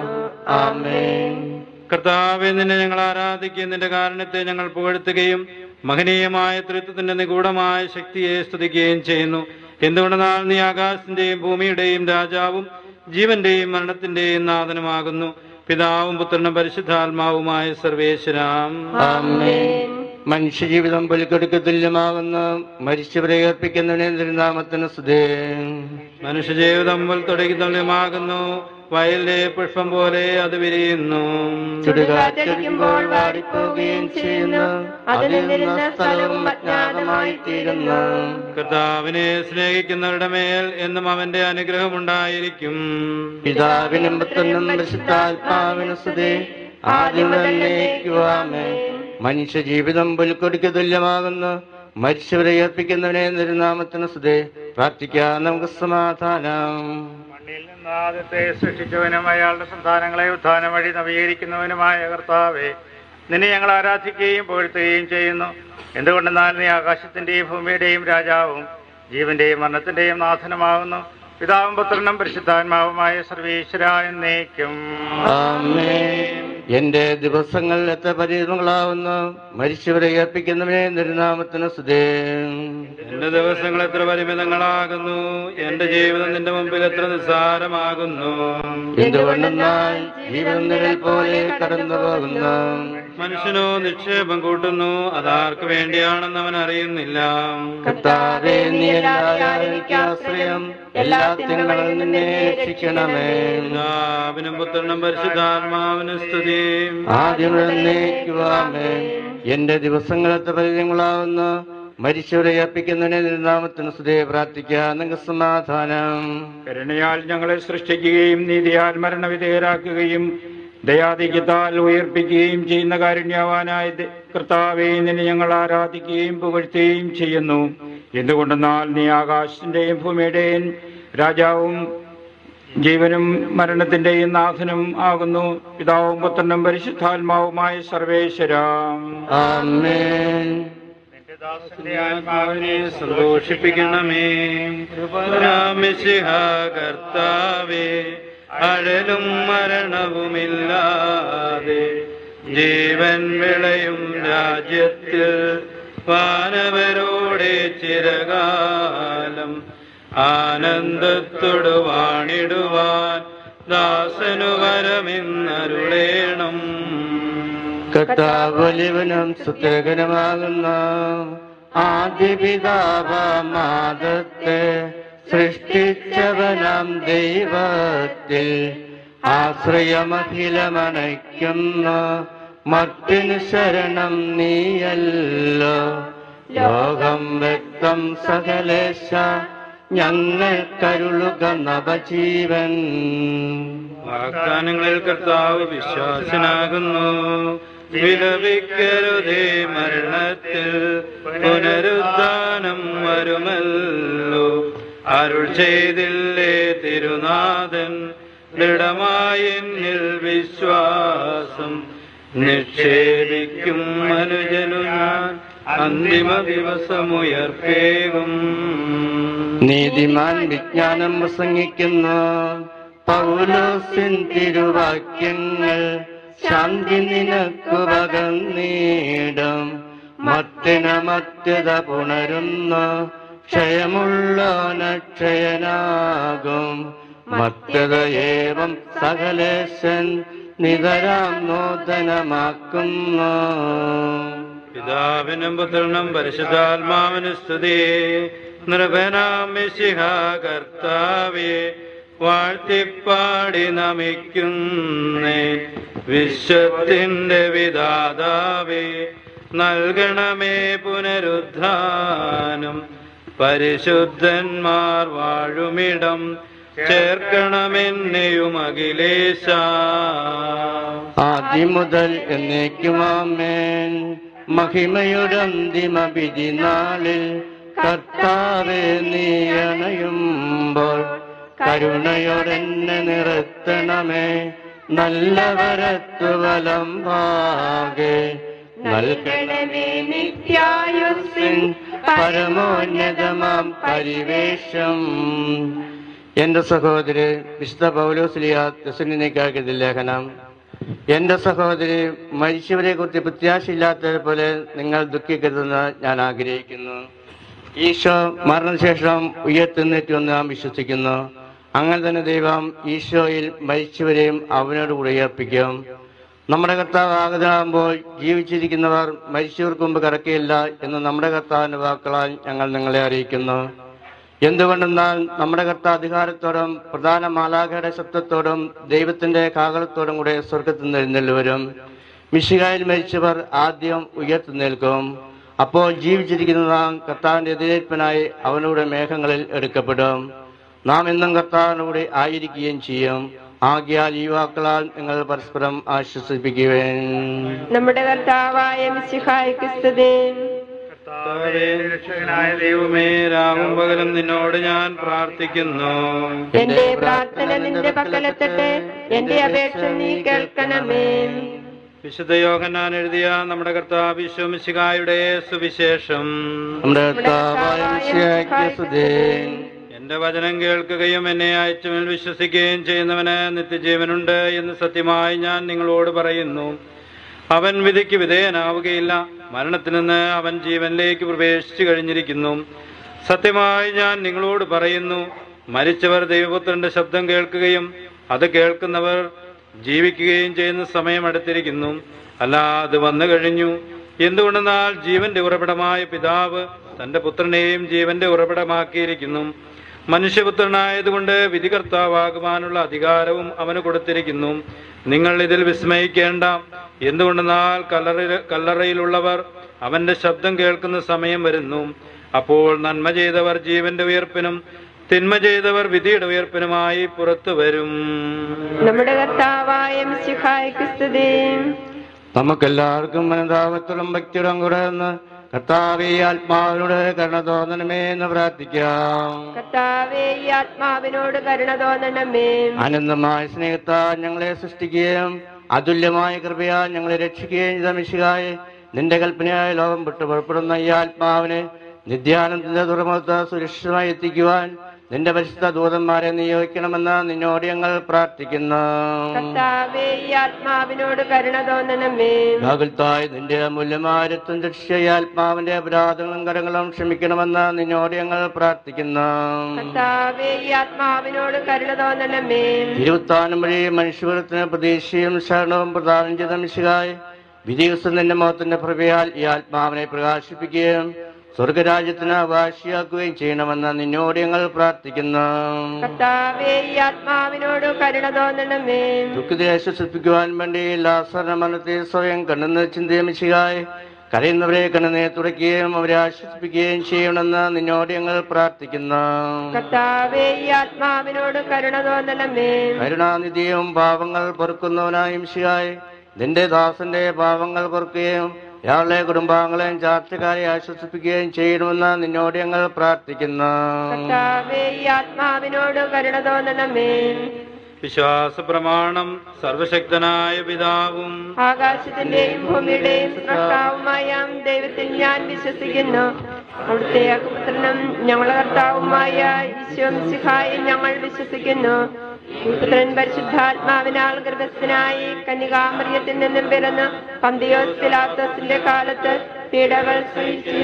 ആമേൻ കർത്താവെ നിന്നെ ഞങ്ങൾ ആരാധിക്കുകയും നിന്റെ കാരണത്തെ ഞങ്ങൾ പുകഴ്ത്തുകയും മഹനീയമായ തൃത്വത്തിന്റെ നിഗൂഢമായ ശക്തിയെ സ്തുതിക്കുകയും ചെയ്യുന്നു എന്തുകൊണ്ടെന്നാൽ നീ ആകാശത്തിന്റെയും ഭൂമിയുടെയും രാജാവും ജീവന്റെയും മരണത്തിന്റെയും നാഥനുമാകുന്നു പിതാവും പുത്രനും പരിശുദ്ധാത്മാവുമായ സർവേശ്വരാം ആമേൻ മനുഷ്യജീവിതം ബലിക്കൊടുക്ക് തുല്യമാകുന്ന മരിച്ചവരെ ഏർപ്പിക്കുന്നവനെ തിരുനാമത്തിന് സുധേ മനുഷ്യജീവിതം തുടങ്ങി തുല്യമാകുന്നു വയലിലെ പുഷ്പം പോലെ അത് വിരിയുന്നു ചുടുകാറ്റടിക്കുമ്പോൾ വാടിപ്പോവുകയും ചെയ്യുന്നു അതിൽ നിന്ന സ്ഥലവും അജ്ഞാതമായി തീരുന്നു കർത്താവിനെ സ്നേഹിക്കുന്നവരുടെ മേൽ എന്നും അവന്റെ അനുഗ്രഹം ഉണ്ടായിരിക്കും പിതാവിനും പുത്രനും പരിശുദ്ധാത്മാവിനും സ്തുതി ആദ്യം തന്നേക്കുവാമേ മനുഷ്യ ജീവിതം പുൽക്കൊടിക്ക് തുല്യമാകുന്നു മരിച്ചവരെ ഏർപ്പിക്കുന്നവനെ തിരുനാമത്തിന് സ്തുതി പ്രാർത്ഥിക്കാം നമുക്ക് സമാധാനം ആദ്യത്തെ സൃഷ്ടിച്ചവനും അയാളുടെ സന്താനങ്ങളെ ഉത്ഥാനം വഴി നവീകരിക്കുന്നവനുമായ കർത്താവെ നിന്നെ ഞങ്ങൾ ആരാധിക്കുകയും പുകഴ്ത്തുകയും ചെയ്യുന്നു എന്തുകൊണ്ടെന്നാൽ നീ ആകാശത്തിന്റെയും ഭൂമിയുടെയും രാജാവും ജീവന്റെയും മരണത്തിന്റെയും നാഥനുമാകുന്നു പിതാവും പുത്രനും പരിശുദ്ധാത്മാവുമായ സർവീശ്വര എന്നേക്കും ആമേൻ എന്റെ ദിവസങ്ങൾ എത്ര പരിമിതങ്ങളാവുന്നു മരിച്ചവരെ ഏർപ്പിക്കുന്നവനെ തിരുനാമത്തിന് സ്തുതി എന്റെ ദിവസങ്ങൾ എത്ര പരിമിതങ്ങളാകുന്നു എന്റെ ജീവിതം നിന്റെ മുമ്പിൽ എത്ര നിസ്സാരമാകുന്നു എന്തുകൊണ്ടെന്നാൽ ജീവൻ നിഴൽ പോലെ കടന്നു പോകുന്നു മനുഷ്യനോ നിക്ഷേപം കൂട്ടുന്നു അതാർക്ക് വേണ്ടിയാണെന്ന് അവൻ അറിയുന്നില്ല കർത്താവേ നീ എല്ലാവരും എനിക്ക് ആശ്രയം എല്ലാ തിന്മകളിൽ നിന്നെ രക്ഷിക്കണമേ പിതാവിനും പുത്രനും പരിശുദ്ധാത്മാവിനും സ്തുതി ആദ്യം എന്നേക്കുവാമേ എന്റെ ദിവസങ്ങൾ എത്ര പരിചയങ്ങളാവുന്നു മരിച്ചവരെ അർപ്പിക്കുന്നതിനെ നാമത്തിന് സ്തുതിയെ പ്രാർത്ഥിക്കാം നിങ്ങൾക്ക് സമാധാനം കരുണയാൽ ഞങ്ങളെ സൃഷ്ടിക്കുകയും നീതിയാൽ മരണവിധേയരാക്കുകയും ദയാധിക്യത്താൽ ഉയർപ്പിക്കുകയും ചെയ്യുന്ന കാരുണ്യവാനായ ദ- കർത്താവെ നിന്നെ ഞങ്ങൾ ആരാധിക്കുകയും പുകഴ്ത്തുകയും ചെയ്യുന്നു എന്തുകൊണ്ടെന്നാൽ നീ ആകാശത്തിന്റെയും ഭൂമിയുടെയും രാജാവും ജീവനും മരണത്തിന്റെയും നാഥനും ആകുന്നു പിതാവും പുത്രനും പരിശുദ്ധാത്മാവുമായ സർവേശ്വരാം ആമേൻ ആത്മാവിനെ സന്തോഷിപ്പിക്കണമേ രാമശിഹ കർത്താവേ അഴലും മരണവുമില്ലാതെ ജീവൻ വിളയും രാജ്യത്തിൽ വാനവരോടെ ചിരകാലം ആനന്ദത്തോടു വാണിടുവാൻ ദാസനു വരമെന്നരുളേണം കർത്താവലിവനും സുത്യകരമാകുന്ന ആദിപിതാപമാദത്തെ സൃഷ്ടിച്ചവനാം ദൈവത്തിൽ ആശ്രയമഖിലമണയ്ക്കുന്ന മറ്റിന് ശരണം നീയല്ലോ ലോകം വ്യക്തം സകലേശ ഞങ്ങൾ കരുളുക നവജീവൻ വാഗ്ദാനങ്ങളിൽ കർത്താവ് വിശ്വാസനാകുന്നു വിലപിക്കരുതേ മരണത്തിൽ പുനരുദ്ധാനം വരുമല്ലോ അരുൾ ചെയ്തില്ലേ തിരുനാഥൻ ദൃഢമായി എന്നിൽ വിശ്വാസം നിക്ഷേപിക്കും മനുജനു ഞാൻ അന്തിമ ദിവസമുയർപ്പേകും നീതിമാൻ വിജ്ഞാനം പ്രസംഗിക്കുന്ന പൗലോസിൻ തിരുവാക്യങ്ങൾ ശാന്തി നിനക്കു പകർന്നീടും മത്തിന മത്യത പുണരുന്ന ക്ഷയമുള്ളോനക്ഷയനാകും മത്യത ഏവം സകലേശൻ നിതരാം നൂതനമാക്കുന്നു പിതാവിനും പുത്രനും പരിശുദ്ധാത്മാവിന് സ്തുതി നൃപനാമിശിഹ കർത്താവെ വാഴ്ത്തിപ്പാടി നമിക്കുന്നേ വിശ്വത്തിന്റെ വിധാതാവേ നൽകണമേ പുനരുദ്ധാനം പരിശുദ്ധന്മാർ വാഴുമിടം ചേർക്കണമെന്നെയും അഖിലേശ ആദ്യം മുതൽ എന്നേക്കുമാമേൻ മഹിമയുടെ അന്തിമ വിധി നാളിൽ കർത്താവെ നീ അണയുമ്പോൾ കരുണയോടെന്നെ നിർത്തണമേ നല്ലവരത്തു വലം ഭാഗെ നൽകണമേ നിത്യായുസ്സിൻ പരമോന്നതമാം പരിവേഷം എന്റെ സഹോദരി വിശുദ്ധ പൗലോസ്ലിയ ദശനിക്കാക്കിയ ലേഖനം എന്റെ സഹോദരി മരിച്ചവരെ കുറിച്ച് പ്രത്യാശയില്ലാത്തത് പോലെ നിങ്ങൾ ദുഃഖിക്കരുതെന്ന് ഞാൻ ആഗ്രഹിക്കുന്നു ഈശോ മരണശേഷം ഉയർത്തുന്നേറ്റുമെന്ന് നാം വിശ്വസിക്കുന്നു അങ്ങനെ തന്നെ ദൈവം ഈശോയിൽ മരിച്ചവരെയും അവനോട് കൂടെ ഉയർപ്പിക്കും നമ്മുടെ കർത്താവ് ആഗതനാകുമ്പോൾ ജീവിച്ചിരിക്കുന്നവർ മരിച്ചവർക്ക് മുമ്പ് കിടക്കുകയില്ല എന്ന് നമ്മുടെ കർത്താവിന്റെ വാക്കുകളാൽ ഞങ്ങൾ നിങ്ങളെ അറിയിക്കുന്നു എന്തുകൊണ്ടെന്നാൽ നമ്മുടെ കർത്ത അധികാരത്തോടും പ്രധാന മാലാഖയുടെ ശബ്ദത്തോടും ദൈവത്തിന്റെ കാകളത്തോടും കൂടെ സ്വർഗത്തിൽ നിന്ന് എഴുന്നള്ളുവരും മിശികായിൽ മരിച്ചവർ ആദ്യം ഉയർത്തുന്നേൽക്കും അപ്പോൾ ജീവിച്ചിരിക്കുന്ന നാം കർത്താവിന്റെ എതിരേൽപ്പിനായി അവനോട് മേഘങ്ങളിൽ എടുക്കപ്പെടും നാം എന്നും കർത്താവിനൂടെ ആയിരിക്കുകയും ചെയ്യും ആകിയാൽ യുവാക്കളാൽ നിങ്ങൾ പരസ്പരം ആശ്വസിപ്പിക്കുവേൻ നമ്മുടെ കർത്താവായ മിശിഹായ്ക്ക് സ്തുതി കർത്താവേ, രക്ഷകനായ ദൈവമേ രാവും പകലും നിന്നോട് ഞാൻ പ്രാർത്ഥിക്കുന്നു എന്റെ പ്രാർത്ഥന നിന്റെ പക്കലെത്തട്ടെ എന്റെ അപേക്ഷ നീ കേൾക്കണമേ വിശുദ്ധ യോഹന്നാൻ എഴുതിയ നമ്മുടെ കർത്താവ് വിശ്വമിശികായുടെ സുവിശേഷം നമ്മുടെ കർത്താവായ മിശിഹായ്ക്ക് സ്തുതി. എന്റെ വചനം കേൾക്കുകയും എന്നെ അയച്ചവനിൽ വിശ്വസിക്കുകയും ചെയ്യുന്നവന് നിത്യജീവനുണ്ട് എന്ന് സത്യമായി ഞാൻ നിങ്ങളോട് പറയുന്നു അവൻ വിധിക്ക് വിധേയനാവുകയില്ല മരണത്തിൽ നിന്ന് അവൻ ജീവനിലേക്ക് പ്രവേശിച്ചു കഴിഞ്ഞിരിക്കുന്നു സത്യമായി ഞാൻ നിങ്ങളോട് പറയുന്നു മരിച്ചവർ ദൈവപുത്രന്റെ ശബ്ദം കേൾക്കുകയും അത് കേൾക്കുന്നവർ ജീവിക്കുകയും ചെയ്യുന്ന സമയം അടുത്തിരിക്കുന്നു അല്ല അത് വന്നു കഴിഞ്ഞു എന്തുകൊണ്ടെന്നാൽ ജീവന്റെ ഉറവിടമായ പിതാവ് തന്റെ പുത്രനെയും ജീവന്റെ ഉറവിടമാക്കിയിരിക്കുന്നു മനുഷ്യപുത്രനായതുകൊണ്ട് വിധികർത്താവാകുവാനുള്ള അധികാരവും അവന് കൊടുത്തിരിക്കുന്നു നിങ്ങൾ ഇതിൽ വിസ്മയിക്കേണ്ട എന്തുകൊണ്ടെന്നാൽ കല്ലറ കല്ലറയിലുള്ളവർ അവന്റെ ശബ്ദം കേൾക്കുന്ന സമയം വരുന്നു അപ്പോൾ നന്മ ചെയ്തവർ ജീവന്റെ ഉയർപ്പിനും തിന്മ ചെയ്തവർ വിധിയുടെ ഉയർപ്പിനുമായി പുറത്തു വരും നമ്മുടെ കർത്താവായ മിശിഹായ്ക്ക് സ്തുതി നമുക്കെല്ലാവർക്കും മനതാപത്തോടും ഭക്തിയോടും കൂടെ നിന്ന് കർത്താവെ ഈ ആത്മാവിനോട് കരുണ തോന്നണമേ എന്ന് പ്രാർത്ഥിക്കാം കർത്താവേ ഈ ആത്മാവിനോട് കരുണ തോന്നണമേ അനന്തമായ സ്നേഹത്താൽ ഞങ്ങളെ സൃഷ്ടിക്കുകയും അതുല്യമായ കൃപയാൽ ഞങ്ങളെ രക്ഷിക്കുകയും ചെയ്ത മിശികായെ നിന്റെ കൽപ്പനയായ ലോകം വിട്ടു പുറപ്പെടുന്ന ഈ ആത്മാവിനെ നിത്യാനന്ദത്തിന്റെ തുറമുഖത്ത് സുരക്ഷിതമായി എത്തിക്കുവാൻ നിന്റെ പരിശുദ്ധ ദൂതന്മാരെ നിയോഗിക്കണമെന്ന് നിന്നോട് ഞങ്ങൾ പ്രാർത്ഥിക്കുന്നു കർത്താവേ ഈ ആത്മാവിനോട് കരുണ തോന്നണമേ ഭാഗത്തായി നിന്റെ അമൂല്യമാരത്വം രക്ഷിച്ച ഈ ആത്മാവിന്റെ അപരാധങ്ങളും കരങ്ങളും ക്ഷമിക്കണമെന്ന് നിന്നോട് ഞങ്ങൾ പ്രാർത്ഥിക്കുന്നു കർത്താവേ ഈ ആത്മാവിനോട് കരുണ തോന്നണമേ ഇരുപത്താനും വഴി മനുഷ്യവർത്തിന് പ്രതീക്ഷയും ശരണവും പ്രദാനം ചെയ്ത മിശികായി വിധിവസം നിന്റെ മുഖത്തിന്റെ പ്രഭയാൽ ഈ ആത്മാവിനെ പ്രകാശിപ്പിക്കുകയും സ്വർഗരാജ്യത്തിന് അവകാശിയാക്കുകയും ചെയ്യണമെന്ന് നിന്നോട് ഞങ്ങൾ പ്രാർത്ഥിക്കുന്നു കർത്താവേ ഈ ആത്മാവിനോട് കരുണ തോന്നണമേ ദുഃഖത്തെ ആശ്വസിപ്പിക്കുവാൻ വേണ്ടി ലാസറിന്റെ മനത്തെ സ്വയം കണ്ണെന്ന് ചിന്തയമിച്ചായി കരയുന്നവരെ കണ്ണനെ തുടയ്ക്കുകയും അവരെ ആശ്വസിപ്പിക്കുകയും ചെയ്യണമെന്ന് നിന്നോട് ഞങ്ങൾ പ്രാർത്ഥിക്കുന്നു കർത്താവേ ഈ ആത്മാവിനോട് കരുണ തോന്നണമേ കരുണാനിധിയും പാവങ്ങൾ പൊറുക്കുന്നവനായും ശിയായി നിന്റെ ദാസന്റെ പാവങ്ങൾ പൊറുക്കുകയും ഇയാളുടെ കുടുംബാംഗങ്ങളെയും ചാർച്ചക്കാരെ ആശ്വസിപ്പിക്കുകയും ചെയ്യണമെന്ന് നിന്നോട് ഞങ്ങൾ പ്രാർത്ഥിക്കുന്നു കർത്താവേ ഈ ആത്മാവിനോട് കരുണ തോന്നണമേ വിശ്വാസ പ്രമാണം സർവശക്തനായ പിതാവും ആകാശത്തിന്റെയും ഭൂമിയുടെയും സൃഷ്ടാവുമായ ദൈവത്തിൽ ഞാൻ വിശ്വസിക്കുന്നു അവിടുത്തെ അകുപുത്രനും ഞങ്ങളുടെ കർത്താവുമായ ഈശോം സിഹായി ഞങ്ങൾ വിശ്വസിക്കുന്നു പുത്രൻ പരിശുദ്ധാത്മാവിനാൽ ഗർഭസ്ഥനായി കന്യകാമറിയത്തിൽ നിന്നും പിറന്ന് പന്തിയോസ് പിലാത്തോസിന്റെ കാലത്ത് പീഡകൾ സഹിച്ച്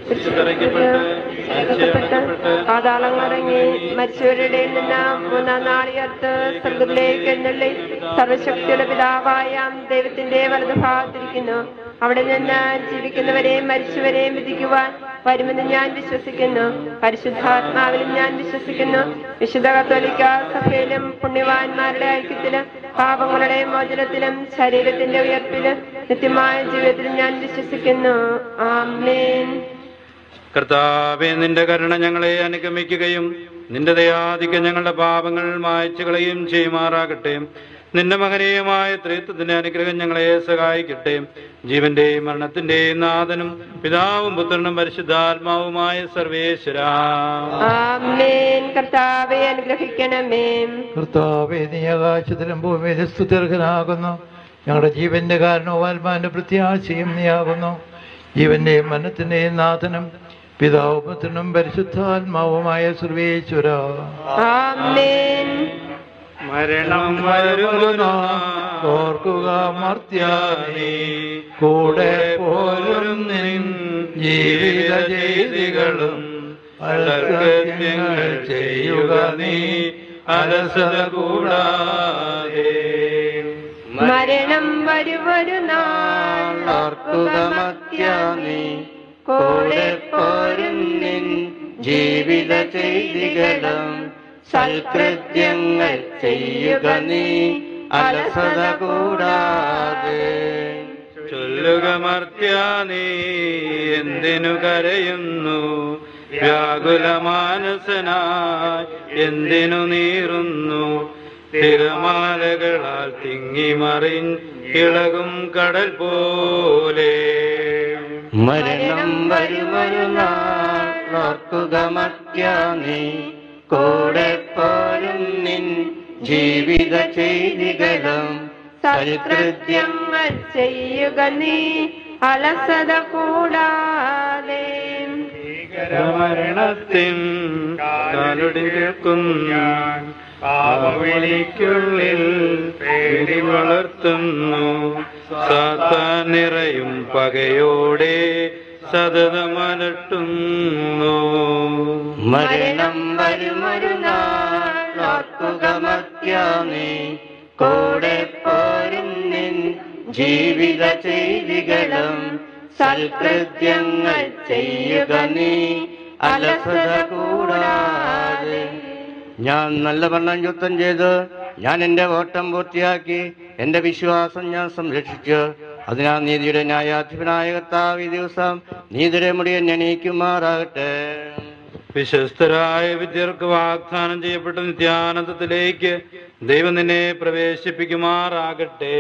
പാതാളങ്ങളിറങ്ങി മരിച്ചവരുടെ നിന്ന് മൂന്നാം നാളിയർത്ത് സ്വർഗത്തിലേക്ക് എഴുന്നള്ളി സർവശക്തിയുടെ പിതാവായ ദൈവത്തിന്റെ വലതുഭാഗത്തിരിക്കുന്നു അവിടെ നിന്ന് ജീവിക്കുന്നവരെയും മരിച്ചവരെയും വിധിക്കുവാൻ വരുമെന്ന് ഞാൻ വിശ്വസിക്കുന്നു പരിശുദ്ധാത്മാവിലും ഞാൻ വിശ്വസിക്കുന്നു വിശുദ്ധ കത്തോലിക്ക സഭയിലും പുണ്യവാന്മാരുടെ ഐക്യത്തിലും പാപങ്ങളുടെ മോചനത്തിലും ശരീരത്തിന്റെ ഉയർപ്പിലും നിത്യമായ ജീവിതത്തിലും ഞാൻ വിശ്വസിക്കുന്നു ആമേൻ കർത്താവെ നിന്റെ കരുണ ഞങ്ങളെ അനുഗമിക്കുകയും നിന്റെ ദയാധിക്യം ഞങ്ങളുടെ പാപങ്ങൾ മായച്ചു കളയുകയും ചെയ്യുമാറാകട്ടെ നിന്റെ മകനീയമായ ത്രിത്വത്തിന്റെ അനുഗ്രഹം ഞങ്ങളെ സഹായിക്കട്ടെ ജീവന്റെയും മരണത്തിന്റെയും നാഥനും പിതാവും പുത്രനും പരിശുദ്ധാത്മാവുമായ സർവേശ്വര ആമേൻ കർത്താവെ അനുഗ്രഹിക്കണമേ കർത്താവേ നീ ആകാശത്തിലും ഭൂമിയിലും സ്തുത്യർഹനാകുന്നു ഞങ്ങളുടെ ജീവന്റെ കാരണവും ആത്മാവിന്റെ പ്രത്യാശയും നീയാകുന്നു ജീവന്റെയും മരണത്തിന്റെയും നാഥനും പിതാവ് പുത്രനും പരിശുദ്ധാത്മാവുമായ സർവേശ്വര ആമേൻ മരണം വരുന്നു ഓർക്കുക മർത്യാനീ കൂടെ പോരും നിൻ ജീവിത ചെയ്തികളും അലർക്കൃത്യങ്ങൾ ചെയ്യുക നീ അലസത കൂടാതെ മരണം വരുവൊരു നാൾ ഓർക്കുക മത്യാനി കൂടെ പോരും നിൻ ജീവിത ചെയ്തികളും സൽകൃത്യങ്ങൾ ചെയ്യുക നീ അലസത കൂടാതെ ചൊല്ലുക മർത്യ നീ എന്തിനു കരയുന്നു വ്യാകുല മാനസനായി എന്തിനു നീറുന്നു തിരമാലകളാൽ തിങ്ങിമറിൻ ഇളകും കടൽ പോലെ മരണം വരുമൊരു നാൾ ഓർക്കുക മത്യാനി കൂടെ പോരും നിൻ ജീവിത ചെയ്തികളും സൽകൃത്യങ്ങൾ ചെയ്യുക നീ അലസത കൂടാതെ മരണത്തിൻ കാലൊടി കേൾക്കും ഞാൻ പാപവിളിക്കുള്ളിൽ പേടി വളർത്തുന്നു സാത്താൻ നിറയും പകയോടെ സതതമലട്ടുന്നു മരണം വരുമൊരു നാൾ ഓർക്കുക മത്യാനി കൂടെ പോരും നിൻ ജീവിത ചെയ്തികളും സൽകൃത്യങ്ങൾ ചെയ്യുക നീ അലസത കൂടാതെ ഞാൻ നല്ല വർണ്ണം യുദ്ധം ചെയ്ത് ഞാൻ എന്റെ ഓട്ടം പൂർത്തിയാക്കി എന്റെ വിശ്വാസം ഞാൻ സംരക്ഷിച്ചു അതിനാൽ നീതിയുടെ ന്യായാധിപനായ കർത്താവ് ഈ ദിവസം നീതിയുടെ മുടിയെ ഞണീക്കുമാറാകട്ടെ വിശ്വസ്തരായ വിദ്യർക്ക് വാഗ്ദാനം ചെയ്യപ്പെട്ട നിത്യാനന്ദത്തിലേക്ക് ദൈവം നിന്നെ പ്രവേശിപ്പിക്കുമാറാകട്ടെ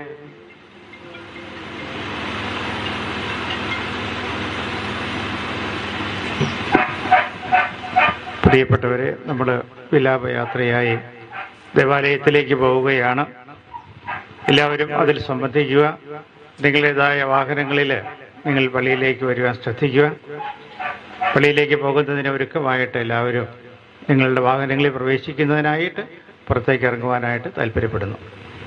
പ്രിയപ്പെട്ടവരെ നമ്മൾ വിലാപയാത്രയായി ദേവാലയത്തിലേക്ക് പോവുകയാണ് എല്ലാവരും അതിൽ സംബന്ധിക്കുക നിങ്ങളുടേതായ വാഹനങ്ങളിൽ നിങ്ങൾ പള്ളിയിലേക്ക് വരുവാൻ ശ്രദ്ധിക്കുക പള്ളിയിലേക്ക് പോകുന്നതിന് ഒരുക്കമായിട്ട് എല്ലാവരും നിങ്ങളുടെ വാഹനങ്ങളിൽ പ്രവേശിക്കുന്നതിനായിട്ട് പുറത്തേക്ക് ഇറങ്ങുവാനായിട്ട് താല്പര്യപ്പെടുന്നു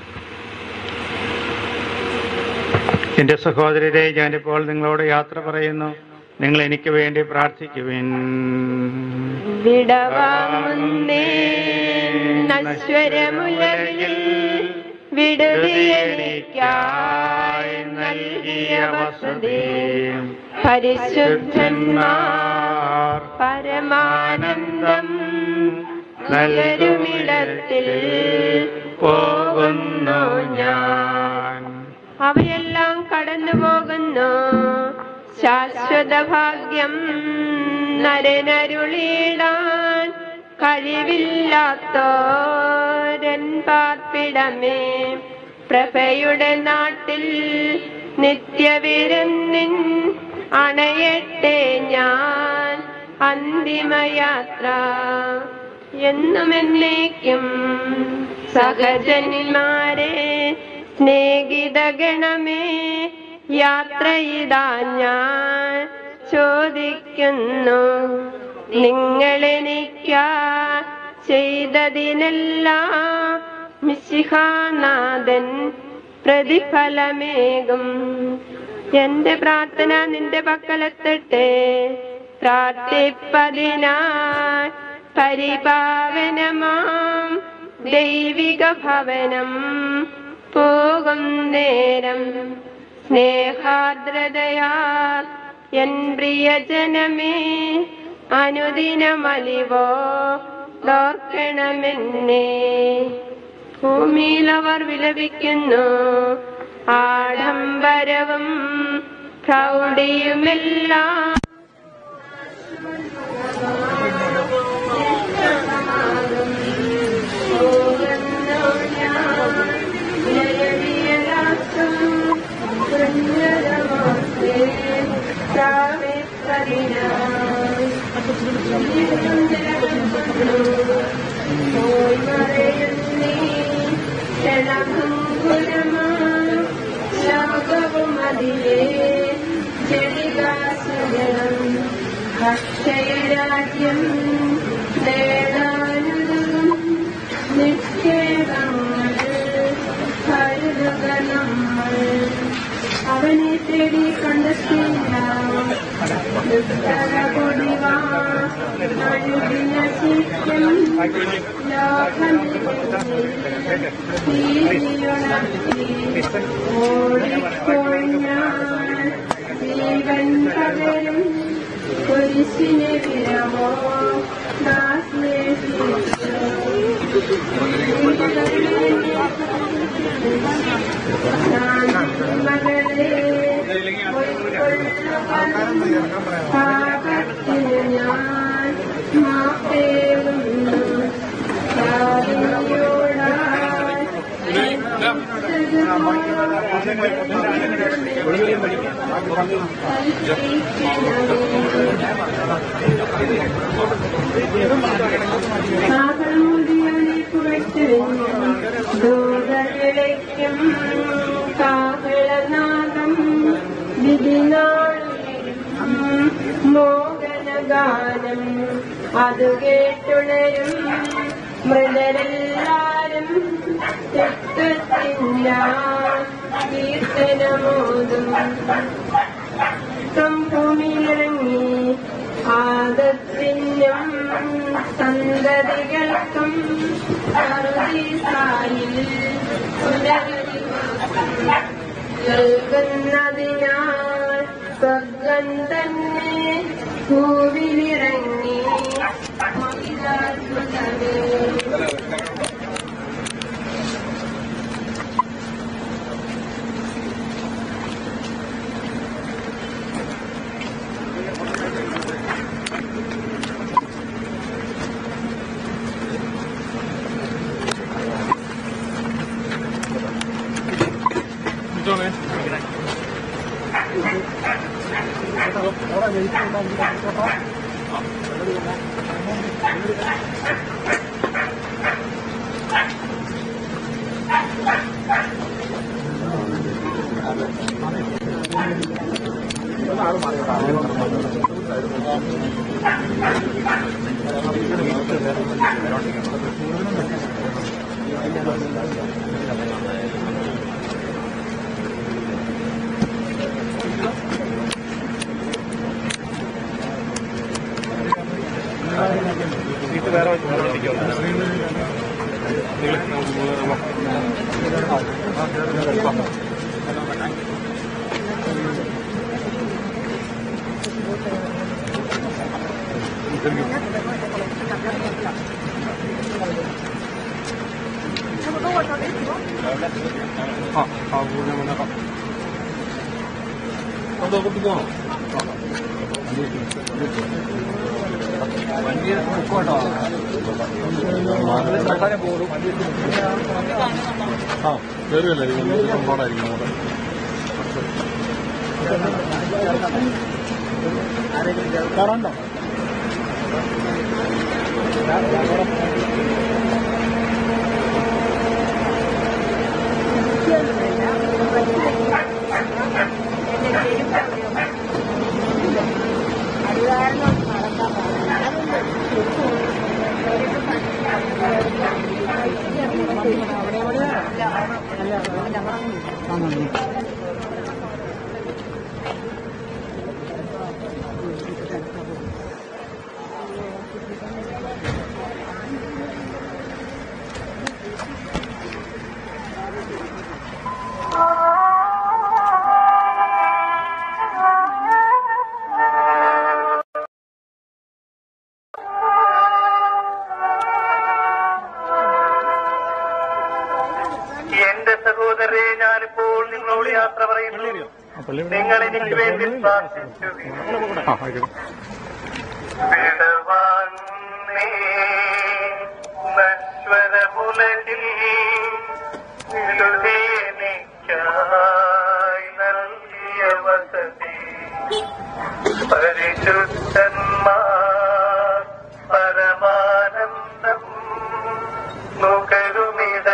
എൻ്റെ സഹോദരരെ ഞാനിപ്പോൾ നിങ്ങളോട് യാത്ര പറയുന്നു നിങ്ങൾ എനിക്ക് വേണ്ടി പ്രാർത്ഥിക്കുവിൻ വിടവാങ്ങുന്നേ നശ്വരമുലകിൽ വിടുതിയെനിക്കായി നൽകിയ വസതി പരിശുദ്ധന്മാർ പരമാനന്ദം നല്ലൊരുമിടത്തിൽ പോകുന്നു ഞാൻ അവയെല്ലാം കടന്നു പോകുന്നു ശാശ്വത ഭാഗ്യം നരനരുളിടാൻ കഴിവില്ലാത്തോരൻ പാർപ്പിടമേ പ്രഭയുടെ നാട്ടിൽ നിത്യവിരുന്നിൻ അണയട്ടെ ഞാൻ അന്തിമയാത്ര എന്നും എന്നേക്കും സഹജന്മാരെ സ്നേഹിത ഗണമേ യാത്ര ഇതാ ഞാൻ ചോദിക്കുന്നു നിങ്ങളെനിക്കാ ചെയ്തതിനെല്ലാം മിശിഹാനാഥൻ പ്രതിഫലമേകും എന്റെ പ്രാർത്ഥന നിന്റെ പക്കലെത്തട്ടെ പ്രാർത്ഥിപ്പതിനായി പരിപാവനമാം ദൈവിക ഭവനം പോകും നേരം സ്നേഹാർദ്രതയാ എൻ പ്രിയജനമേ അനുദിനമലിവോ ഓർക്കണമെന്നേ ഭൂമിയിലവർ വിലപിക്കുന്നു ആഡംബരവും പ്രൗഢിയുമെല്ലാം അക്ഷയരാജ്യം നേടാനും നിക്ഷേപങ്ങൾ കരുതുക നമ്മൾ അവനെ തേടി കണ്ടെത്തില്ല ദുഷ്ടത കൊടിവാ അനുദിന ശിഷ്യം ഓടിപ്പോയി ഞാൻ ജീവൻ പകരും കുരിശിനെ വിരമോ പാപത്തിന് ഞാൻ മാപ്പേകുന്നു ദൂരകിഴയ്ക്കും കാഹളനാദം വിധിനാളും മോഹനഗാനം അത് കേട്ടുണരും മൃതരെല്ലാരും തെറ്റത്തില്ല കീർത്തനമോതും ഭൂമിയിലിറങ്ങി ആദത്തിനും സന്തതികൾക്കും പറുദീസായിൽ പുനരധി നൽകുന്നതിനാൽ സ്വർഗം തന്നെ ഭൂവിലിറങ്ങി മഹിതാത്മകമേ Thank you. ആ കയറിയല്ലേ പാടായിരിക്കും അവിടെ കയറണ്ടോ എന്റെ സഹോദരരെ ഞാനിപ്പോൾ നിങ്ങളോട് യാത്ര പറയുന്നു നിങ്ങൾ എനിക്ക് വേണ്ടി പ്രാർത്ഥിച്ചു വിടവാങ്ങേ നശ്വരമുലകിൽ നിലുതേനിക്കായി നൽകിയ വസതി പരിശുദ്ധന്മാർ പരമാനന്ദം നുകരുമിട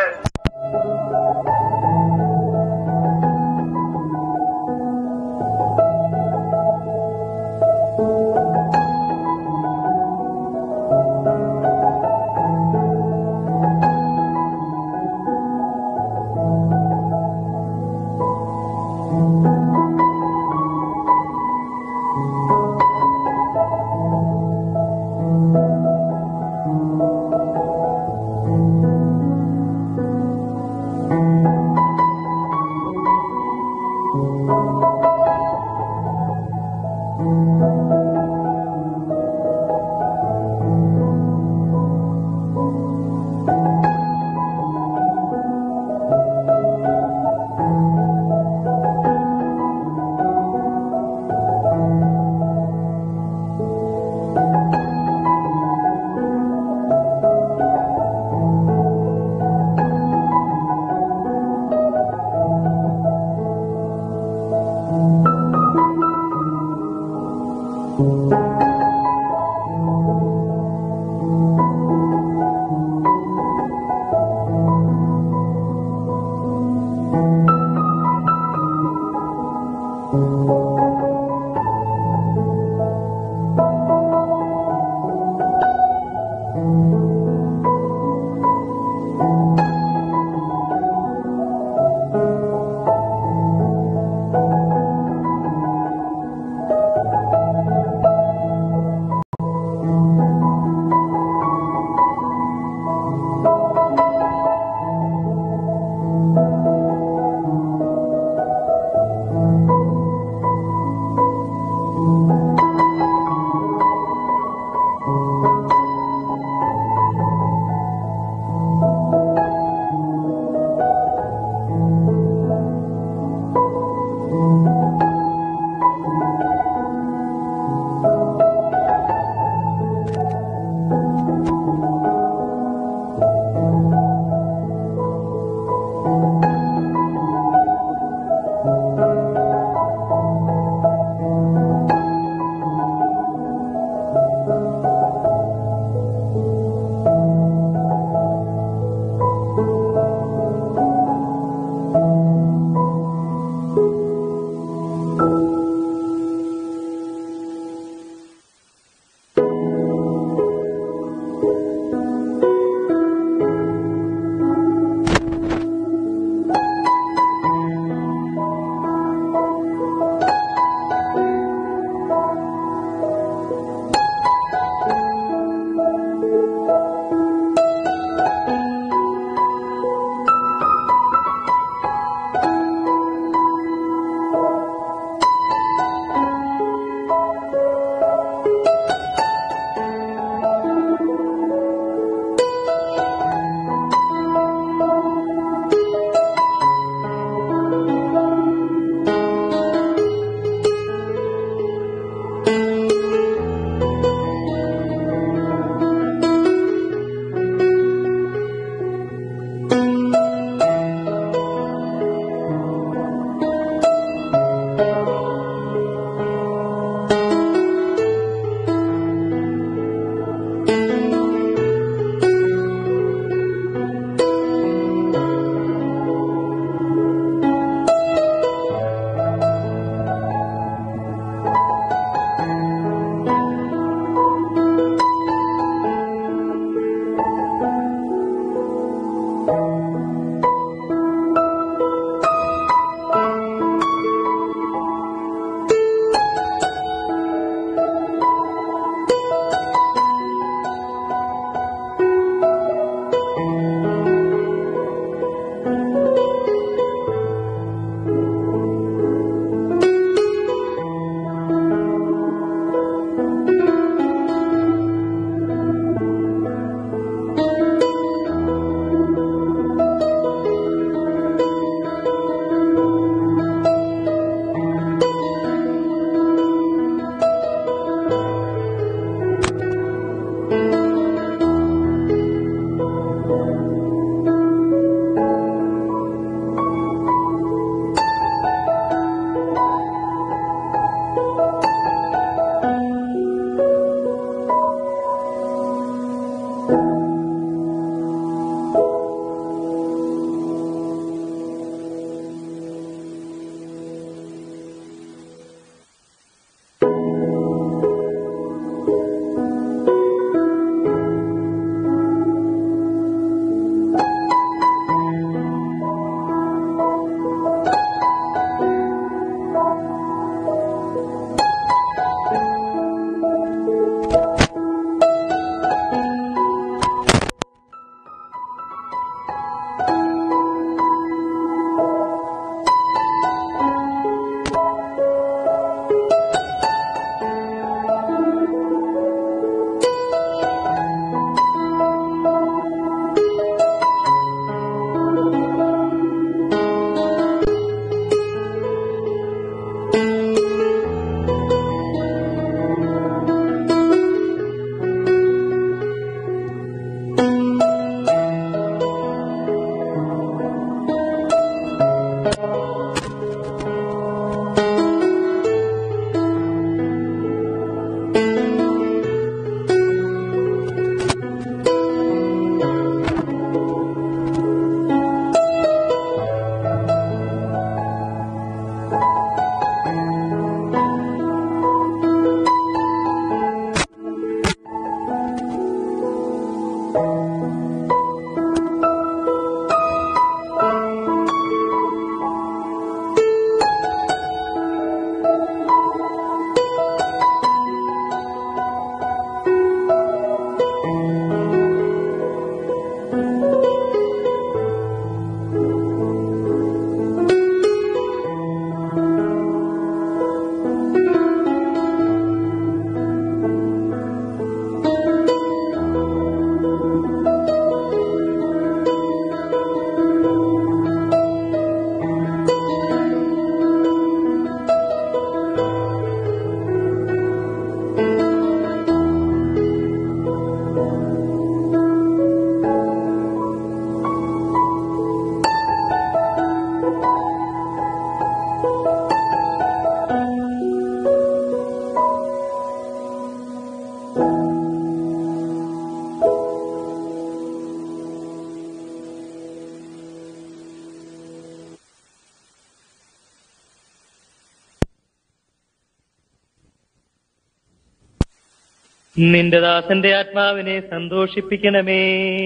നിന്റെ ദാസന്റെ ആത്മാവിനെ സന്തോഷിപ്പിക്കണമേ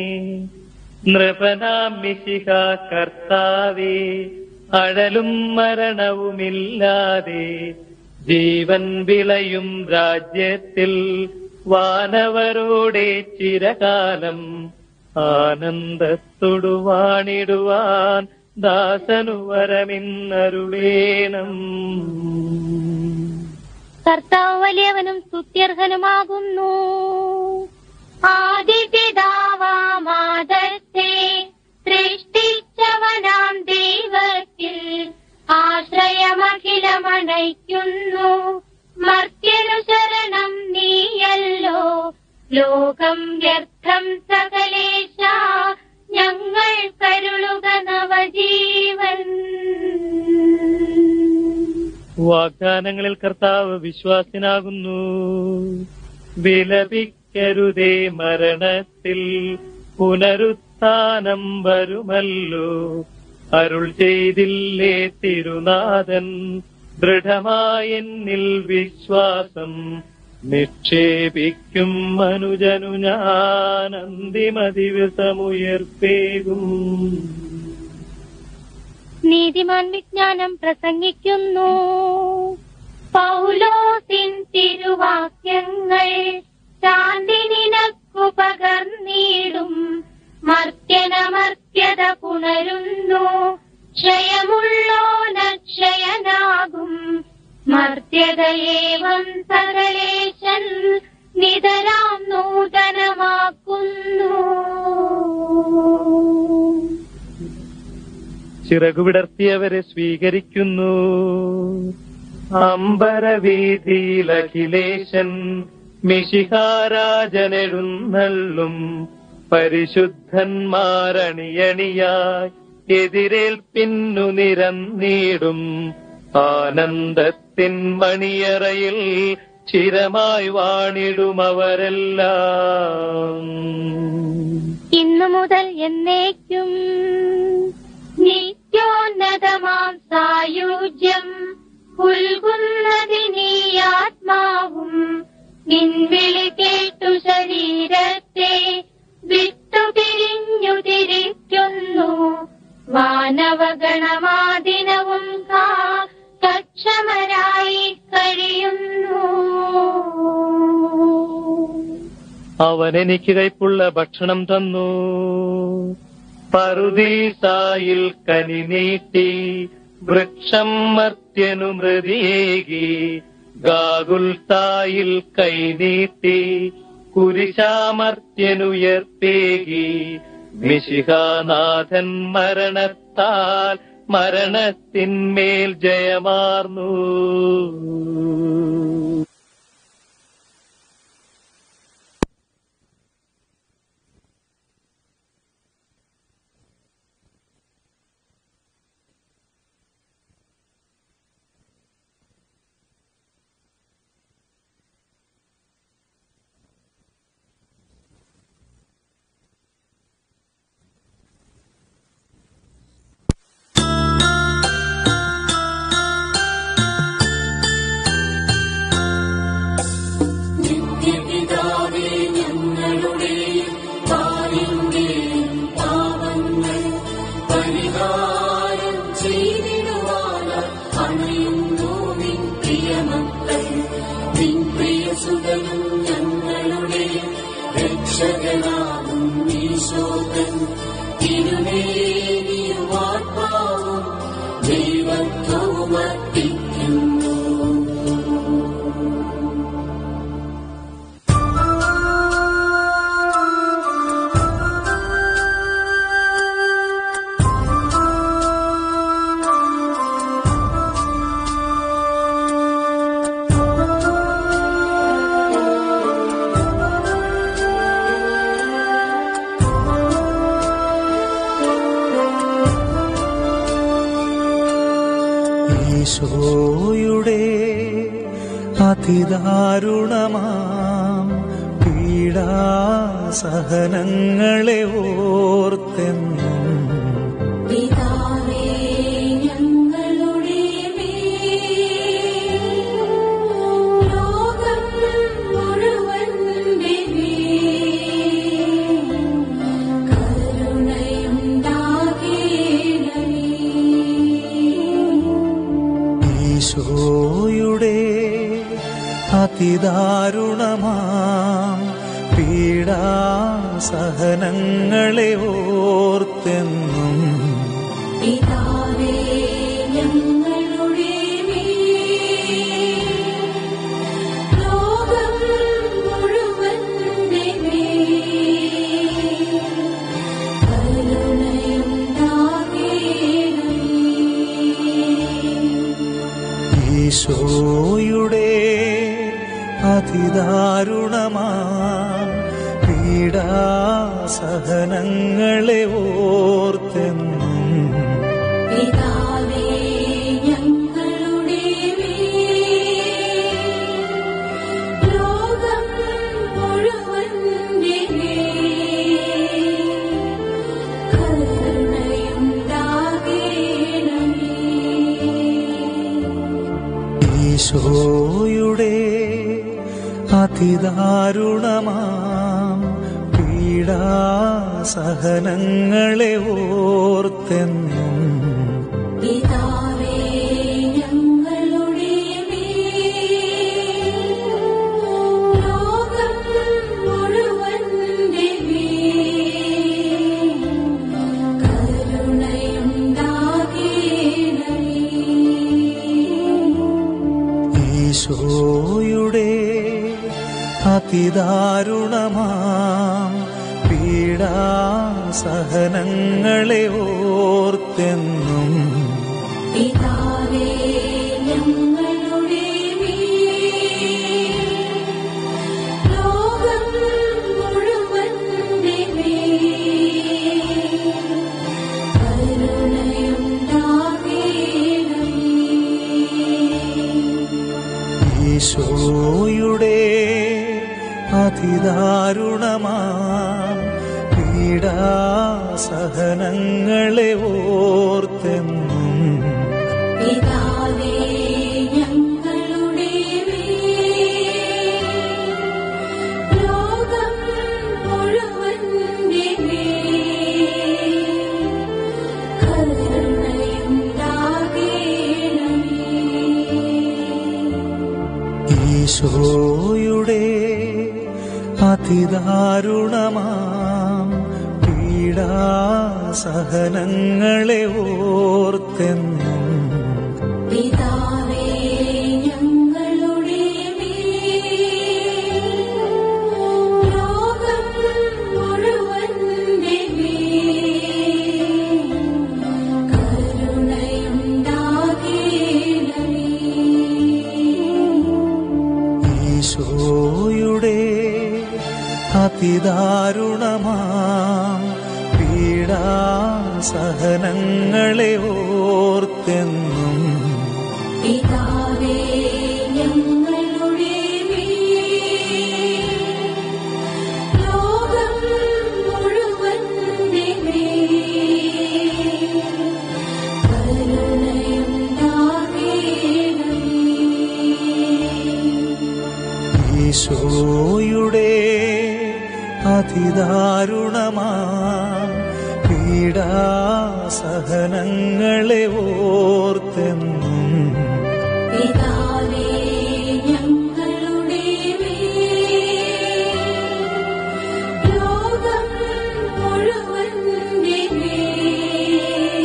നൃപനാം മിശിഹ കർത്താവേ അഴലും മരണവുമില്ലാതെ ജീവൻ വിളയും രാജ്യത്തിൽ വാനവരോടെ ചിരകാലം ആനന്ദത്തൊടു വാണിടുവാൻ ദാസനു വരമിന്നരുളേണം കർത്താവ് വലിയവനും സ്തുത്യർഹനുമാകുന്നു ആദിപിതാവാമാദത്തെ സൃഷ്ടിച്ചവനാം ദൈവത്തിൽ ആശ്രയമഖിലമണയ്ക്കുന്നു മർത്യനു ശരണം നീയല്ലോ ലോകം വ്യർത്ഥം സകലേശ ഞങ്ങൾ കരുളുക നവജീവൻ വാഗ്ദാനങ്ങളിൽ കർത്താവ് വിശ്വാസനാകുന്നു വിലപിക്കരുതേ മരണത്തിൽ പുനരുത്ഥാനം വരുമല്ലോ അരുൾ ചെയ്തില്ലേ തിരുനാഥൻ ദൃഢമായെന്നിൽ വിശ്വാസം നിക്ഷേപിക്കും മനുജനു ഞാൻ അന്തിമ ദിവസമുയർപ്പേകും നീതിമാൻ വിജ്ഞാനം പ്രസംഗിക്കുന്നു പൗലോസിൻ തിരുവാക്യങ്ങൾ ശാന്തി നിനക്കു പകർന്നിടും മർത്യനമർത്യത പുണരുന്നു ക്ഷയമുള്ളോനക്ഷയനാകും മർത്യതയേവം സകലേശൻ നിതരാം നൂതനമാക്കുന്നു ചിറകുവിടർത്തിയവരെ സ്വീകരിക്കുന്നു അമ്പരവീതിയിൽ അഖിലേശൻ മിശിഹാരാജനെഴുന്നള്ളും പരിശുദ്ധന്മാരണിയണിയായി എതിരേൽപ്പിന്നു നിരന്നീടും ആനന്ദത്തിൻ മണിയറയിൽ ചിരമായി വാണിടുമവരെല്ലാം ഇന്നു മുതൽ എന്നേക്കും നിത്യോന്നതമാം സായുജ്യം ഉൽകുന്നതിനീ ആത്മാവും നിൻവിളി കേട്ടു ശരീരത്തെ വിട്ടുപിരിഞ്ഞു തിരിക്കുന്നു മാനവഗണമാദിനവും കാ കക്ഷമരായി കഴിയുന്നു അവൻ എനിക്ക് കൈപ്പുള്ള ഭക്ഷണം തന്നു പറുദീസായിൽ കനി നീട്ടി വൃക്ഷം മർത്യനു മൃതിയേകി ഗാകുൽത്തായിൽ കൈനീട്ടി കുരിശാമർത്യനുയർപ്പേകി മിശിഹാനാഥൻ മരണത്താൽ മരണത്തിന്മേൽ ജയമാർന്നു നിത്യപിതാവേ ഞങ്ങളുടെ പാലിന്റെയും പാപങ്ങൾ പരിഹാരം ചെയ്തിടുവാന അണയുന്നു നിൻ പ്രിയമക്കൾ നിൻ പ്രിയസുതനും ഞങ്ങളുടെ രക്ഷകനാകും ഈശോകൻ തിരുനേരിയും ആത്മാവും ദൈവത്വവും അർപ്പിക്കുന്നു ഈശോയുടെ അതിദാരുണമാം പീഡാസഹനങ്ങളെ ഓർത്തെന്നും പിതാവേ ഞങ്ങളുടെ മേൽ ലോകം മുഴുവന്റെ മേൽ കരുണയുണ്ടാകേണമേ ഈശോയുടെ അതിദാരുണമാം പീഡാസഹനങ്ങളെ ഓർത്തെന്നും പിതാവേ ഞങ്ങളുടെ മേൽ ലോകം മുഴുവന്റെ മേൽ കരുണയുണ്ടാകേണമേ ഈശോയുടെ അതിദാരുണമാം പീഡാസഹനങ്ങളെ ഓർത്തെന്നും പിതാവേ ഞങ്ങളുടെ മേൽ ലോകം മുഴുവന്റെ മേൽ കരുണയുണ്ടാകേണമേ ഈശോയുടെ അതിദാരുണമാം പീഡാസഹനങ്ങളെ ഓർത്തെന്നും പിതാവേ ഞങ്ങളുടെ മേൽ ലോകം മുഴുവന്റെ മേൽ കരുണയുണ്ടാകേണമേ ഈശോയുടെ അതിദാരുണമാം പീഡാസഹനങ്ങളെ ഓർത്തെന്നും പിതാവേ ഞങ്ങളുടെ മേൽ ലോകം മുഴുവന്റെ മേൽ കരുണയുണ്ടാകേണമേ ഈശോയുടെ അതിദാരുണമാം പീഡാസഹനങ്ങളെ ഓർത്തെന്നും പിതാവേ ഞങ്ങളുടെ മേൽ ലോകം മുഴുവന്റെ മേൽ കരുണയുണ്ടാകേണമേ ഈശോയുടെ അതിദാരുണമാം പീഡാസഹനങ്ങളെ ഓർത്തെന്നും പിതാവേ ഞങ്ങളുടെ മേൽ ലോകം മുഴുവന്റെ മേൽ കരുണയുണ്ടാകേണമേ ഈശോയുടെ അതിദാരുണമാം പീഡാസഹനങ്ങളെ ഓർത്തെന്നും പിതാവേ ഞങ്ങളുടെ മേൽ ലോകം മുഴുവന്റെ മേൽ കരുണയുണ്ടാകേണമേ ഈശോയുടെ അതിദാരുണമാം പീഡാസഹനങ്ങളെ ഓർത്തെന്നും പിതാവേ ഞങ്ങളുടെ മേൽ ലോകം മുഴുവന്റെ മേൽ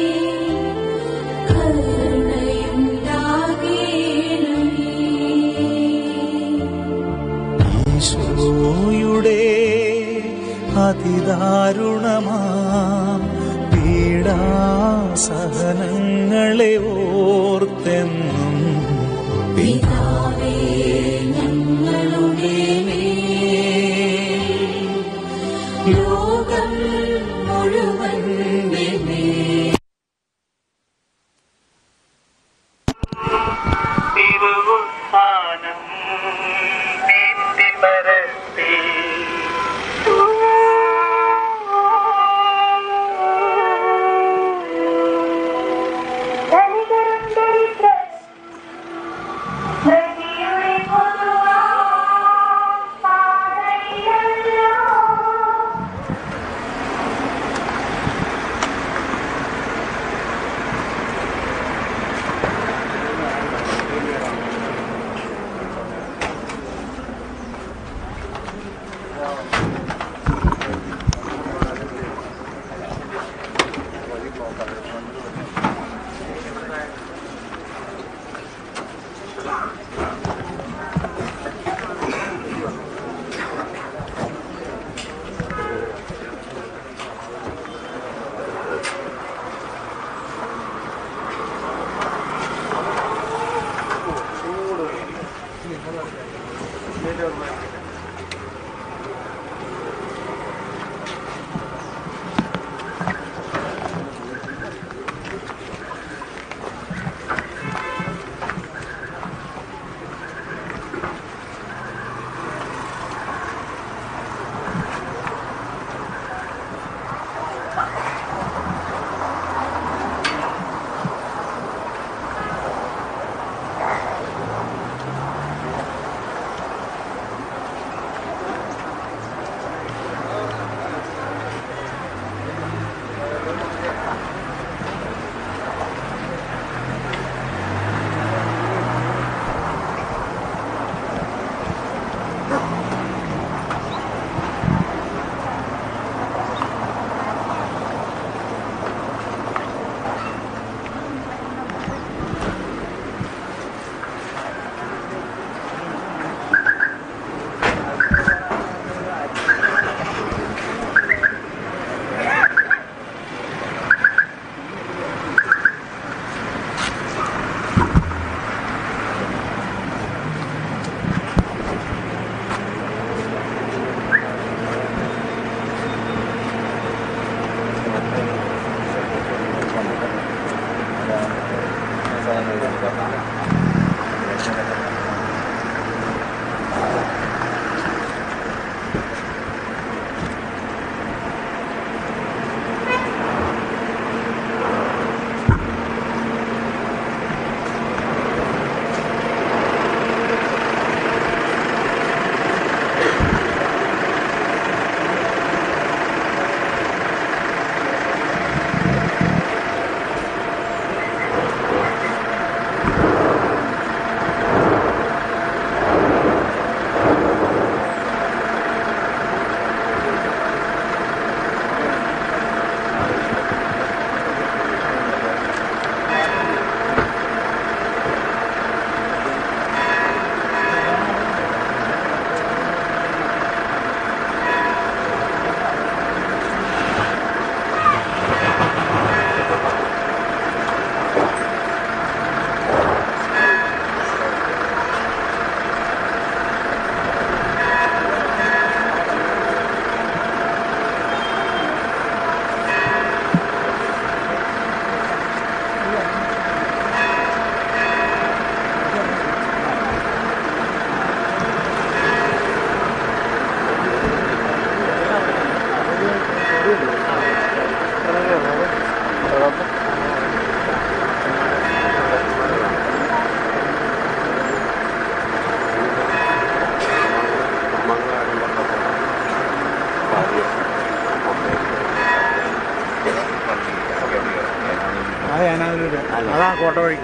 കരുണയുണ്ടാകേണമേ ഈശോയുടെ അതിദാരുണമാം പീഡാസഹനങ്ങളെ ഓർത്തെന്നും പിതാവേ ഞങ്ങളുടെ മേൽ ലോകം മുഴുവന്റെ മേൽ തിരുവുത്ഥാനം ദീപ്തിപരത്തി അതെ ഞാനതൊരു അതാ കോട്ട വഴി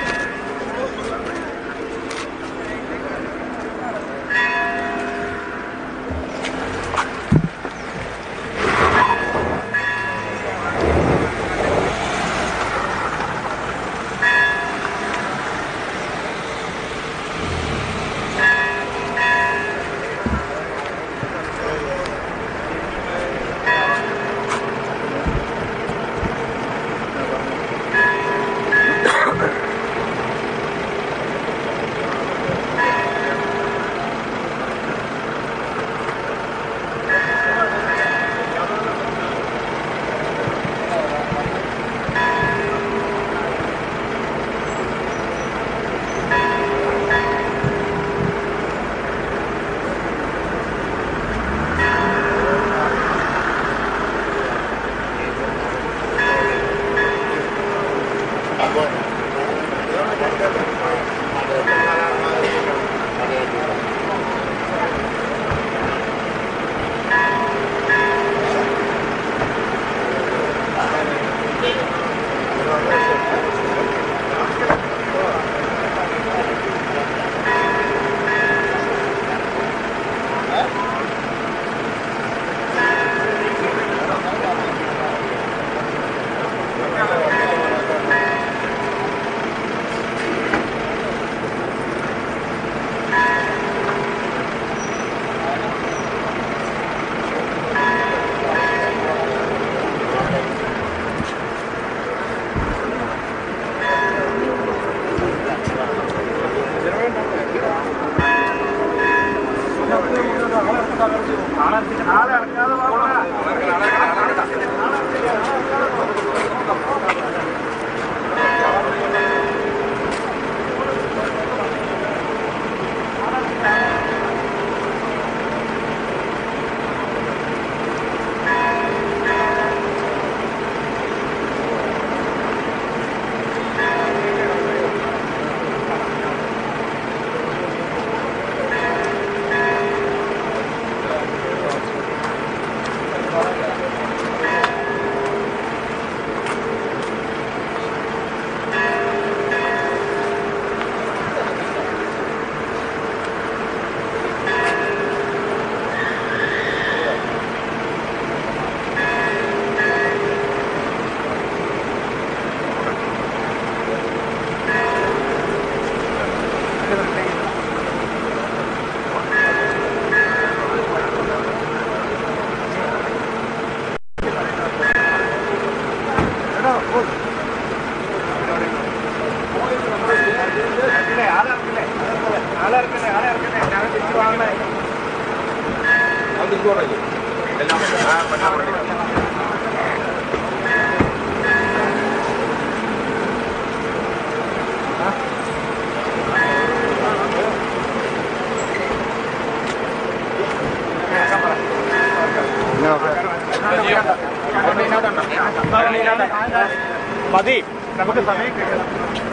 മതി നമുക്ക് സമയം കിട്ടും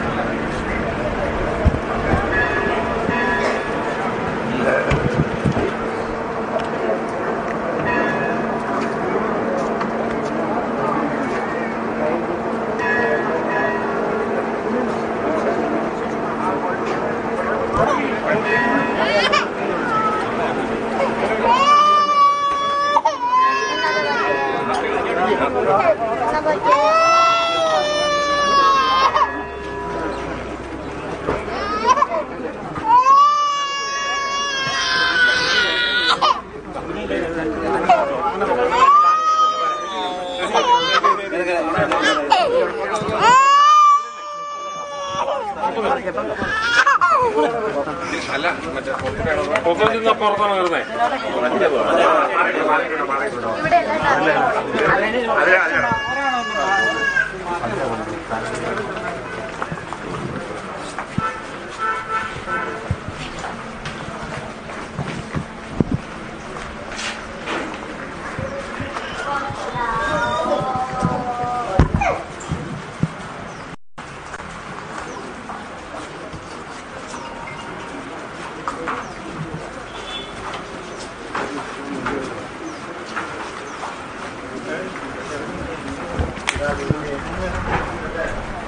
അല്ല മറ്റേ പുറത്തു പുറത്താണ് വരുന്നേ Thank you.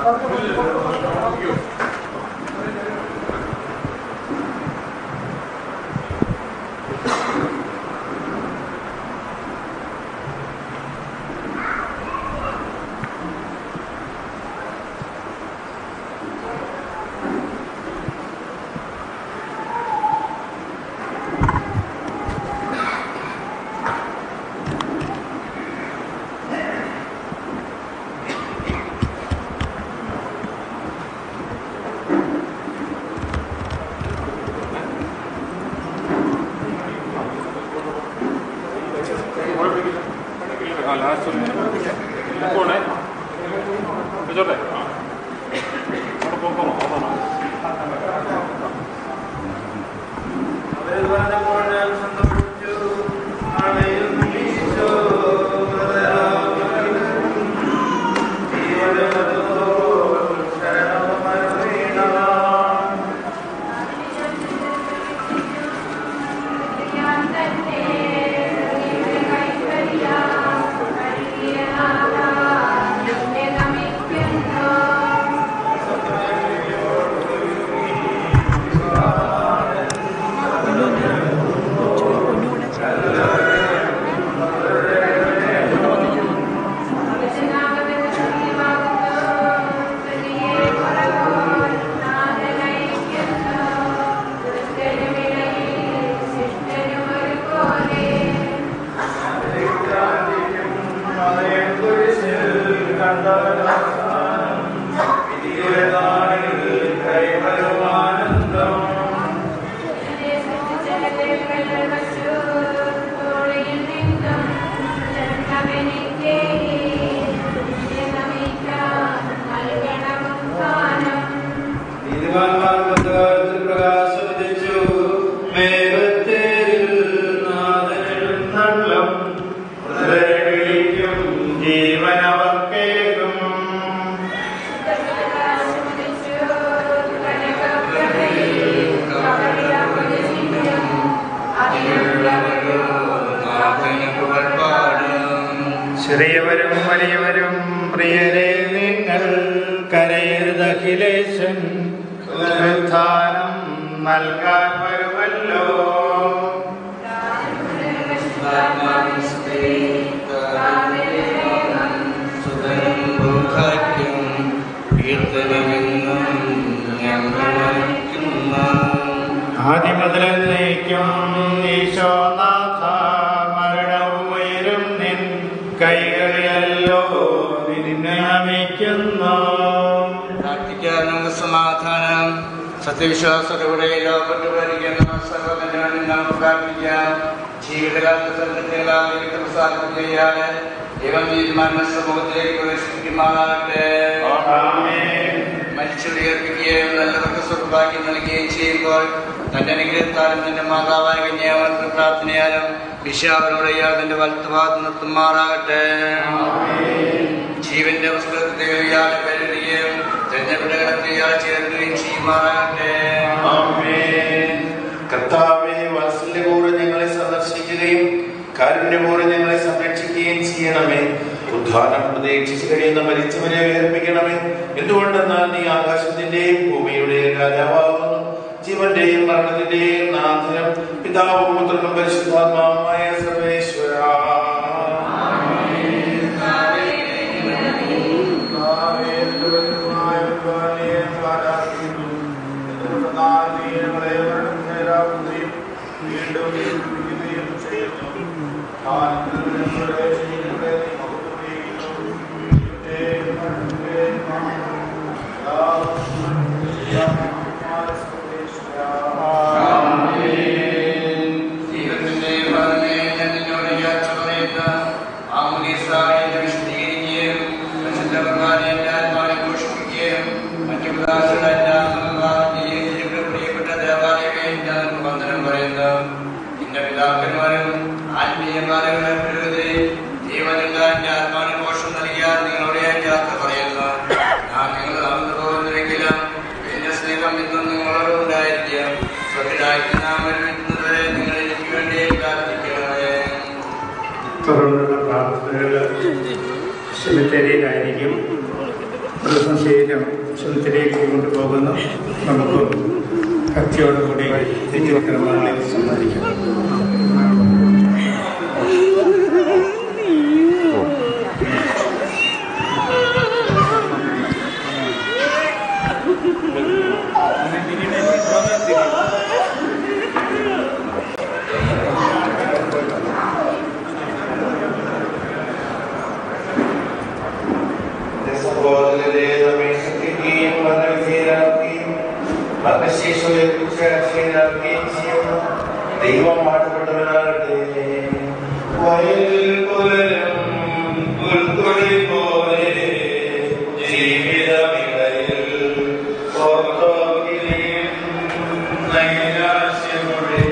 ജീവനവർക്കേകും ചെറിയവരും വലിയവരും പ്രിയരെ നിങ്ങൾ കരയരുത് അഖിലേശൻ ഉത്ഥാനം നൽകാൻ വരുമല്ലോ ആദിമുതലേക്കും ഈശോനാഥ മരണവും ഉയരും നിൻ കൈകളിലല്ലോ നിന്നെ നമിക്കുന്നു പ്രാർത്ഥിക്കാൻ നമുക്ക് സമാധാനം സത്യവിശ്വാസത്തോടെ ലോകത്ത് ഭരിക്കുന്ന സർവ്വകല്യാണം നമുക്ക് പ്രാർത്ഥിക്കാം ജീവിതകാലത്ത് സംഘടനകളായി പ്രസാദം ചെയ്യാതെ ദൈവം തീരുമാന സമൂഹത്തിലേക്ക് പ്രവേശിപ്പിക്കുമാറാകട്ടെ മരിച്ചുയർപ്പിക്കുകയും നല്ലവർക്ക് സ്വർഭാഗ്യം നൽകുകയും ചെയ്യുമ്പോൾ തന്റെ അനുഗ്രഹത്താലും തന്റെ മാതാവായ കന്യാമർക്ക് പ്രാർത്ഥനയാലും വിശാപനോടെ ഇയാൾ തന്റെ വലത്തുഭാഗത്ത് നിർത്തുമാറാകട്ടെ ജീവന്റെ പുസ്തകത്തെ ഇയാളെ പേരിടുകയും തെരഞ്ഞെടുപ്പിനെ ഇയാളെ ചേർക്കുകയും ചെയ്യുമാറാകട്ടെ കർത്താവെ വാത്സല്യപൂർവ്വം ഞങ്ങളെ സന്ദർശിക്കുകയും കാരുണ്യപൂർവ്വം ഞങ്ങളെ സംരക്ഷിക്കുകയും ചെയ്യണമേ ഉദ്ധാനം പ്രതീക്ഷിച്ചു കഴിയുന്ന മരിച്ചവരെ ഉയർപ്പിക്കണമേ എന്തുകൊണ്ടെന്നാൽ നീ ആകാശത്തിന്റെയും ഭൂമിയുടെയും രാജാവാകുന്നു ജീവന്റെയും മരണത്തിന്റെയും നാഥനും പിതാവും പുത്രനും പരിശുദ്ധാത്മാവുമായ സർവേശ്വര ദൈവത്തിന്റെ ഫലമേ ഞാൻ നിന്നോട് യാത്ര പറയുന്ന ആമുനീസായി എന്നെ വിശദീകരിക്കുകയും പരിശുദ്ധവർമാരെ എന്റെ ആത്മാവിനെ ഘോഷിപ്പിക്കുകയും മറ്റു പ്രകാശങ്ങൾ എന്റെ ആത്മാവിനെയും നിന്റെ പ്രിയപ്പെട്ട ദേവാലയമേ ഞാൻ വന്ദനം പറയുന്നു എന്റെ പിതാക്കന്മാരും ആത്മീയമാരെ ജീവനുള്ള എന്റെ ആത്മാവിന് ഘോഷം നൽകിയാൽ നിങ്ങളോട് ഞാൻ യാത്ര പറയുന്നു ഞാൻ നിങ്ങൾ നടന്നു പോകുന്നുവെങ്കിലും എന്റെ സ്നേഹം ഇന്നും നിങ്ങളോട് ഉണ്ടായിരിക്കും സ്വത്തിനായിട്ട് നാം വരുന്നതുവരെ നിങ്ങൾ എനിക്ക് വേണ്ടി പ്രാർത്ഥിക്കണമേ തുടർന്നുള്ള പ്രാർത്ഥനകൾ സെമിത്തേരിയിലായിരിക്കും ദിവസം ശരീരം ശുദ്ധത്തിലേക്ക് കൊണ്ടുപോകുന്നു നമുക്ക് ഭക്തിയോടുകൂടി തിരുക്രമങ്ങളിൽ സമ്മതിക്കാം സഹോദരരെ നമ്മെ ശ്രദ്ധിക്കുകയും മതവിധേയരാക്കുകയും മതശേഷയെ കുറിച്ച് അക്ഷയരാക്കുകയും ചെയ്യുന്നു ദൈവം പാടുപെട്ടവനാകട്ടെ വയൽ പുലരും പുൽക്കൊടി പോലെ ജീവിതമിടയിൽ ഓർത്തോകിലെയും നൈരാശ്യമുടെ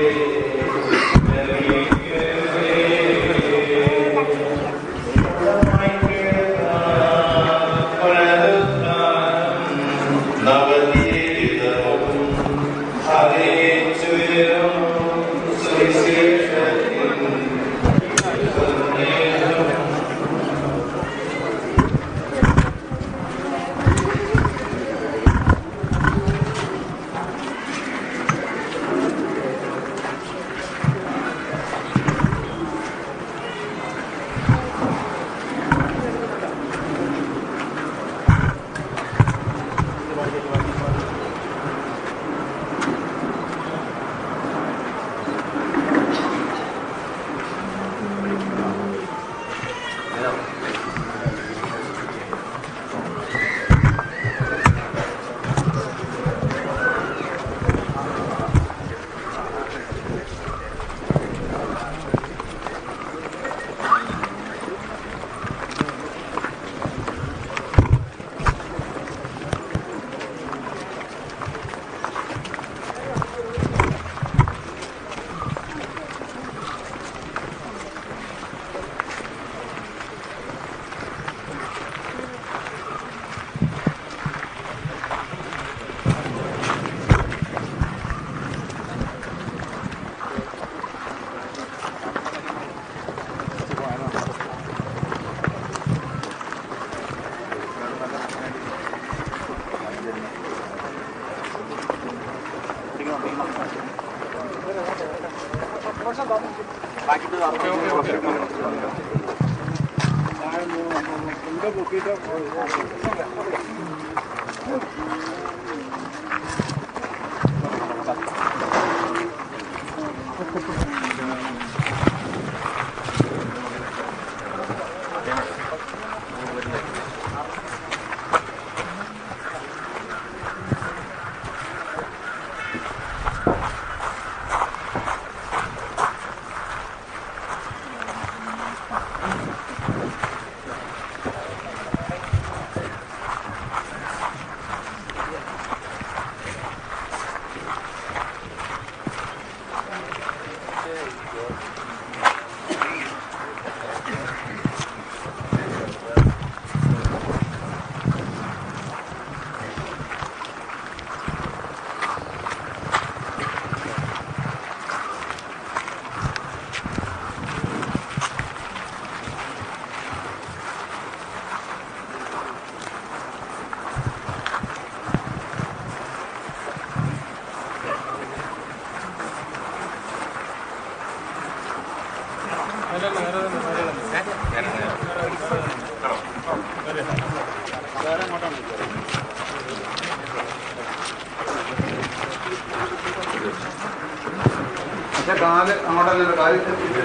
പക്ഷെ കാല് അങ്ങോട്ടല്ലല്ലോ കാല്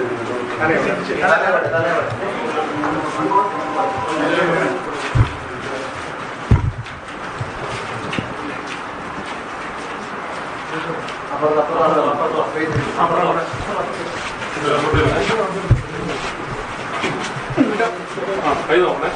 കൈ നോക്കണേ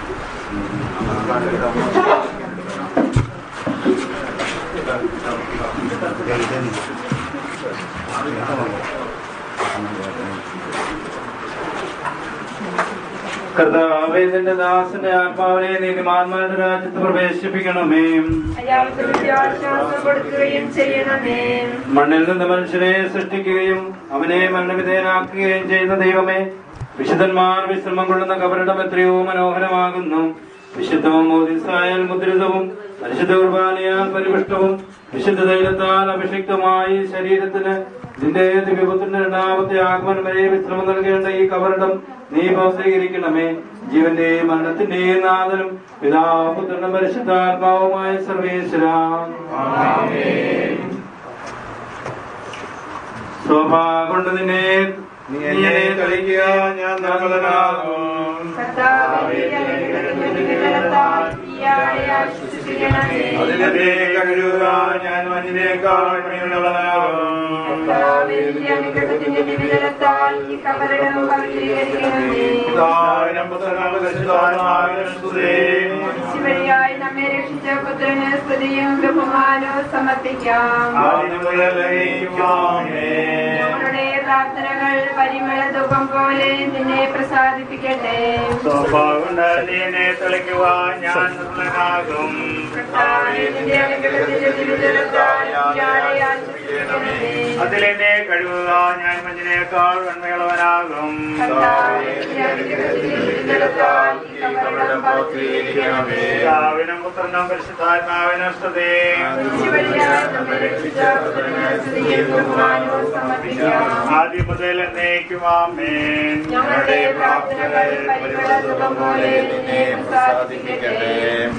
കർത്താവേ നിന്റെ ദാസന്റെ ആത്മാവിനെ നീതിമാന്മാരുടെ രാജ്യത്ത് പ്രവേശിപ്പിക്കണമേ അയാൾക്ക് വിദ്യാഭ്യാസം കൊടുക്കുകയും ചെയ്യണമേ മണ്ണിൽ നിന്ന് മനുഷ്യനെ സൃഷ്ടിക്കുകയും അവനെ മരണവിധേയനാക്കുകയും ചെയ്യുന്ന ദൈവമേ വിശുദ്ധന്മാർ വിശ്രമം കൊള്ളുന്ന കബറിടം എത്രയോ മനോഹരമാകുന്നു വിശുദ്ധവും മോദിസായാൽ മുദ്രിതവും പരിശുദ്ധ കുർബാനയാൽ പരിപുഷ്ടവും വിശുദ്ധ തൈലത്താൽ അഭിഷിക്തമായി ശരീരത്തിന് നിന്റെ ദിവ്യപുത്രന്റെ രണ്ടാമത്തെ ആഗമനം വരെ വിശ്രമം നൽകേണ്ട ഈ കബറിടം നീ ഭൗസീകരിക്കണമേ ജീവന്റെയും മരണത്തിന്റെയും നാഥനും പിതാപുത്രനും പരിശുദ്ധാത്മാവുമായ സർവേശ്വര ശോഭാ കൊണ്ട് നിന്നെ നീ എന്നെ കളിക്കുക ഞാൻ നിർമ്മലനാകും അതിനെ കഴുകുക ഞാൻ മഞ്ഞിനേക്കാൾ വെണ്മയുള്ളവനാകും പിതാവിനും പുത്രനും പരിശുദ്ധാത്മാവിനും സ്തുതി. വഴിയായി നമ്മെ രക്ഷിച്ച പുത്രന് സ്തുതിയും ബഹുമാനവും സമർപ്പിക്കാം ആദ്യം മുതൽ ആമേൻ. നമ്മുടെ പ്രാർത്ഥനകൾ പരിമള ധൂപം പോലെ നിന്നെ പ്രസാദിപ്പിക്കട്ടെ സ്വഭാവമുണ്ട് നീ എന്നെ തെളിക്കുവാൻ ഞാൻ നിർമ്മലനാകും നിന്റെ അനുഗ്രഹത്തിന്റെ തിരുജലത്താൽ ഇയാളെ ആശ്വസിക്കണമേ. അതിലെന്നെ കഴിവുക ഞാൻ മഞ്ഞിനേക്കാൾ വെണ്മയുള്ളവനാകും പിതാവിനും പുത്രനും പരിശുദ്ധാത്മാവിനും സ്തുതി ആദ്യം മുതൽ എന്നേക്കുമാമേൻ ഞങ്ങളുടെ പ്രാർത്ഥനകൾ പരിമള ധൂപം പോലെ നിന്നെ പ്രസാദിപ്പിക്കട്ടെ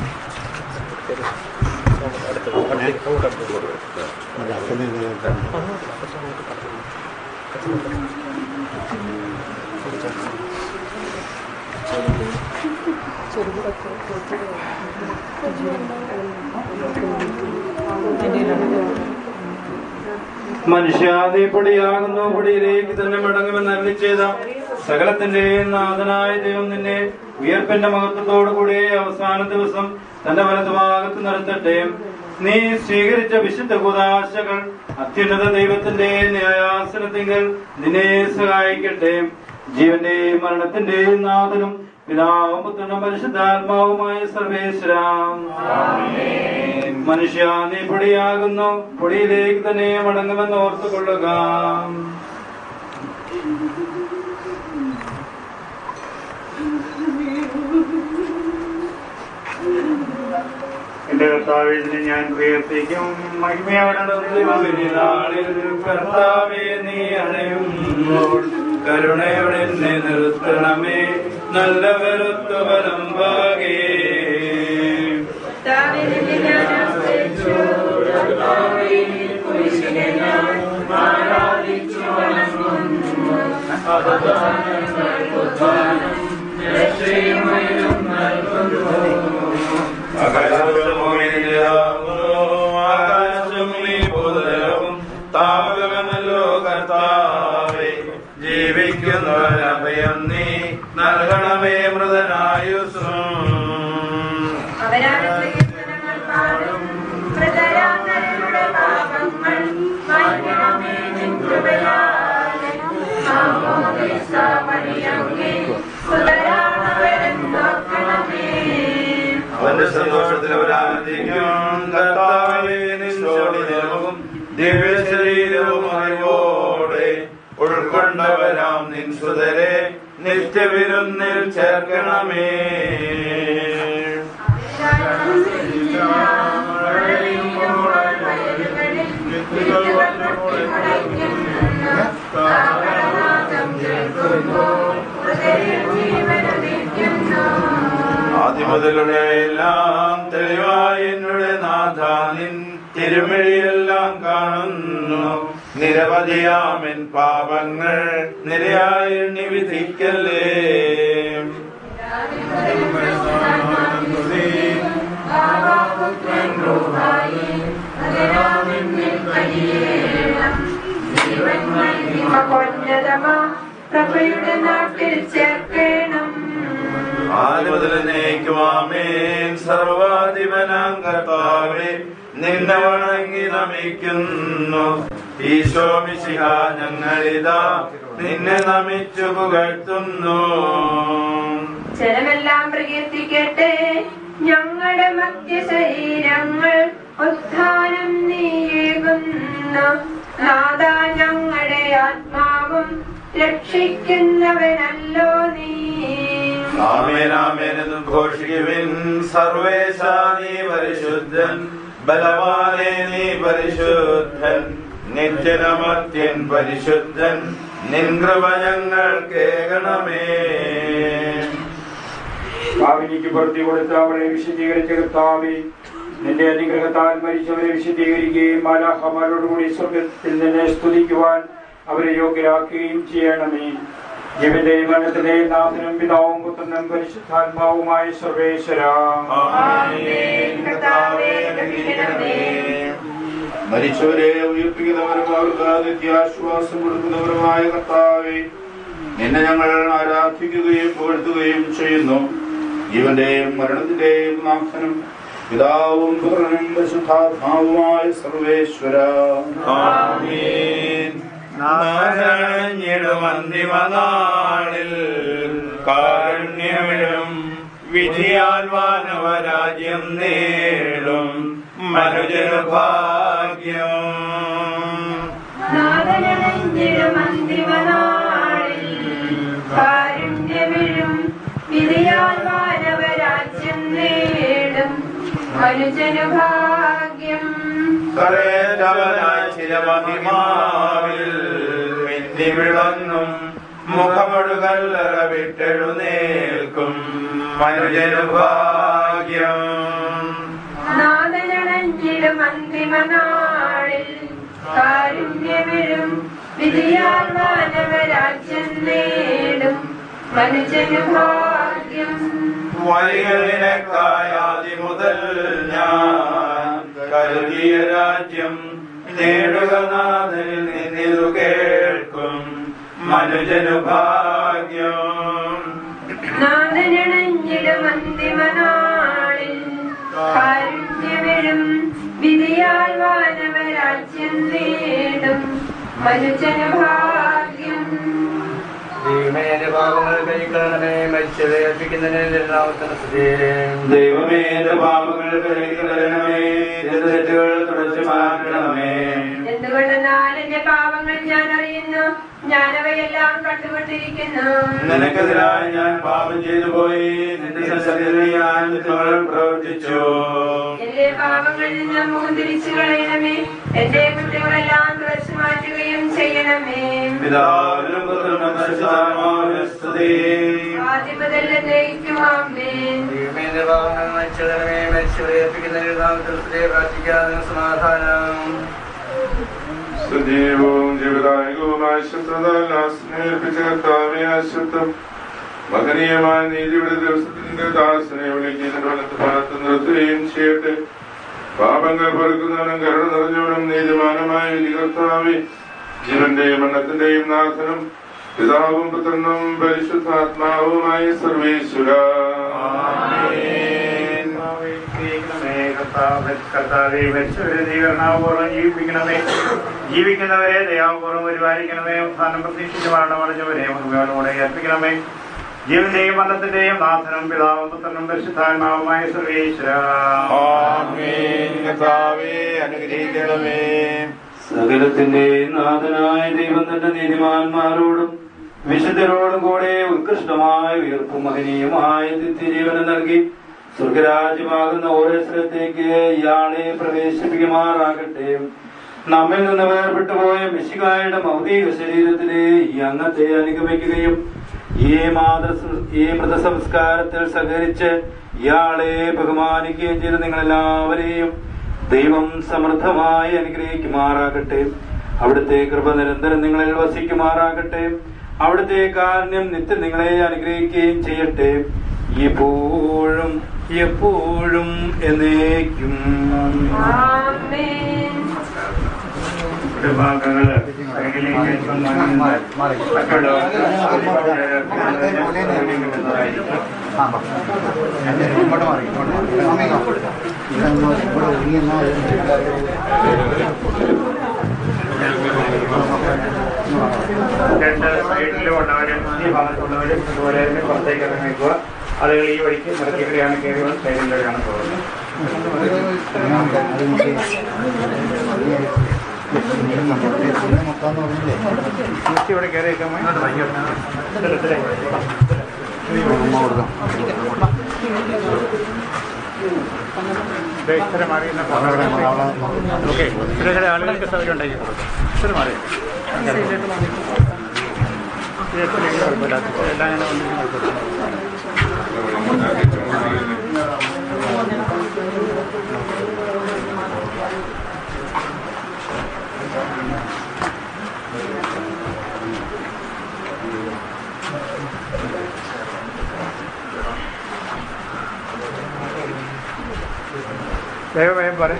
മനുഷ്യ നീ പൊടിയാകുന്നു പൊടിയിലേക്ക് തന്നെ മടങ്ങുമെന്ന് അരുളി ചെയ്ത സകലത്തിന്റെയും നാഥനായ ദൈവം നിന്നെ ഉയർപ്പിന്റെ മഹത്വത്തോടു കൂടി അവസാന ദിവസം തന്റെ വലതുഭാഗത്ത് നിർത്തട്ടെ നീ സ്വീകരിച്ച വിശുദ്ധ കുതാശകൾ അത്യുന്നത ദൈവത്തിന്റെ ന്യായാസനത്തിങ്കൽ നിന്നെ സഹായിക്കട്ടെ ജീവന്റെയും മരണത്തിന്റെയും നാഥനും പിതാവും പുത്രനും പരിശുദ്ധാത്മാവുമായ സർവേശ്വരാം മനുഷ്യ നീ പൊടിയാകുന്നു പൊടിയിലേക്ക് തന്നെ മടങ്ങുമെന്ന് ഓർത്തുകൊള്ളുക എന്റെ കർത്താവിനെ ഞാൻ പ്രകീർത്തിക്കും മഹിമയോടെ നാളിൽ കർത്താവേ നീ അണയുമ്പോൾ കരുണയോടെ എന്നെ നിർത്തണമേ നല്ല വെറുത്തു വലമ്പാകേ ആകാശം നീ പൊതുതലവും താപകമല്ലോ കർത്താവേ ജീവിക്കുന്നവരഭയം നീ നൽകണമേ മൃതനായുസും അവരാണ് സങ്കീർത്തനങ്ങൾ പാടും മൃതരാന്തരുടെ പാപങ്ങൾ മായ്ക്കണമേ നിൻ കൃപയാലെ. ആമോദിസ വഴിയങ്ങേ സുതരാണവരെന്നോർക്കണമേ. അവന്റെ സന്തോഷത്തിൽ അവരാധിക്കും കർത്താവേ നിന്നോടിനവും ദിവ്യ ശരീരവും അറിവോടെ ഉൾക്കൊണ്ടവരാം നിൻ സുതരെ നിത്യവിരുന്നിൽ ചേർക്കണമേ ആദ്യമുതലുള്ള എല്ലാം തെളിവായി എന്നുടെ നാഥ നിൻ തിരുമിഴിയെല്ലാം കാണുന്നു നിരവധിയാമെൻ പാപങ്ങൾ നിരയായി എണ്ണി വിധിക്കല്ലേ കൊന്നതമ പ്രഭയുടെ നാട്ടിൽ ചേർക്കണം ആദിമുതലേക്കുമാമേൻ സർവാധിപനാം കർത്താവെ നിന്നെ വണങ്ങി നമിക്കുന്നു ഈശോ മിശിഹ ഞങ്ങളിതാ നിന്നെ നമിച്ചു പുകഴ്ത്തുന്നു ജനമെല്ലാം പ്രകീർത്തിക്കട്ടെ ഞങ്ങളുടെ മധ്യ ശരീരങ്ങൾ ഉത്ഥാനം നീയേകുന്നു നാദ ഞങ്ങളുടെ ആത്മാവും രക്ഷിക്കുന്നവനല്ലോ നീ ആമേനാമേനെന്ന് ഘോഷിക്കുവിൻ സർവേശ നീ പരിശുദ്ധൻ ബലവാനെ നീ പരിശുദ്ധൻ നിത്യനമത്യൻ പരിശുദ്ധൻ നിൻ കൃപ ഞങ്ങൾ കേൾക്കണമേ ഭാവിനിക്ക് പ്രതി കൊടുത്ത അവളെ വിശദീകരിച്ച കർത്താവെ നിന്റെ അനുഗ്രഹത്താൽ മരിച്ചവരെ വിശദീകരിക്കുകയും മാലാഹമാരോടുകൂടി സ്വർഗത്തിൽ നിന്നെ സ്തുതിക്കുവാൻ അവരെ യോഗ്യരാക്കുകയും ചെയ്യണമേ ജീവന്റെയും മരണത്തിന്റെയും നാഥനും പിതാവും പുത്രനും പരിശുദ്ധാത്മാവുമായ സർവേശ്വര മരിച്ചവരെ ഉയർപ്പിക്കുന്നവരും അവർക്ക് നിത്യാശ്വാസം കൊടുക്കുന്നവരുമായ കർത്താവെ നിന്നെ ഞങ്ങൾ ആരാധിക്കുകയും പുകഴ്ത്തുകയും ചെയ്യുന്നു ജീവന്റെയും മരണത്തിന്റെയും നാഥനും പിതാവും പുത്രനും പരിശുദ്ധാത്മാവുമായ സർവേശ്വര നാരായണിടുമന്തിമനാളിൽ കാരുണ്യമിഴും വിധിയാൽ വാനവരാജ്യം നേടും മനുജനു ഭാഗ്യം നാഥനണഞ്ഞിടുമന്തിമനാളിൽ കാരുണ്യമിഴും വിധിയാൽ മാനവരാജ്യം നേടും മനുജനു ഭാഗ്യം കരേറ്റവനായി ചിരമഹിമാവിൽ മിന്നി വിളങ്ങും മുഖമൊടുകല്ലറ വിട്ടെഴുന്നേൽക്കും മനുജനു ഭാഗ്യം നാഥനണഞ്ഞിടും അന്തിമനാളിൽ കാരുണ്യമിഴും വിധിയാൽ മാനവരാജ്യം നേടും മനുജനു ഭാഗ്യം വഴികളിനക്കായാതി മുതൽ ഞാൻ കരുതിയ രാജ്യം നേടുക നാഥനിൽ നിന്നിതു കേൾക്കും മനുജനു ഭാഗ്യം നാഥനണഞ്ഞിടും അന്തിമനാളിൽ കാരുണ്യമിഴും വിധിയാൽ മാനവരാജ്യം നേടും മനുജനു ഭാഗ്യം ദൈവമേ എന്റെ പാപങ്ങൾ കഴിക്കണമേ മരിച്ചവരെ അർപ്പിക്കുന്നതിന് നാമത്തിന് സ്തുതി ദൈവമേ എന്റെ പാപങ്ങൾ കഴിക്കണമേ എന്റെ തെറ്റുകൾ തുടച്ചു മാറ്റണമേ എന്തുകൊണ്ടെന്നാൽ എന്റെ പാപങ്ങൾ ഞാൻ അറിയുന്നു ഞാൻ അവയെല്ലാം കണ്ടുകൊണ്ടിരിക്കുന്നു നിനക്കെതിരായി ഞാൻ പാപം ചെയ്തു പോയി നിന്റെ സത്യത്തിൽ ഞാൻ തിന്മകൾ പ്രവർത്തിച്ചു എന്റെ പാപങ്ങളിൽ നിന്ന് മുഖം തിരിച്ചു കളയണമേ എന്റെ കുറ്റങ്ങളെല്ലാം തുടച്ചു മാറ്റുകയും ചെയ്യണമേ പിതാവിനും പുത്രനും പരിശുദ്ധാത്മാവിനും സ്തുതി ആദ്യം മുതൽ എന്നേക്കുമാമേ ദൈവമേ എന്റെ പാപങ്ങൾ മരിച്ചവരെ മരിച്ചവരെ അർപ്പിക്കുന്നതിന് നാമത്തിൽ സ്തുതി പ്രാർത്ഥിക്കാതെ സമാധാനം സജീവവും ജീവദായകവുമായ ശബ്ദത്താൽ സ്നേഹിപ്പിച്ച കർത്താവെ ആശുദ്ധം മകനീയമായ നീതിയുടെ ദിവസത്തിന്റെ ദാസനെ വിളിക്കുന്നതിന്റെ വലത്ത് ഭാഗത്ത് നിർത്തുകയും ചെയ്യട്ടെ പാപങ്ങൾ പൊറുക്കുന്നവനും കരുണ നിറഞ്ഞവനും നീതിമാനമായ വിധി കർത്താവെ ജീവന്റെയും മരണത്തിന്റെയും നാഥനും പിതാവും പുത്രനും പരിശുദ്ധാത്മാവുമായ സർവേശ്വര കർത്താവെ മരിച്ചവരെ ദീകരണാപൂർവ്വം ജീവിപ്പിക്കണമേ ജീവിക്കുന്നവരെ ദയാപൂർവ്വം പരിപാലിക്കണമേ അവസാനം പ്രതീക്ഷിച്ച് മരണമടഞ്ഞവരെ മുഴുവനോടെ ഏൽപ്പിക്കണമേ ജീവന്റെയും മരണത്തിന്റെയും നാഥനും പിതാവും പുത്രനും പരിശുദ്ധാത്മാവുമായ സർവേശ്വര കർത്താവേ അനുഗ്രഹിക്കണമേ സകലത്തിന്റെ നാഥനായ ദൈവം തന്റെ നീതിമാന്മാരോടും വിശുദ്ധരോടും കൂടെ ഉത്കൃഷ്ടമായ ഉയർപ്പും മഹനീയമായ നിത്യജീവനം നൽകി സ്വർഗരാജ്യമാകുന്ന ഓരോ സ്ഥലത്തേക്ക് ഇയാളെ പ്രവേശിപ്പിക്കുമാറാകട്ടെ നമ്മിൽ നിന്ന് വേർപെട്ടു പോയ മിശികായുടെ ഭൗതിക ശരീരത്തിലെ ഈ അംഗത്തെ അനുഗമിക്കുകയും ഈ മാതൃ ഈ മൃതസംസ്കാരത്തിൽ സഹകരിച്ച് ഇയാളെ ബഹുമാനിക്കുകയും ചെയ്ത നിങ്ങളെല്ലാവരെയും ദൈവം സമൃദ്ധമായി അനുഗ്രഹിക്കുമാറാകട്ടെ അവിടുത്തെ കൃപ നിരന്തരം നിങ്ങളിൽ വസിക്കുമാറാകട്ടെ അവിടുത്തെ കാരുണ്യം നിത്യം നിങ്ങളെ അനുഗ്രഹിക്കുകയും ചെയ്യട്ടെ എപ്പോഴും എപ്പോഴും എന്നേക്കും ആമേൻ ഭാഗങ്ങള് സൈഡിലേക്ക് മറ്റുള്ളവർക്ക് രണ്ട് സൈഡിലും ഉള്ളവരും ഈ ഭാഗത്തുള്ളവരും ഇതുപോലെ തന്നെ പുറത്തേക്ക് ഇറങ്ങി നിൽക്കുക ആളുകൾ ഈ വഴിക്ക് നിറത്തിക്കൂടെയാണ് കയറിയത് സൈഡിലൂടെയാണ് പോകുന്നത് ചേച്ചി ഇവിടെ കയറി ഇത്ര മാറി ഓക്കെ ഇത്ര ആളുകൾക്ക് സൗകര്യം ഉണ്ടാക്കി കൊടുക്കും ഇത്ര മാറി കുഴപ്പമില്ല എല്ലാം ഞാൻ വന്നിട്ട് വേഗം വേഗം പറ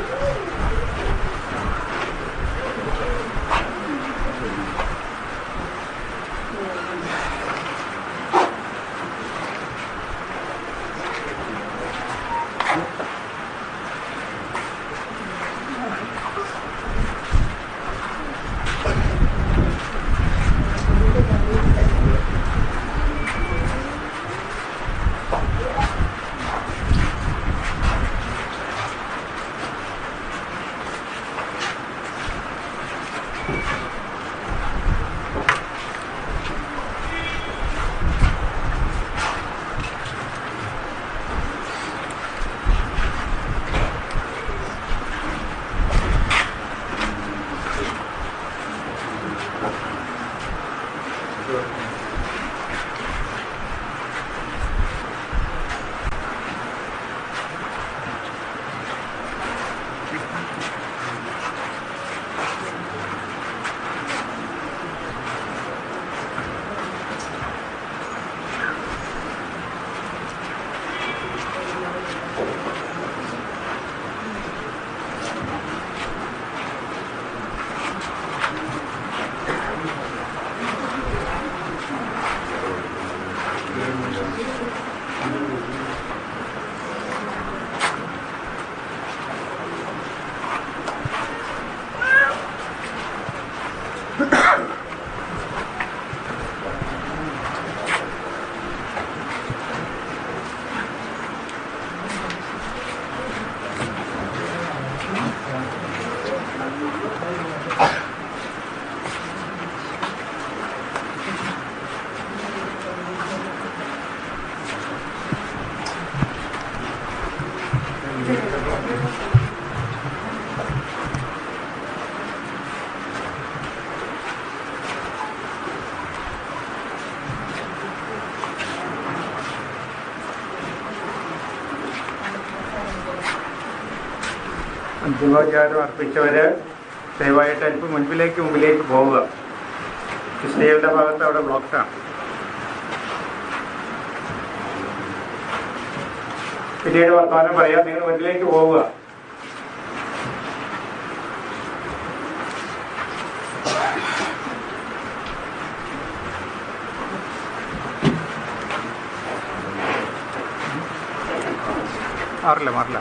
അന്തിമോപചാരം അർപ്പിച്ചവര് ദയവായിട്ട് അല്പം മുൻപിലേക്ക് മുമ്പിലേക്ക് പോവുക ക്രിസ്ത്യയുടെ ഭാഗത്ത് അവിടെ ബ്ലോക്കാണ് പിന്നീട് വർത്തമാനം പറയാം നിങ്ങൾ മുന്നിലേക്ക് പോവുക മാറില്ല മാറില്ല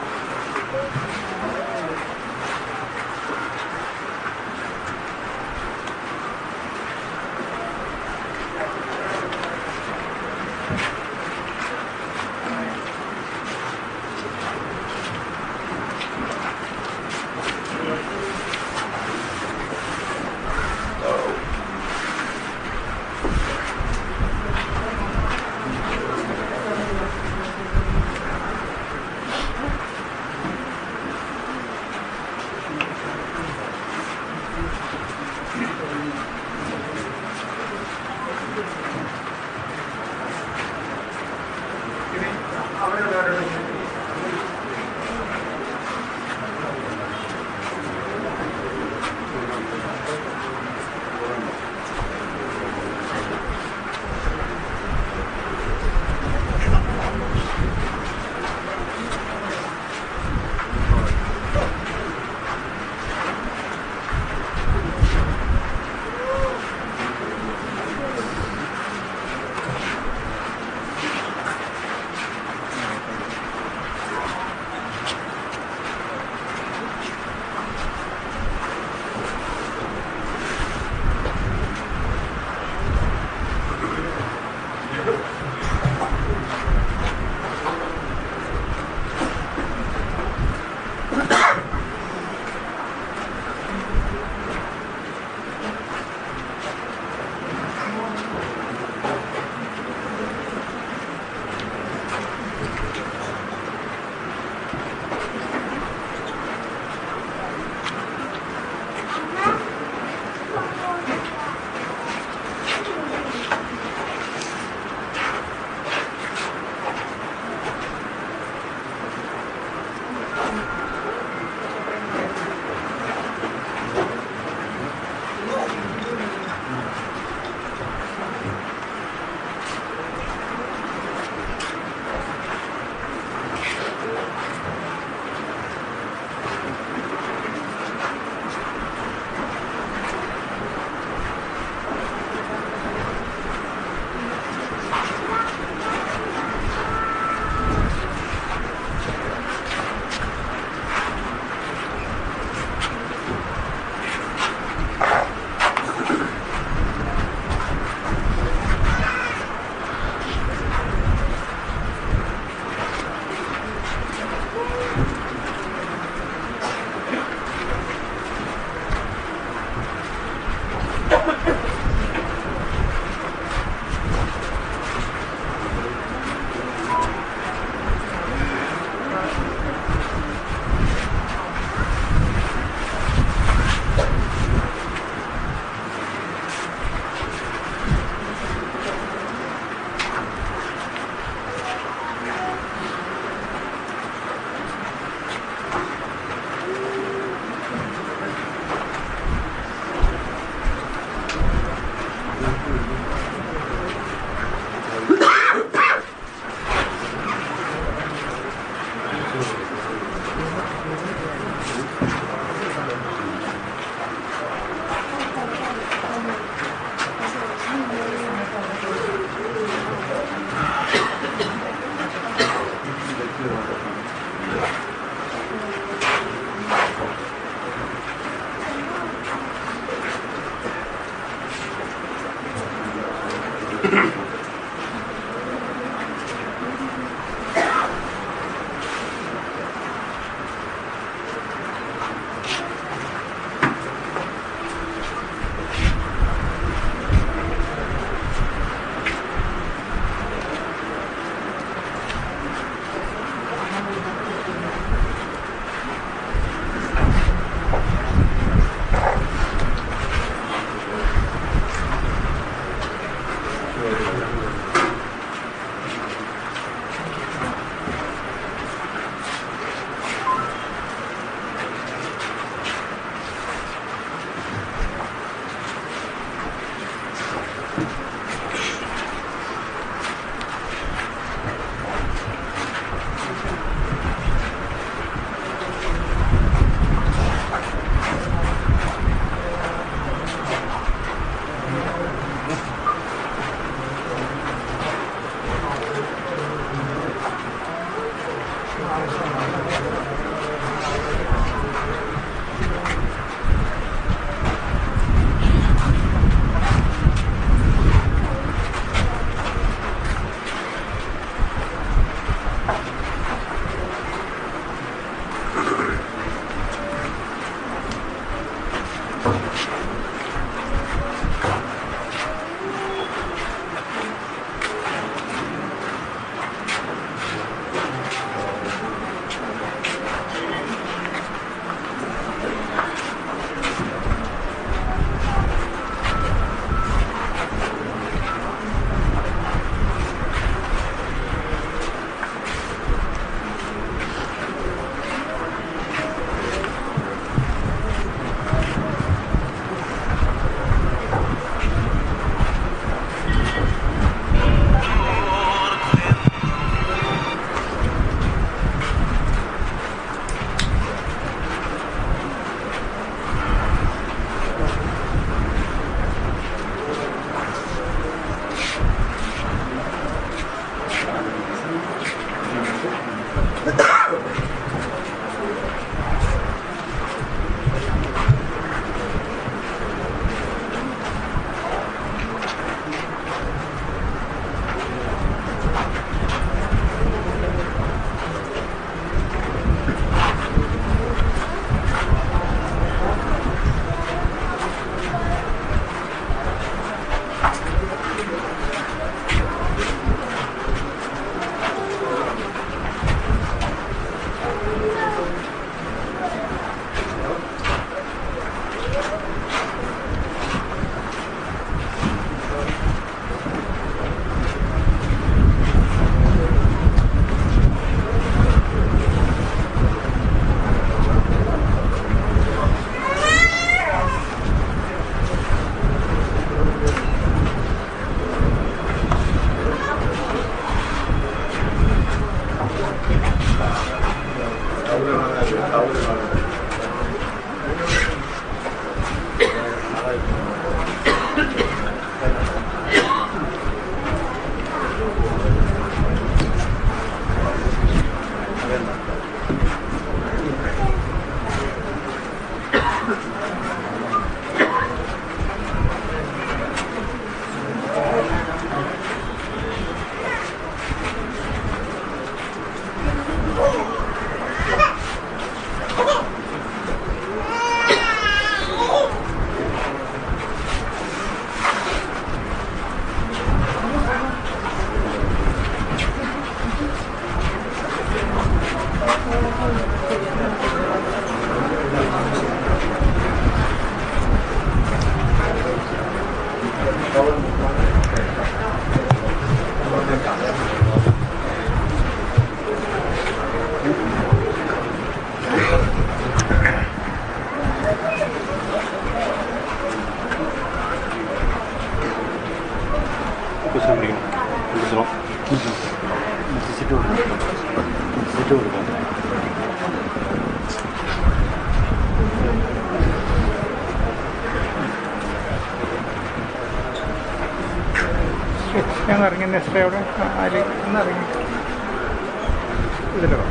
ഞങ്ങൾ ഇറങ്ങി നെക്സ്റ്റ് അവിടെ ആര് ഒന്ന് ഇറങ്ങി ഇതിലോ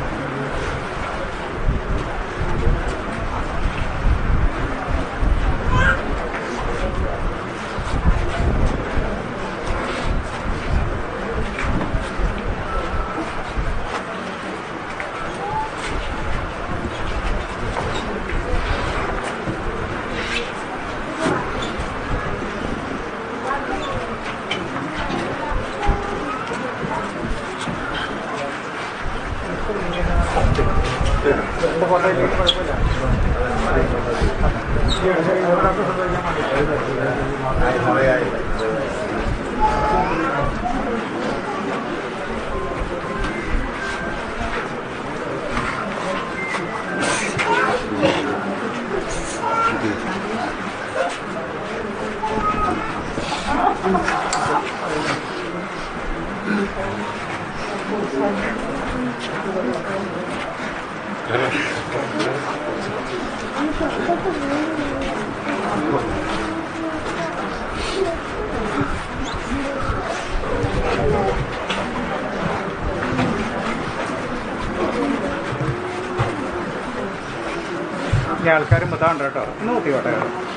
ഈ ആൾക്കാർ മുതാണ്ട് കേട്ടോ ഒന്ന് കുത്തിക്കോട്ടെ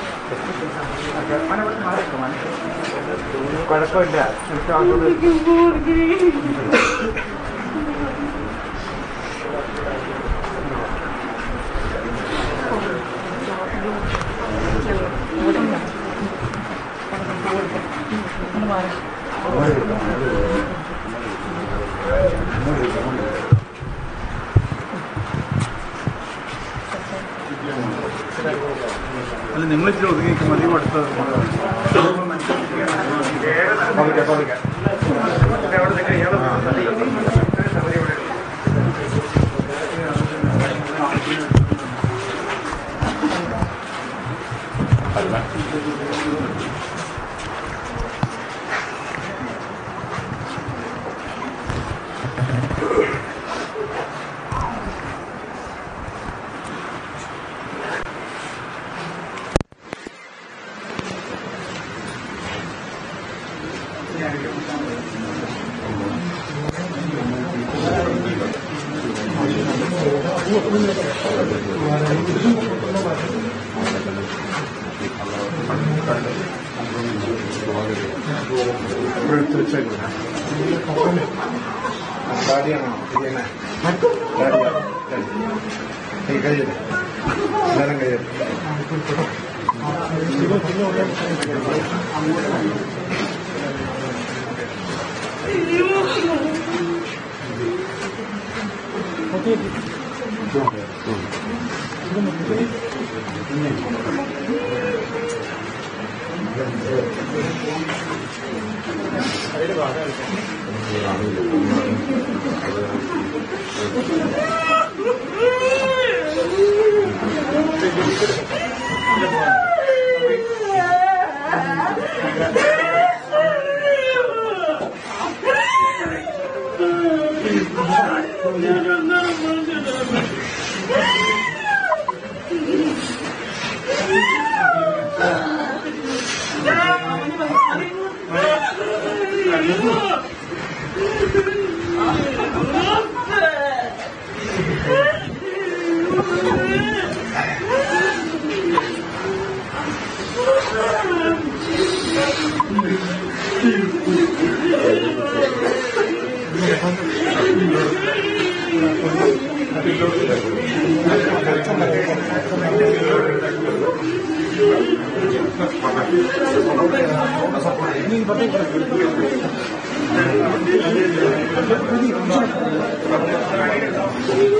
കുഴപ്പമില്ല എനിക്ക് ആൾക്കാര് അല്ല നിങ്ങൾ ഇച്ചിരി ഒതുങ്ങി മതി അടുത്ത് പതുക്കെ പതുക്കെ അവിടെ നിൽക്കുക ഇയാള് ഡാഡിയാണോ ഇരിക്കുന്നെ? ഡാഡിയാ? ഡാഡി. കൈ കയ്യിൽ എല്ലാവരും കയ്യിൽ Thank you.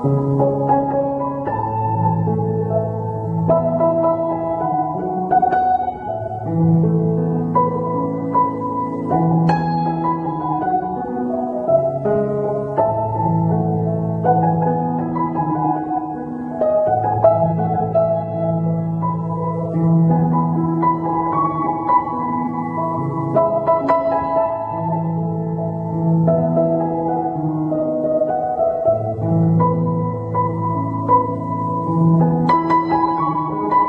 ും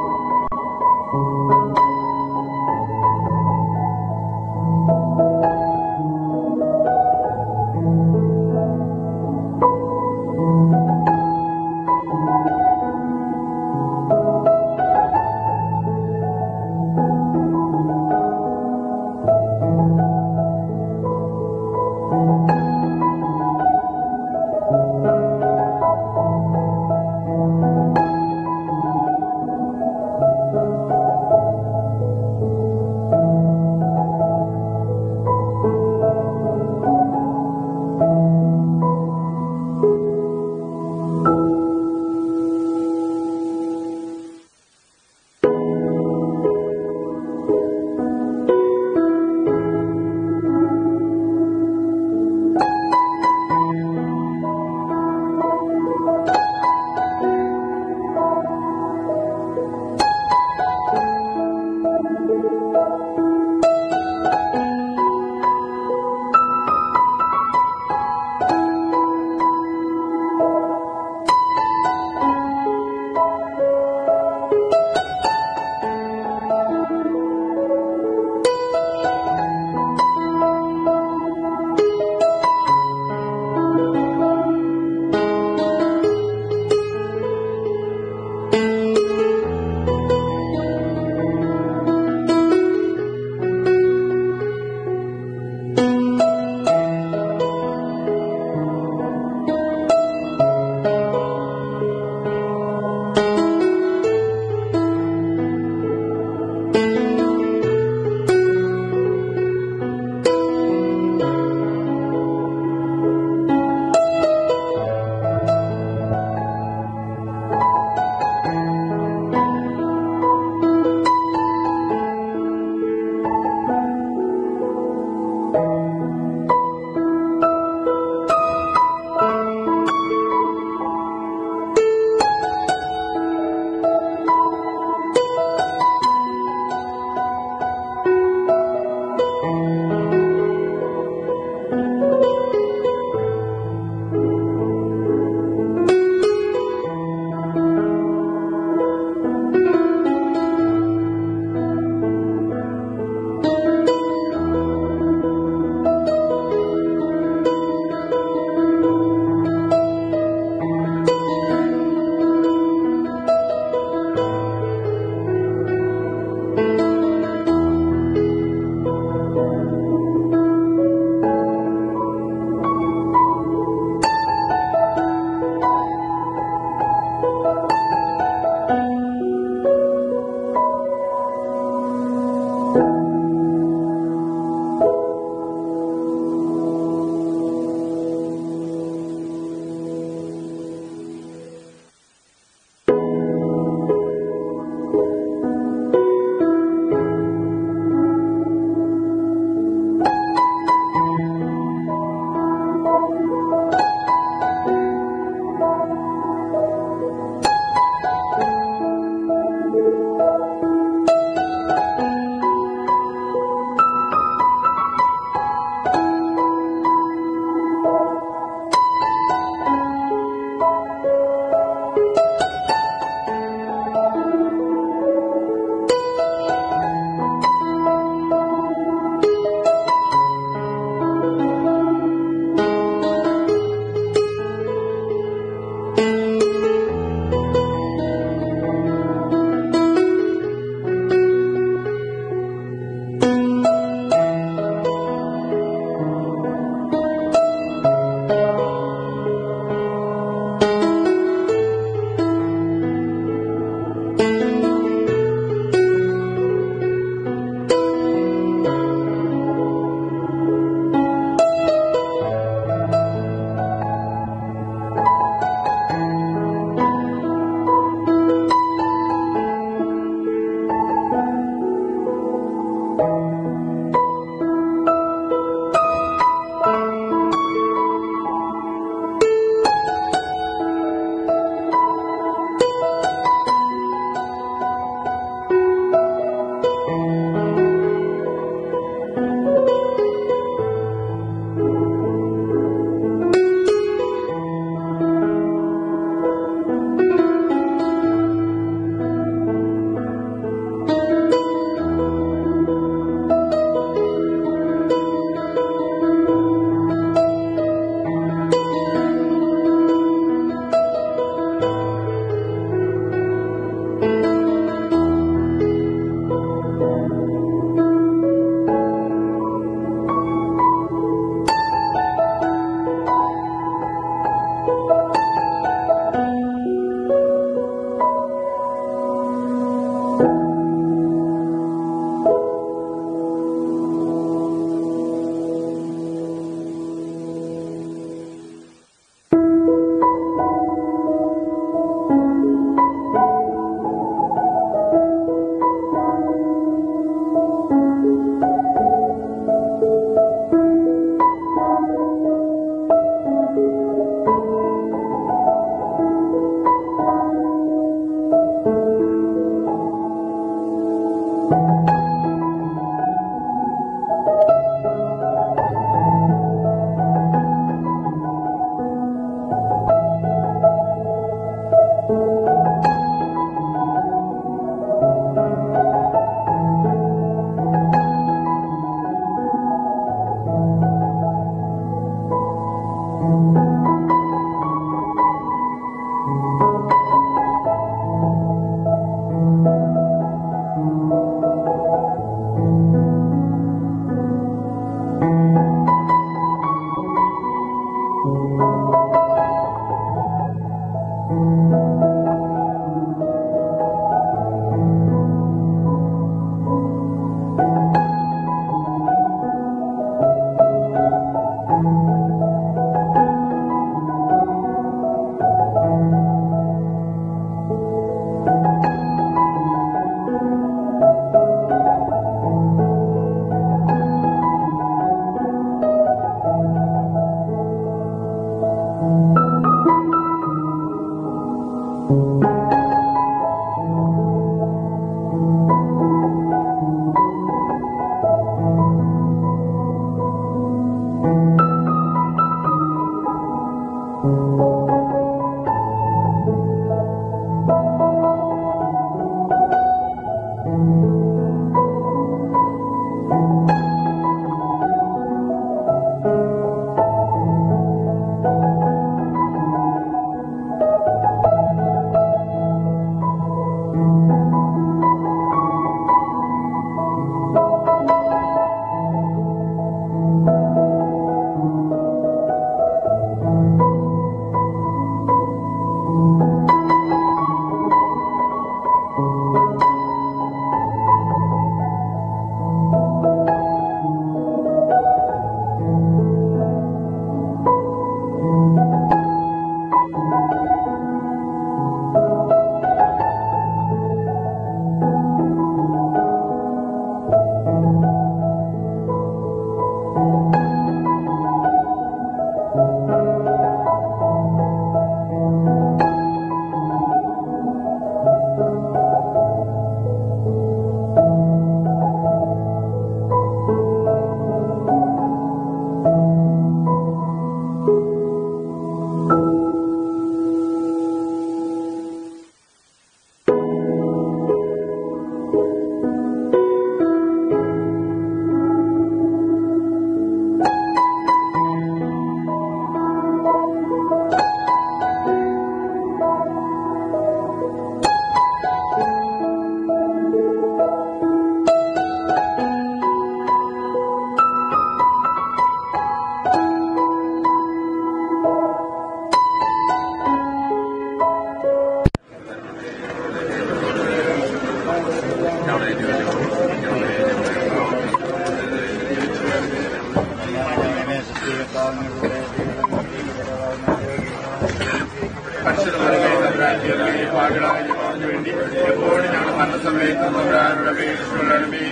എപ്പോഴും ഞങ്ങൾ മരണസമയത്ത് തമ്പുരാനുടെ പേരിട്ടുള്ളണമേ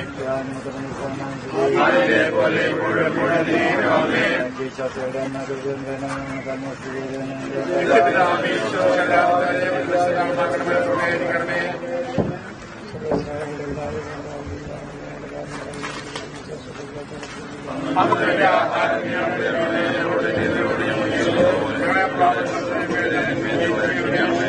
അതിലെ പോലെ എപ്പോഴും എപ്പോഴും ദൈവമേ പിതാവേ, ഈശോകലാവതാരേ, പരിശുദ്ധനാമമാക്കണമേ, പ്രവേശിക്കണമേ അതിന്റെ ആഹാരം ഞങ്ങളുടെ ഞങ്ങളോട് ചെയ്തവരോട് ഞങ്ങൾ ചെയ്തു. ഞങ്ങളെ പ്രാർത്ഥിച്ചതിന് വേണ്ടി ഞങ്ങൾ ചെയ്യുകയാണ്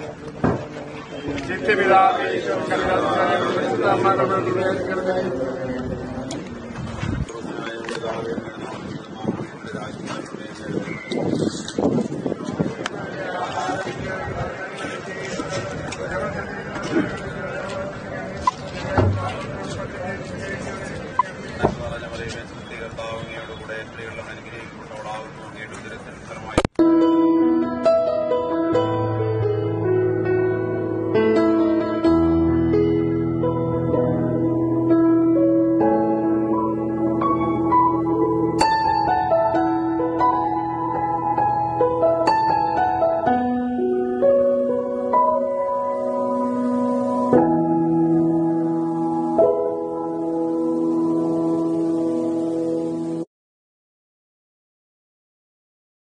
ചിത്തപിതാ